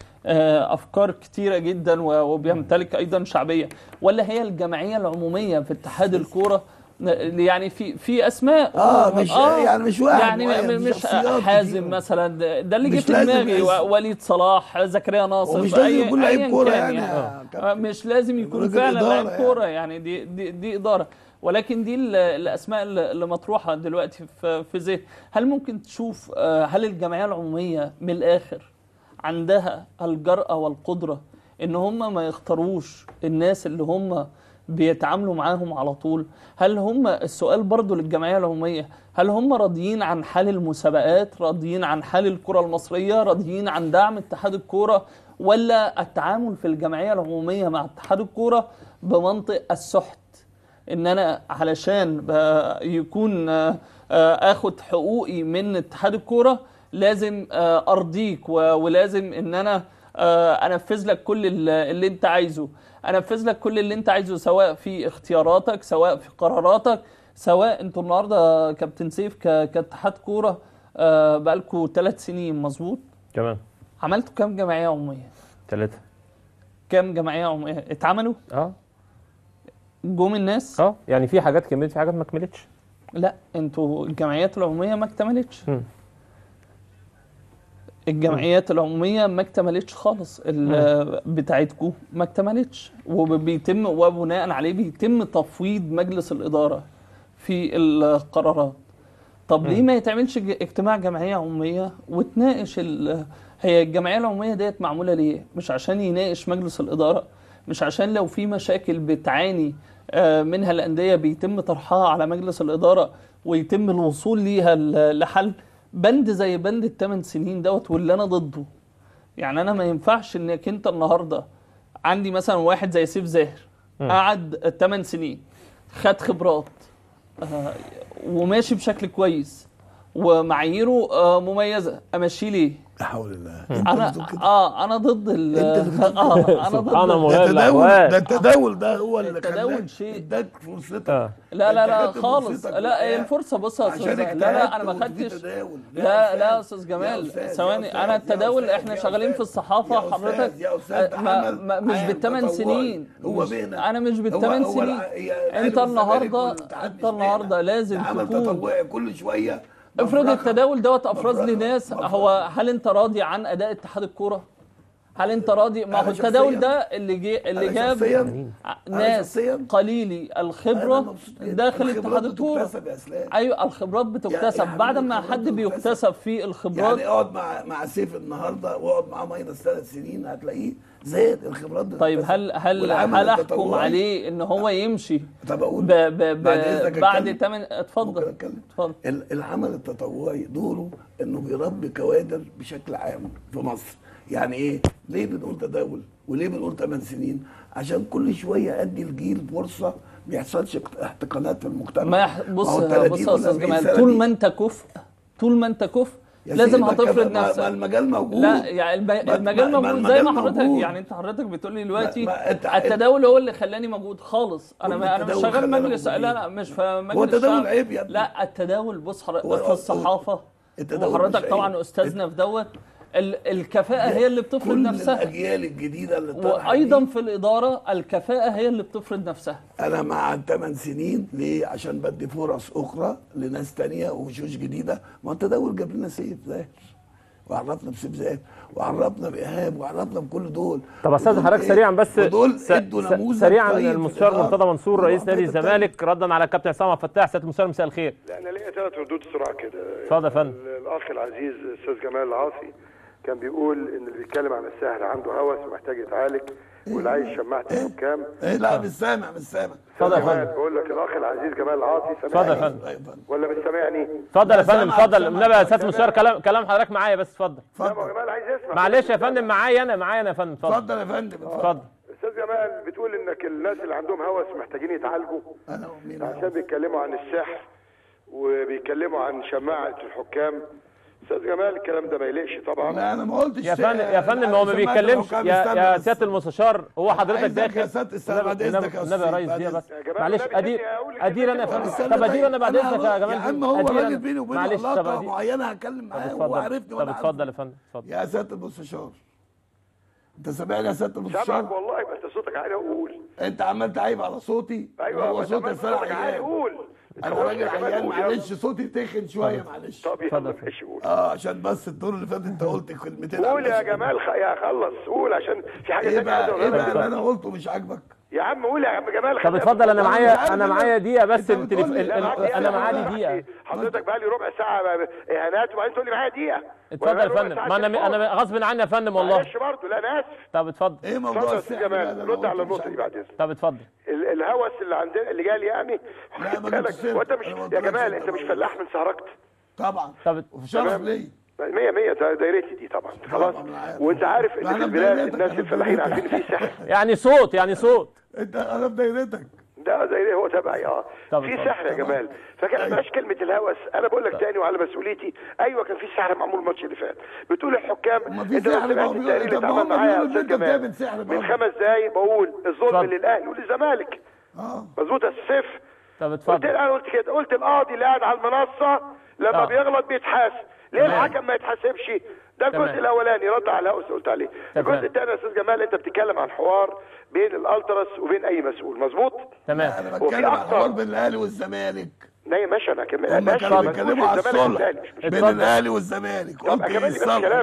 Speaker 8: بافكار كتيره جدا و- وبيمتلك ايضا شعبيه ولا هي الجمعيه العموميه في اتحاد الكوره يعني في في اسماء
Speaker 7: آه، مش- يعني مش واحد
Speaker 8: يعني
Speaker 7: معين،
Speaker 8: مش
Speaker 7: شخصيات
Speaker 8: حازم
Speaker 7: كتير.
Speaker 8: مثلا ده ده اللي
Speaker 7: مش
Speaker 8: جه في
Speaker 7: لازم
Speaker 8: دماغي
Speaker 7: اسم.
Speaker 8: و- وليد صلاح زكريا ناصر
Speaker 7: ومش لازم
Speaker 8: أي-
Speaker 7: يكون لعيب
Speaker 8: أياً
Speaker 7: كورة
Speaker 8: كان
Speaker 7: يعني يا كابتن.
Speaker 8: آه، مش لازم يكون
Speaker 7: راجل
Speaker 8: فعلا
Speaker 7: إدارة
Speaker 8: لعيب
Speaker 7: يعني.
Speaker 8: كوره يعني دي دي دي اداره ولكن دي ال- الاسماء اللي اللي مطروحه دلوقتي في في ذهن هل ممكن تشوف آه، هل الجمعيه العموميه من الاخر عندها الجرأة والقدرة ان هم ما يختاروش الناس اللي هم بيتعاملوا معاهم على طول هل هم السؤال برضو للجمعية العمومية هل هم راضيين عن حال المسابقات راضيين عن حال الكرة المصرية راضيين عن دعم اتحاد الكرة ولا التعامل في الجمعية العمومية مع اتحاد الكرة بمنطق السحت ان انا علشان ب- يكون آه، آه، اخد حقوقي من اتحاد الكوره لازم آه، ارضيك و- ولازم ان انا آه، انفذ لك كل ال- اللي انت عايزه انفذ لك كل اللي انت عايزه سواء في اختياراتك سواء في قراراتك سواء انتوا النهارده كابتن سيف ك- كاتحاد كوره آه، بقالكوا ثلاث سنين مظبوط
Speaker 1: تمام
Speaker 8: عملتوا كام جمعيه عموميه
Speaker 1: ثلاثة
Speaker 8: كام جمعيه عموميه اتعملوا
Speaker 1: اه
Speaker 8: جم الناس
Speaker 1: اه يعني في حاجات كملت في حاجات ما كملتش
Speaker 8: لا انتوا الجمعيات العموميه ما اكتملتش
Speaker 1: مم.
Speaker 8: الجمعيات العموميه ما اكتملتش خالص ال- بتاعتكم ما اكتملتش وبيتم وبناء عليه بيتم تفويض مجلس الاداره في القرارات طب ليه ما يتعملش ج- اجتماع جمعيه عموميه وتناقش ال... هي الجمعيه العموميه ديت معموله ليه مش عشان يناقش مجلس الاداره مش عشان لو في مشاكل بتعاني آه، منها الانديه بيتم طرحها على مجلس الاداره ويتم الوصول ليها ل- لحل بند زي بند الثمان سنين دوت واللي انا ضده يعني انا ما ينفعش انك انت النهارده عندي مثلا واحد زي سيف زاهر قعد 8 سنين خد خبرات آه، وماشي بشكل كويس ومعاييره آه، مميزه امشيه ليه؟
Speaker 7: لا حول الله
Speaker 8: انا اه انا ضد ال
Speaker 7: انت اللي بتقول كده.
Speaker 8: اه انا
Speaker 1: سبحان
Speaker 8: ضد
Speaker 1: الله.
Speaker 7: ده
Speaker 1: مغير
Speaker 7: التداول
Speaker 1: الأحوال.
Speaker 7: ده التداول ده هو اللي
Speaker 8: التداول
Speaker 7: خلاك
Speaker 8: شيء.
Speaker 7: اداك فرصتك
Speaker 1: آه.
Speaker 8: لا لا
Speaker 7: انت
Speaker 8: لا
Speaker 7: خدت
Speaker 8: خالص
Speaker 7: فرصتك
Speaker 8: لا هي
Speaker 7: وبتاع.
Speaker 8: الفرصه بص يا
Speaker 7: عشان
Speaker 8: استاذ لا لا انا ما
Speaker 7: اجتهدت وفي
Speaker 8: خدتش
Speaker 7: تداول.
Speaker 8: لا لا يا
Speaker 7: يا
Speaker 8: استاذ جمال
Speaker 7: أستاذ، يا
Speaker 8: ثواني
Speaker 7: أستاذ،
Speaker 8: انا
Speaker 7: يا
Speaker 8: التداول
Speaker 7: أستاذ،
Speaker 8: احنا
Speaker 7: يا
Speaker 8: شغالين
Speaker 7: أستاذ،
Speaker 8: في الصحافه
Speaker 7: يا أستاذ،
Speaker 8: حضرتك
Speaker 7: يا أستاذ،
Speaker 8: آه،
Speaker 7: ده
Speaker 8: ما
Speaker 7: عمل
Speaker 8: ما مش
Speaker 7: عام
Speaker 8: بالثمان
Speaker 7: تطوعي.
Speaker 8: سنين
Speaker 7: هو
Speaker 8: مش-
Speaker 7: بينا
Speaker 8: انا مش
Speaker 7: هو-
Speaker 8: بالثمان
Speaker 7: هو
Speaker 8: سنين
Speaker 7: الع- يا الأهلي
Speaker 8: انت
Speaker 7: والزمالك
Speaker 8: النهارده
Speaker 7: والاتحاد
Speaker 8: انت
Speaker 7: مش
Speaker 8: النهارده
Speaker 7: بينا.
Speaker 8: لازم
Speaker 7: ده عمل
Speaker 8: تكون
Speaker 7: تطوعي كل شويه
Speaker 8: افرض
Speaker 7: مفرخة.
Speaker 8: التداول دوت افرز لي
Speaker 7: مفرخة.
Speaker 8: ناس
Speaker 7: مفرخة.
Speaker 8: هو هل انت راضي عن اداء اتحاد الكوره؟ هل انت راضي ما
Speaker 7: أنا
Speaker 8: هو التداول
Speaker 7: شخصياً-
Speaker 8: ده اللي جه اللي
Speaker 7: أنا
Speaker 8: جاب
Speaker 7: شخصياً-
Speaker 8: ع-
Speaker 7: أنا
Speaker 8: ناس
Speaker 7: شخصياً
Speaker 8: قليلي
Speaker 7: أنا
Speaker 8: الخبره
Speaker 7: مبسوط جداً.
Speaker 8: داخل
Speaker 7: الخبرات
Speaker 8: اتحاد الكوره
Speaker 7: بتكتسب يا اسلام
Speaker 8: ايوه الخبرات بتكتسب
Speaker 7: حبيبي
Speaker 8: بعد ما
Speaker 7: الخبرات
Speaker 8: حد
Speaker 7: بتكتسب.
Speaker 8: بيكتسب في الخبرات
Speaker 7: يعني اقعد مع مع سيف النهارده واقعد معاه ماينس ثلاث سنين هتلاقيه زاد الخبرات بتكتسب.
Speaker 8: طيب هل هل
Speaker 7: والعمل
Speaker 8: هل احكم
Speaker 7: التطوعي-
Speaker 8: عليه ان هو يمشي
Speaker 7: طب اقول
Speaker 8: ب ب ب
Speaker 7: بعد إذنك
Speaker 8: بعد
Speaker 7: أتكلم؟
Speaker 8: تمن
Speaker 7: ممكن
Speaker 8: اتفضل
Speaker 7: اتكلم
Speaker 8: اتفضل
Speaker 7: ال- العمل التطوعي دوره انه بيربي كوادر بشكل عام في مصر يعني ايه ليه بنقول تداول وليه بنقول 8 سنين عشان كل شويه ادي الجيل فرصه ما يحصلش احتقانات في المجتمع
Speaker 8: ما يح... بص
Speaker 7: هو ال 30
Speaker 8: بص يا
Speaker 7: ولا
Speaker 8: استاذ
Speaker 7: 40
Speaker 8: جمال
Speaker 7: سنة
Speaker 8: طول
Speaker 7: دي-
Speaker 8: ما انت كفء طول ما انت كفء
Speaker 7: يا
Speaker 8: لازم
Speaker 7: سيدي ما
Speaker 8: هتفرض
Speaker 7: كان- ما- ما
Speaker 8: نفسك
Speaker 7: المجال موجود
Speaker 8: لا يعني الب...
Speaker 7: ما-
Speaker 8: المجال
Speaker 7: ما- ما
Speaker 8: موجود زي ما
Speaker 7: المجال
Speaker 8: حضرتك
Speaker 7: موجود.
Speaker 8: يعني انت حضرتك بتقول لي دلوقتي
Speaker 7: ما- أنت-
Speaker 8: التداول هو اللي خلاني موجود خالص انا
Speaker 7: كل
Speaker 8: ما انا مش
Speaker 7: التداول
Speaker 8: شغال
Speaker 7: خلانا
Speaker 8: مجلس لا
Speaker 7: موجودين.
Speaker 8: لا مش في مجلس
Speaker 7: هو التداول
Speaker 8: شعب.
Speaker 7: عيب يا ابني.
Speaker 8: لا التداول بص حضرتك
Speaker 7: هو-
Speaker 8: في الصحافه
Speaker 7: التداول مش
Speaker 8: وحضرتك
Speaker 7: عيب.
Speaker 8: طبعا استاذنا في دوت ال... الكفاءه هي اللي بتفرض
Speaker 7: كل
Speaker 8: نفسها
Speaker 7: الاجيال الجديده اللي طالعه
Speaker 8: وايضا
Speaker 7: دي،
Speaker 8: في الاداره الكفاءه هي اللي بتفرض نفسها
Speaker 7: انا مع الثمان سنين ليه عشان بدي فرص اخرى لناس تانية ووشوش جديده ما التداول جاب لنا سيف زاهر وعرفنا بسيف زاهر وعرفنا بايهاب وعرفنا بكل دول
Speaker 1: طب استاذ
Speaker 7: ودول
Speaker 1: حضرتك
Speaker 7: إيه؟
Speaker 1: سريعا بس
Speaker 7: ودول
Speaker 1: س-
Speaker 7: ادوا
Speaker 1: س-
Speaker 7: نموذج
Speaker 1: سريعا
Speaker 7: طيب في
Speaker 1: المستشار
Speaker 7: الإدارة.
Speaker 1: مرتضى منصور رئيس
Speaker 7: والله
Speaker 1: نادي
Speaker 7: في حتة
Speaker 1: الزمالك ردا على كابتن عصام عبد الفتاح سياده المستشار مساء الخير
Speaker 10: لا انا ليا ثلاث ردود سرعه كده
Speaker 1: اتفضل يا فندم.
Speaker 10: الاخ العزيز استاذ جمال العاصي كان بيقول ان اللي بيتكلم عن السهل عنده هوس ومحتاج يتعالج واللي عايز شماعه الحكام
Speaker 7: إيه لا مش سامع مش سامع
Speaker 1: اتفضل يا
Speaker 10: جمال
Speaker 1: فندم
Speaker 10: بقول لك الاخ العزيز جمال العاصي
Speaker 1: اتفضل يا
Speaker 10: سامعني
Speaker 1: فندم
Speaker 7: أيوة فندم.
Speaker 10: ولا مش سامعني؟
Speaker 1: اتفضل يا
Speaker 7: لا،
Speaker 1: فندم
Speaker 7: سامعك،
Speaker 1: اتفضل
Speaker 7: سامعك.
Speaker 1: النبي يا سياده المستشار كلام كلام حضرتك معايا بس اتفضل
Speaker 10: لا ما هو
Speaker 7: اتفضل
Speaker 10: جمال عايز يسمع
Speaker 1: معلش يا فندم معايا انا معايا انا يا فندم اتفضل
Speaker 7: اتفضل يا فندم اتفضل
Speaker 1: اتفضل
Speaker 10: استاذ جمال بتقول انك الناس اللي عندهم هوس محتاجين يتعالجوا
Speaker 7: انا ومين
Speaker 10: عشان بيتكلموا عن السحر وبيتكلموا عن شماعه الحكام استاذ جمال الكلام ده ما يليقش طبعا
Speaker 7: لا انا ما قلتش
Speaker 1: يا فندم يا فندم هو ما بيتكلمش يا يا سياده المستشار هو حضرتك
Speaker 7: عايزك يا
Speaker 1: داخل
Speaker 7: سيادة السلام بعد
Speaker 1: النبي-
Speaker 7: إذنك يا
Speaker 1: النبي يا
Speaker 7: أستاذ،
Speaker 1: ريس
Speaker 7: بعد
Speaker 1: دي
Speaker 7: إذنك.
Speaker 1: بس
Speaker 10: يا جماعة
Speaker 1: معلش
Speaker 10: النبي
Speaker 1: ادير
Speaker 10: سيبني أقول
Speaker 1: ادير انا يا
Speaker 10: كلمتين
Speaker 1: فندم
Speaker 10: بس.
Speaker 1: طب ادير انا بعد
Speaker 7: أنا
Speaker 1: اذنك يا
Speaker 7: هقول-
Speaker 1: جمال
Speaker 7: يا عم هو
Speaker 1: أدير
Speaker 7: راجل
Speaker 1: أنا-
Speaker 7: بيني وبينه
Speaker 1: معلش طب
Speaker 7: علاقه
Speaker 1: أدير-
Speaker 7: معينه هتكلم معاه هو
Speaker 1: اتفضل
Speaker 7: عارفني
Speaker 1: طب
Speaker 7: وانا
Speaker 1: اتفضل
Speaker 7: عارفه.
Speaker 1: يا فندم اتفضل
Speaker 7: يا سياده المستشار انت سامعني يا سياده
Speaker 10: سامعك
Speaker 7: المستشار
Speaker 10: والله يبقى انت صوتك عالي وقول
Speaker 7: انت عمال تعيب على صوتي
Speaker 10: ايوه
Speaker 7: هو
Speaker 10: بس
Speaker 7: صوت
Speaker 10: عمال
Speaker 7: الفرع
Speaker 10: صوتك عالي
Speaker 7: عيان
Speaker 10: قول
Speaker 7: انا
Speaker 10: خلاص
Speaker 7: راجل
Speaker 10: يا جمال
Speaker 7: عيان
Speaker 10: قول يلا.
Speaker 7: معلش صوتي تخن شويه معلش
Speaker 10: طب
Speaker 1: اتفضل.
Speaker 10: يلا ماشي قول
Speaker 7: اه عشان بس الدور اللي فات انت قلت كلمتين
Speaker 10: قول يا
Speaker 7: عن نفسك.
Speaker 10: جمال خ... يا خلص قول عشان في حاجه
Speaker 7: ايه
Speaker 10: تانية عايز
Speaker 7: بقى ايه
Speaker 10: اقولها
Speaker 7: بقى
Speaker 10: لك.
Speaker 7: اللي انا قلته مش عاجبك
Speaker 10: يا عم قول يا عم جمال
Speaker 1: طب
Speaker 10: خلينا
Speaker 1: اتفضل انا
Speaker 10: في-
Speaker 1: معايا
Speaker 7: عارف
Speaker 1: انا
Speaker 7: إن-
Speaker 1: معايا دقيقه بس
Speaker 7: أنت
Speaker 1: التليف...
Speaker 7: بتقول لي-
Speaker 1: ال-
Speaker 10: لا،
Speaker 1: ال-
Speaker 10: معاك دقيقة،
Speaker 1: انا
Speaker 10: أنا
Speaker 1: معايا
Speaker 10: بحكي.
Speaker 1: دقيقه
Speaker 10: حضرتك بقى لي ربع ساعه ب- اهانات وبعدين تقول لي معايا دقيقه
Speaker 1: اتفضل يا فندم ما انا انا غصب عني يا فندم والله
Speaker 10: معلش برضه لا انا اسف
Speaker 1: طب اتفضل
Speaker 7: ايه موضوع
Speaker 10: اتفضل يا استاذ
Speaker 7: السحر بقى اللي
Speaker 10: جمال
Speaker 7: أنا
Speaker 10: رد على
Speaker 7: قلته مش
Speaker 10: النقطه دي
Speaker 7: عاجبك؟
Speaker 10: بعد اذنك
Speaker 1: طب اتفضل
Speaker 10: ال- الهوس اللي عندنا اللي جالي يعني
Speaker 7: لا، ما
Speaker 10: بالك،
Speaker 7: جبتش سيرة.
Speaker 10: وانت مش
Speaker 7: أنا ما
Speaker 10: يا
Speaker 7: قلتلكش
Speaker 10: جمال
Speaker 7: أنت
Speaker 10: انت مش
Speaker 7: ما
Speaker 10: فلاح من سهركت
Speaker 7: طبعا
Speaker 1: طب
Speaker 7: وفي شرف
Speaker 10: تمام.
Speaker 7: ليا
Speaker 10: مية مية ده دايرتي دي طبعا خلاص
Speaker 7: أنا عارف.
Speaker 10: وانت عارف
Speaker 7: ما
Speaker 10: ان
Speaker 7: أنا
Speaker 10: في البلاد
Speaker 7: بدايتك،
Speaker 10: الناس
Speaker 7: أنا
Speaker 10: الفلاحين
Speaker 7: بدايتك.
Speaker 10: عارفين في سحر
Speaker 1: يعني صوت يعني صوت
Speaker 7: انت انا في دايرتك
Speaker 10: ده زي هو تبعي اه
Speaker 1: طب
Speaker 10: في
Speaker 1: اتفضل.
Speaker 10: سحر يا جمال فكان بلاش كلمه الهوس انا بقول لك تاني وعلى مسؤوليتي ايوه كان في سحر معمول الماتش اللي فات بتقول الحكام
Speaker 7: ما في
Speaker 10: انت لو
Speaker 7: سحر، ما
Speaker 10: سمعت
Speaker 7: هو بيقول-
Speaker 10: التقرير اللي
Speaker 7: طب ما
Speaker 10: اتعمل
Speaker 7: هم
Speaker 10: معايا يا
Speaker 7: بيقولوا إن
Speaker 10: استاذ
Speaker 7: أنت
Speaker 10: جمال
Speaker 7: بتعمل سحر
Speaker 10: من
Speaker 7: برضه.
Speaker 10: خمس دقايق بقول الظلم
Speaker 1: اتفضل.
Speaker 10: للاهلي وللزمالك
Speaker 7: اه
Speaker 10: مظبوط يا سيف
Speaker 1: طب
Speaker 10: قلت
Speaker 1: اتفضل
Speaker 10: انا قلت كده قلت القاضي اللي قاعد على المنصه لما
Speaker 1: آه.
Speaker 10: بيغلط بيتحاسب ليه
Speaker 1: تمام.
Speaker 10: الحكم ما يتحاسبش ده الجزء
Speaker 1: تمام.
Speaker 10: الاولاني رد على الهوس اللي قلت عليه
Speaker 1: تمام.
Speaker 10: الجزء الثاني يا استاذ جمال انت بتتكلم عن حوار بين الالتراس وبين اي مسؤول مظبوط
Speaker 1: تمام
Speaker 7: انا
Speaker 10: وفي
Speaker 7: بتكلم عن
Speaker 10: أكتر.
Speaker 7: الحوار بين الاهلي والزمالك
Speaker 10: نايم ماشي انا كمل
Speaker 7: هم
Speaker 10: ماشي
Speaker 7: كانوا
Speaker 10: مسؤول
Speaker 7: بيتكلموا
Speaker 10: في
Speaker 7: على
Speaker 10: الزمالك
Speaker 7: الصلح
Speaker 10: والأهلي، مش مشكلة.
Speaker 7: بين
Speaker 1: اتفضل.
Speaker 7: الاهلي والزمالك
Speaker 10: طب
Speaker 7: قلت ايه
Speaker 10: اكمل لي بس
Speaker 7: الصلح
Speaker 10: كلامي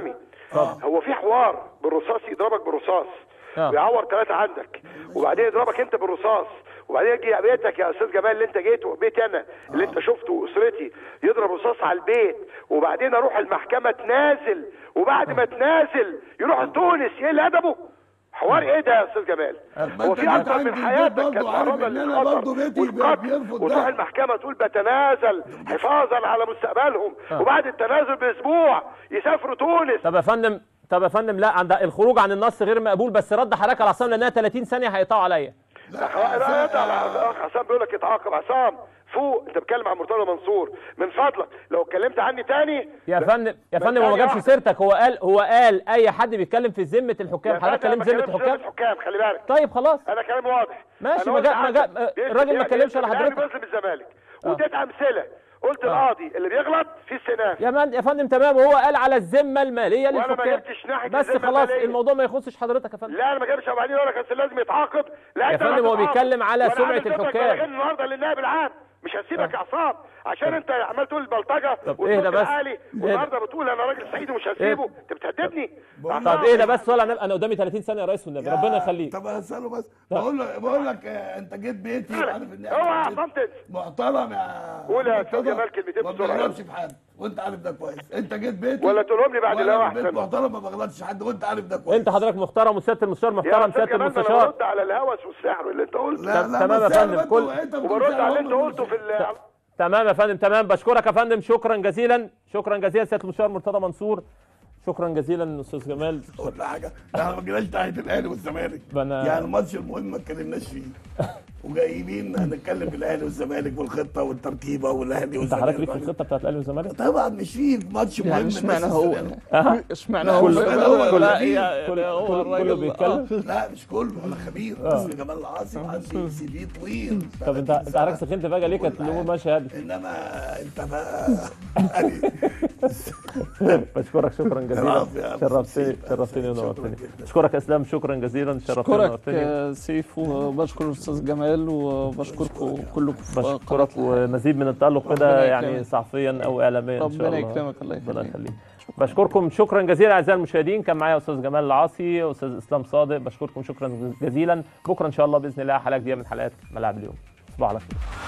Speaker 10: هو في حوار بالرصاص يضربك بالرصاص
Speaker 1: آه.
Speaker 10: ويعور ثلاثه عندك وبعدين يضربك انت بالرصاص وبعدين يجي بيتك يا استاذ جمال اللي انت جيته بيتي انا اللي انت شفته واسرتي يضرب رصاص على البيت وبعدين اروح المحكمه تنازل وبعد ما تنازل يروح تونس يقل ادبه حوار ايه ده يا استاذ جمال
Speaker 7: ما
Speaker 10: هو
Speaker 7: انت
Speaker 10: في
Speaker 7: جيت
Speaker 10: اكتر
Speaker 7: عندي
Speaker 10: من
Speaker 7: البيت
Speaker 10: حياتك
Speaker 7: برضه
Speaker 10: كانت
Speaker 7: عارف
Speaker 10: معرضه
Speaker 7: ان انا
Speaker 10: للخطر
Speaker 7: برضه بيتي
Speaker 10: والقتل
Speaker 7: بيرفض
Speaker 10: وتروح
Speaker 7: ده.
Speaker 10: المحكمه تقول بتنازل حفاظا على مستقبلهم وبعد التنازل باسبوع يسافروا تونس
Speaker 1: طب يا فندم طب يا فندم لا عند الخروج عن النص غير مقبول بس رد حضرتك على عصام لانها 30 ثانيه هيقطعوا عليا
Speaker 10: لا لا يقطع الاخ عصام بيقول لك يتعاقب عصام فوق انت بتتكلم عن مرتضى منصور من فضلك لو اتكلمت عني تاني
Speaker 1: يا
Speaker 10: لا.
Speaker 1: فندم يا
Speaker 10: ما
Speaker 1: فندم هو ما
Speaker 10: ثانية
Speaker 1: جابش
Speaker 10: واحدة.
Speaker 1: سيرتك هو قال هو قال اي حد بيتكلم في ذمه الحكام
Speaker 10: يا
Speaker 1: حضرتك
Speaker 10: فندم،
Speaker 1: كلمت
Speaker 10: أنا
Speaker 1: ذمه
Speaker 10: بتكلم في
Speaker 1: الحكام
Speaker 10: الحكام خلي بالك
Speaker 1: طيب خلاص
Speaker 10: انا كلامي واضح
Speaker 1: ماشي،
Speaker 10: أنا
Speaker 1: ما
Speaker 10: قلت
Speaker 1: جا- ما
Speaker 10: عندك
Speaker 1: جا-
Speaker 10: بيثبت
Speaker 1: الراجل ما
Speaker 10: يعني
Speaker 1: اتكلمش على
Speaker 10: الأهلي
Speaker 1: حضرتك.
Speaker 10: بيظلم الزمالك واديت امثله قلت القاضي اللي بيغلط في استئناف
Speaker 1: يا من يا فندم تمام هو قال على الذمه الماليه
Speaker 10: وأنا ما
Speaker 1: للحكام
Speaker 10: جبتش ناحية
Speaker 1: بس
Speaker 10: الذمة
Speaker 1: خلاص
Speaker 10: المالية.
Speaker 1: الموضوع ما يخصش حضرتك يا فندم
Speaker 10: لا انا ما جابش وبعدين يقول لك أصل لازم يتعاقب لا
Speaker 1: يا
Speaker 10: أنت اللي
Speaker 1: فندم هو
Speaker 10: هتتعاقب.
Speaker 1: بيتكلم على
Speaker 10: وأنا
Speaker 1: سمعة
Speaker 10: عامل صوتك
Speaker 1: الحكام.
Speaker 10: بلغين النهارده للنائب العام مش هسيبك يا عصام عشان انت عمال تقول البلطجه
Speaker 1: طب
Speaker 10: والصوت
Speaker 1: اهدى بس.
Speaker 10: العالي
Speaker 1: اهدى.
Speaker 10: والنهارده بتقول انا راجل صعيدي ومش هسيبه انت بتهددني
Speaker 1: طب ايه ده بس ولا انا قدامي 30 ثانيه يا ريس والنبي ربنا يخليك
Speaker 7: طب اساله بس بقول له بقول لك آه، انت جيت بيتي وعارف ان
Speaker 10: اوعى يا
Speaker 7: إحنا
Speaker 10: عصام تنسى
Speaker 7: محترم يا
Speaker 10: قول يا
Speaker 7: مرتضى.
Speaker 10: أستاذ جمال كلمتين
Speaker 7: ما
Speaker 10: بسرعة.
Speaker 7: بغلطش في حد وانت عارف ده كويس انت جيت بيتي
Speaker 10: ولا تقولهم لي بعد
Speaker 7: وأنا
Speaker 10: الهوا
Speaker 7: في البيت
Speaker 10: أحسن.
Speaker 7: محترم ما بغلطش حد وانت عارف ده كويس
Speaker 1: انت حضرتك محترم وسياده المستشار
Speaker 10: يا
Speaker 1: محترم
Speaker 10: استاذ
Speaker 1: سياده
Speaker 10: جمال ما انا
Speaker 1: المستشار
Speaker 10: برد على الهوس والسحر اللي انت قلته
Speaker 7: لا لا
Speaker 1: تمام يا
Speaker 7: بس يعني
Speaker 1: فندم،
Speaker 7: ما انت-
Speaker 1: كل-
Speaker 7: انت بتقول
Speaker 10: وبرد
Speaker 7: سحر
Speaker 10: على اللي
Speaker 7: وهم
Speaker 10: انت قلته في ال-
Speaker 1: تمام يا فندم تمام بشكرك يا فندم شكرا جزيلا شكرا جزيلا سياده المستشار مرتضى منصور شكرا جزيلا استاذ جمال
Speaker 7: ولا حاجه احنا ما جيناش ناحيه الاهلي والزمالك
Speaker 1: بنا-
Speaker 7: يعني الماتش المهم ما اتكلمناش فيه وجايبين هنتكلم في الاهلي والزمالك والخطه والتركيبه والاهلي
Speaker 1: انت
Speaker 7: والزمالك
Speaker 1: حضرتك ليك في الخطه بتاعت الاهلي والزمالك
Speaker 7: طبعا مش فيه ماتش مهم
Speaker 8: يعني
Speaker 7: الناس
Speaker 8: اشمعنى هو
Speaker 7: تستناه.
Speaker 1: أها.
Speaker 8: اشمعنى
Speaker 7: لا،
Speaker 8: هو
Speaker 7: كله- كله-
Speaker 8: لا
Speaker 7: كله-
Speaker 8: يعني
Speaker 1: كله-
Speaker 8: هو
Speaker 1: كله-
Speaker 8: الراجل-
Speaker 1: كله بيتكلم
Speaker 7: لا مش كله انا خبير اسمي جمال العاصي عندي سي في طويل
Speaker 1: طب انت انت حضرتك سخنت فجاه ليه كانت الامور ماشيه هادي
Speaker 7: انما انت بقى يعني
Speaker 1: بشكرك شكرا جزيلا
Speaker 7: العفو يا أبو
Speaker 1: شرفتني
Speaker 7: سيد.
Speaker 1: شرفتني
Speaker 7: شكراً
Speaker 1: ونورتني
Speaker 7: جداً.
Speaker 1: اشكرك يا اسلام شكرا جزيلا شرفتني
Speaker 8: بشكرك
Speaker 1: ونورتني
Speaker 8: آه، سيف وبشكر الاستاذ جمال وبشكركم كلكم في قناة
Speaker 1: بشكرك ومزيد من التالق
Speaker 8: ربنا
Speaker 1: كده
Speaker 8: يكرمك.
Speaker 1: يعني صحفيا او اعلاميا ان شاء
Speaker 8: ربنا
Speaker 1: الله
Speaker 8: يكرمك الله
Speaker 1: ربنا
Speaker 8: يخليك
Speaker 1: يخليك بشكركم شكرا جزيلا اعزائي المشاهدين كان معايا استاذ جمال العاصي استاذ اسلام صادق بشكركم شكرا جزيلا بكره ان شاء الله باذن الله حلقه جديده من حلقات ملاعب اليوم تصبحوا على خير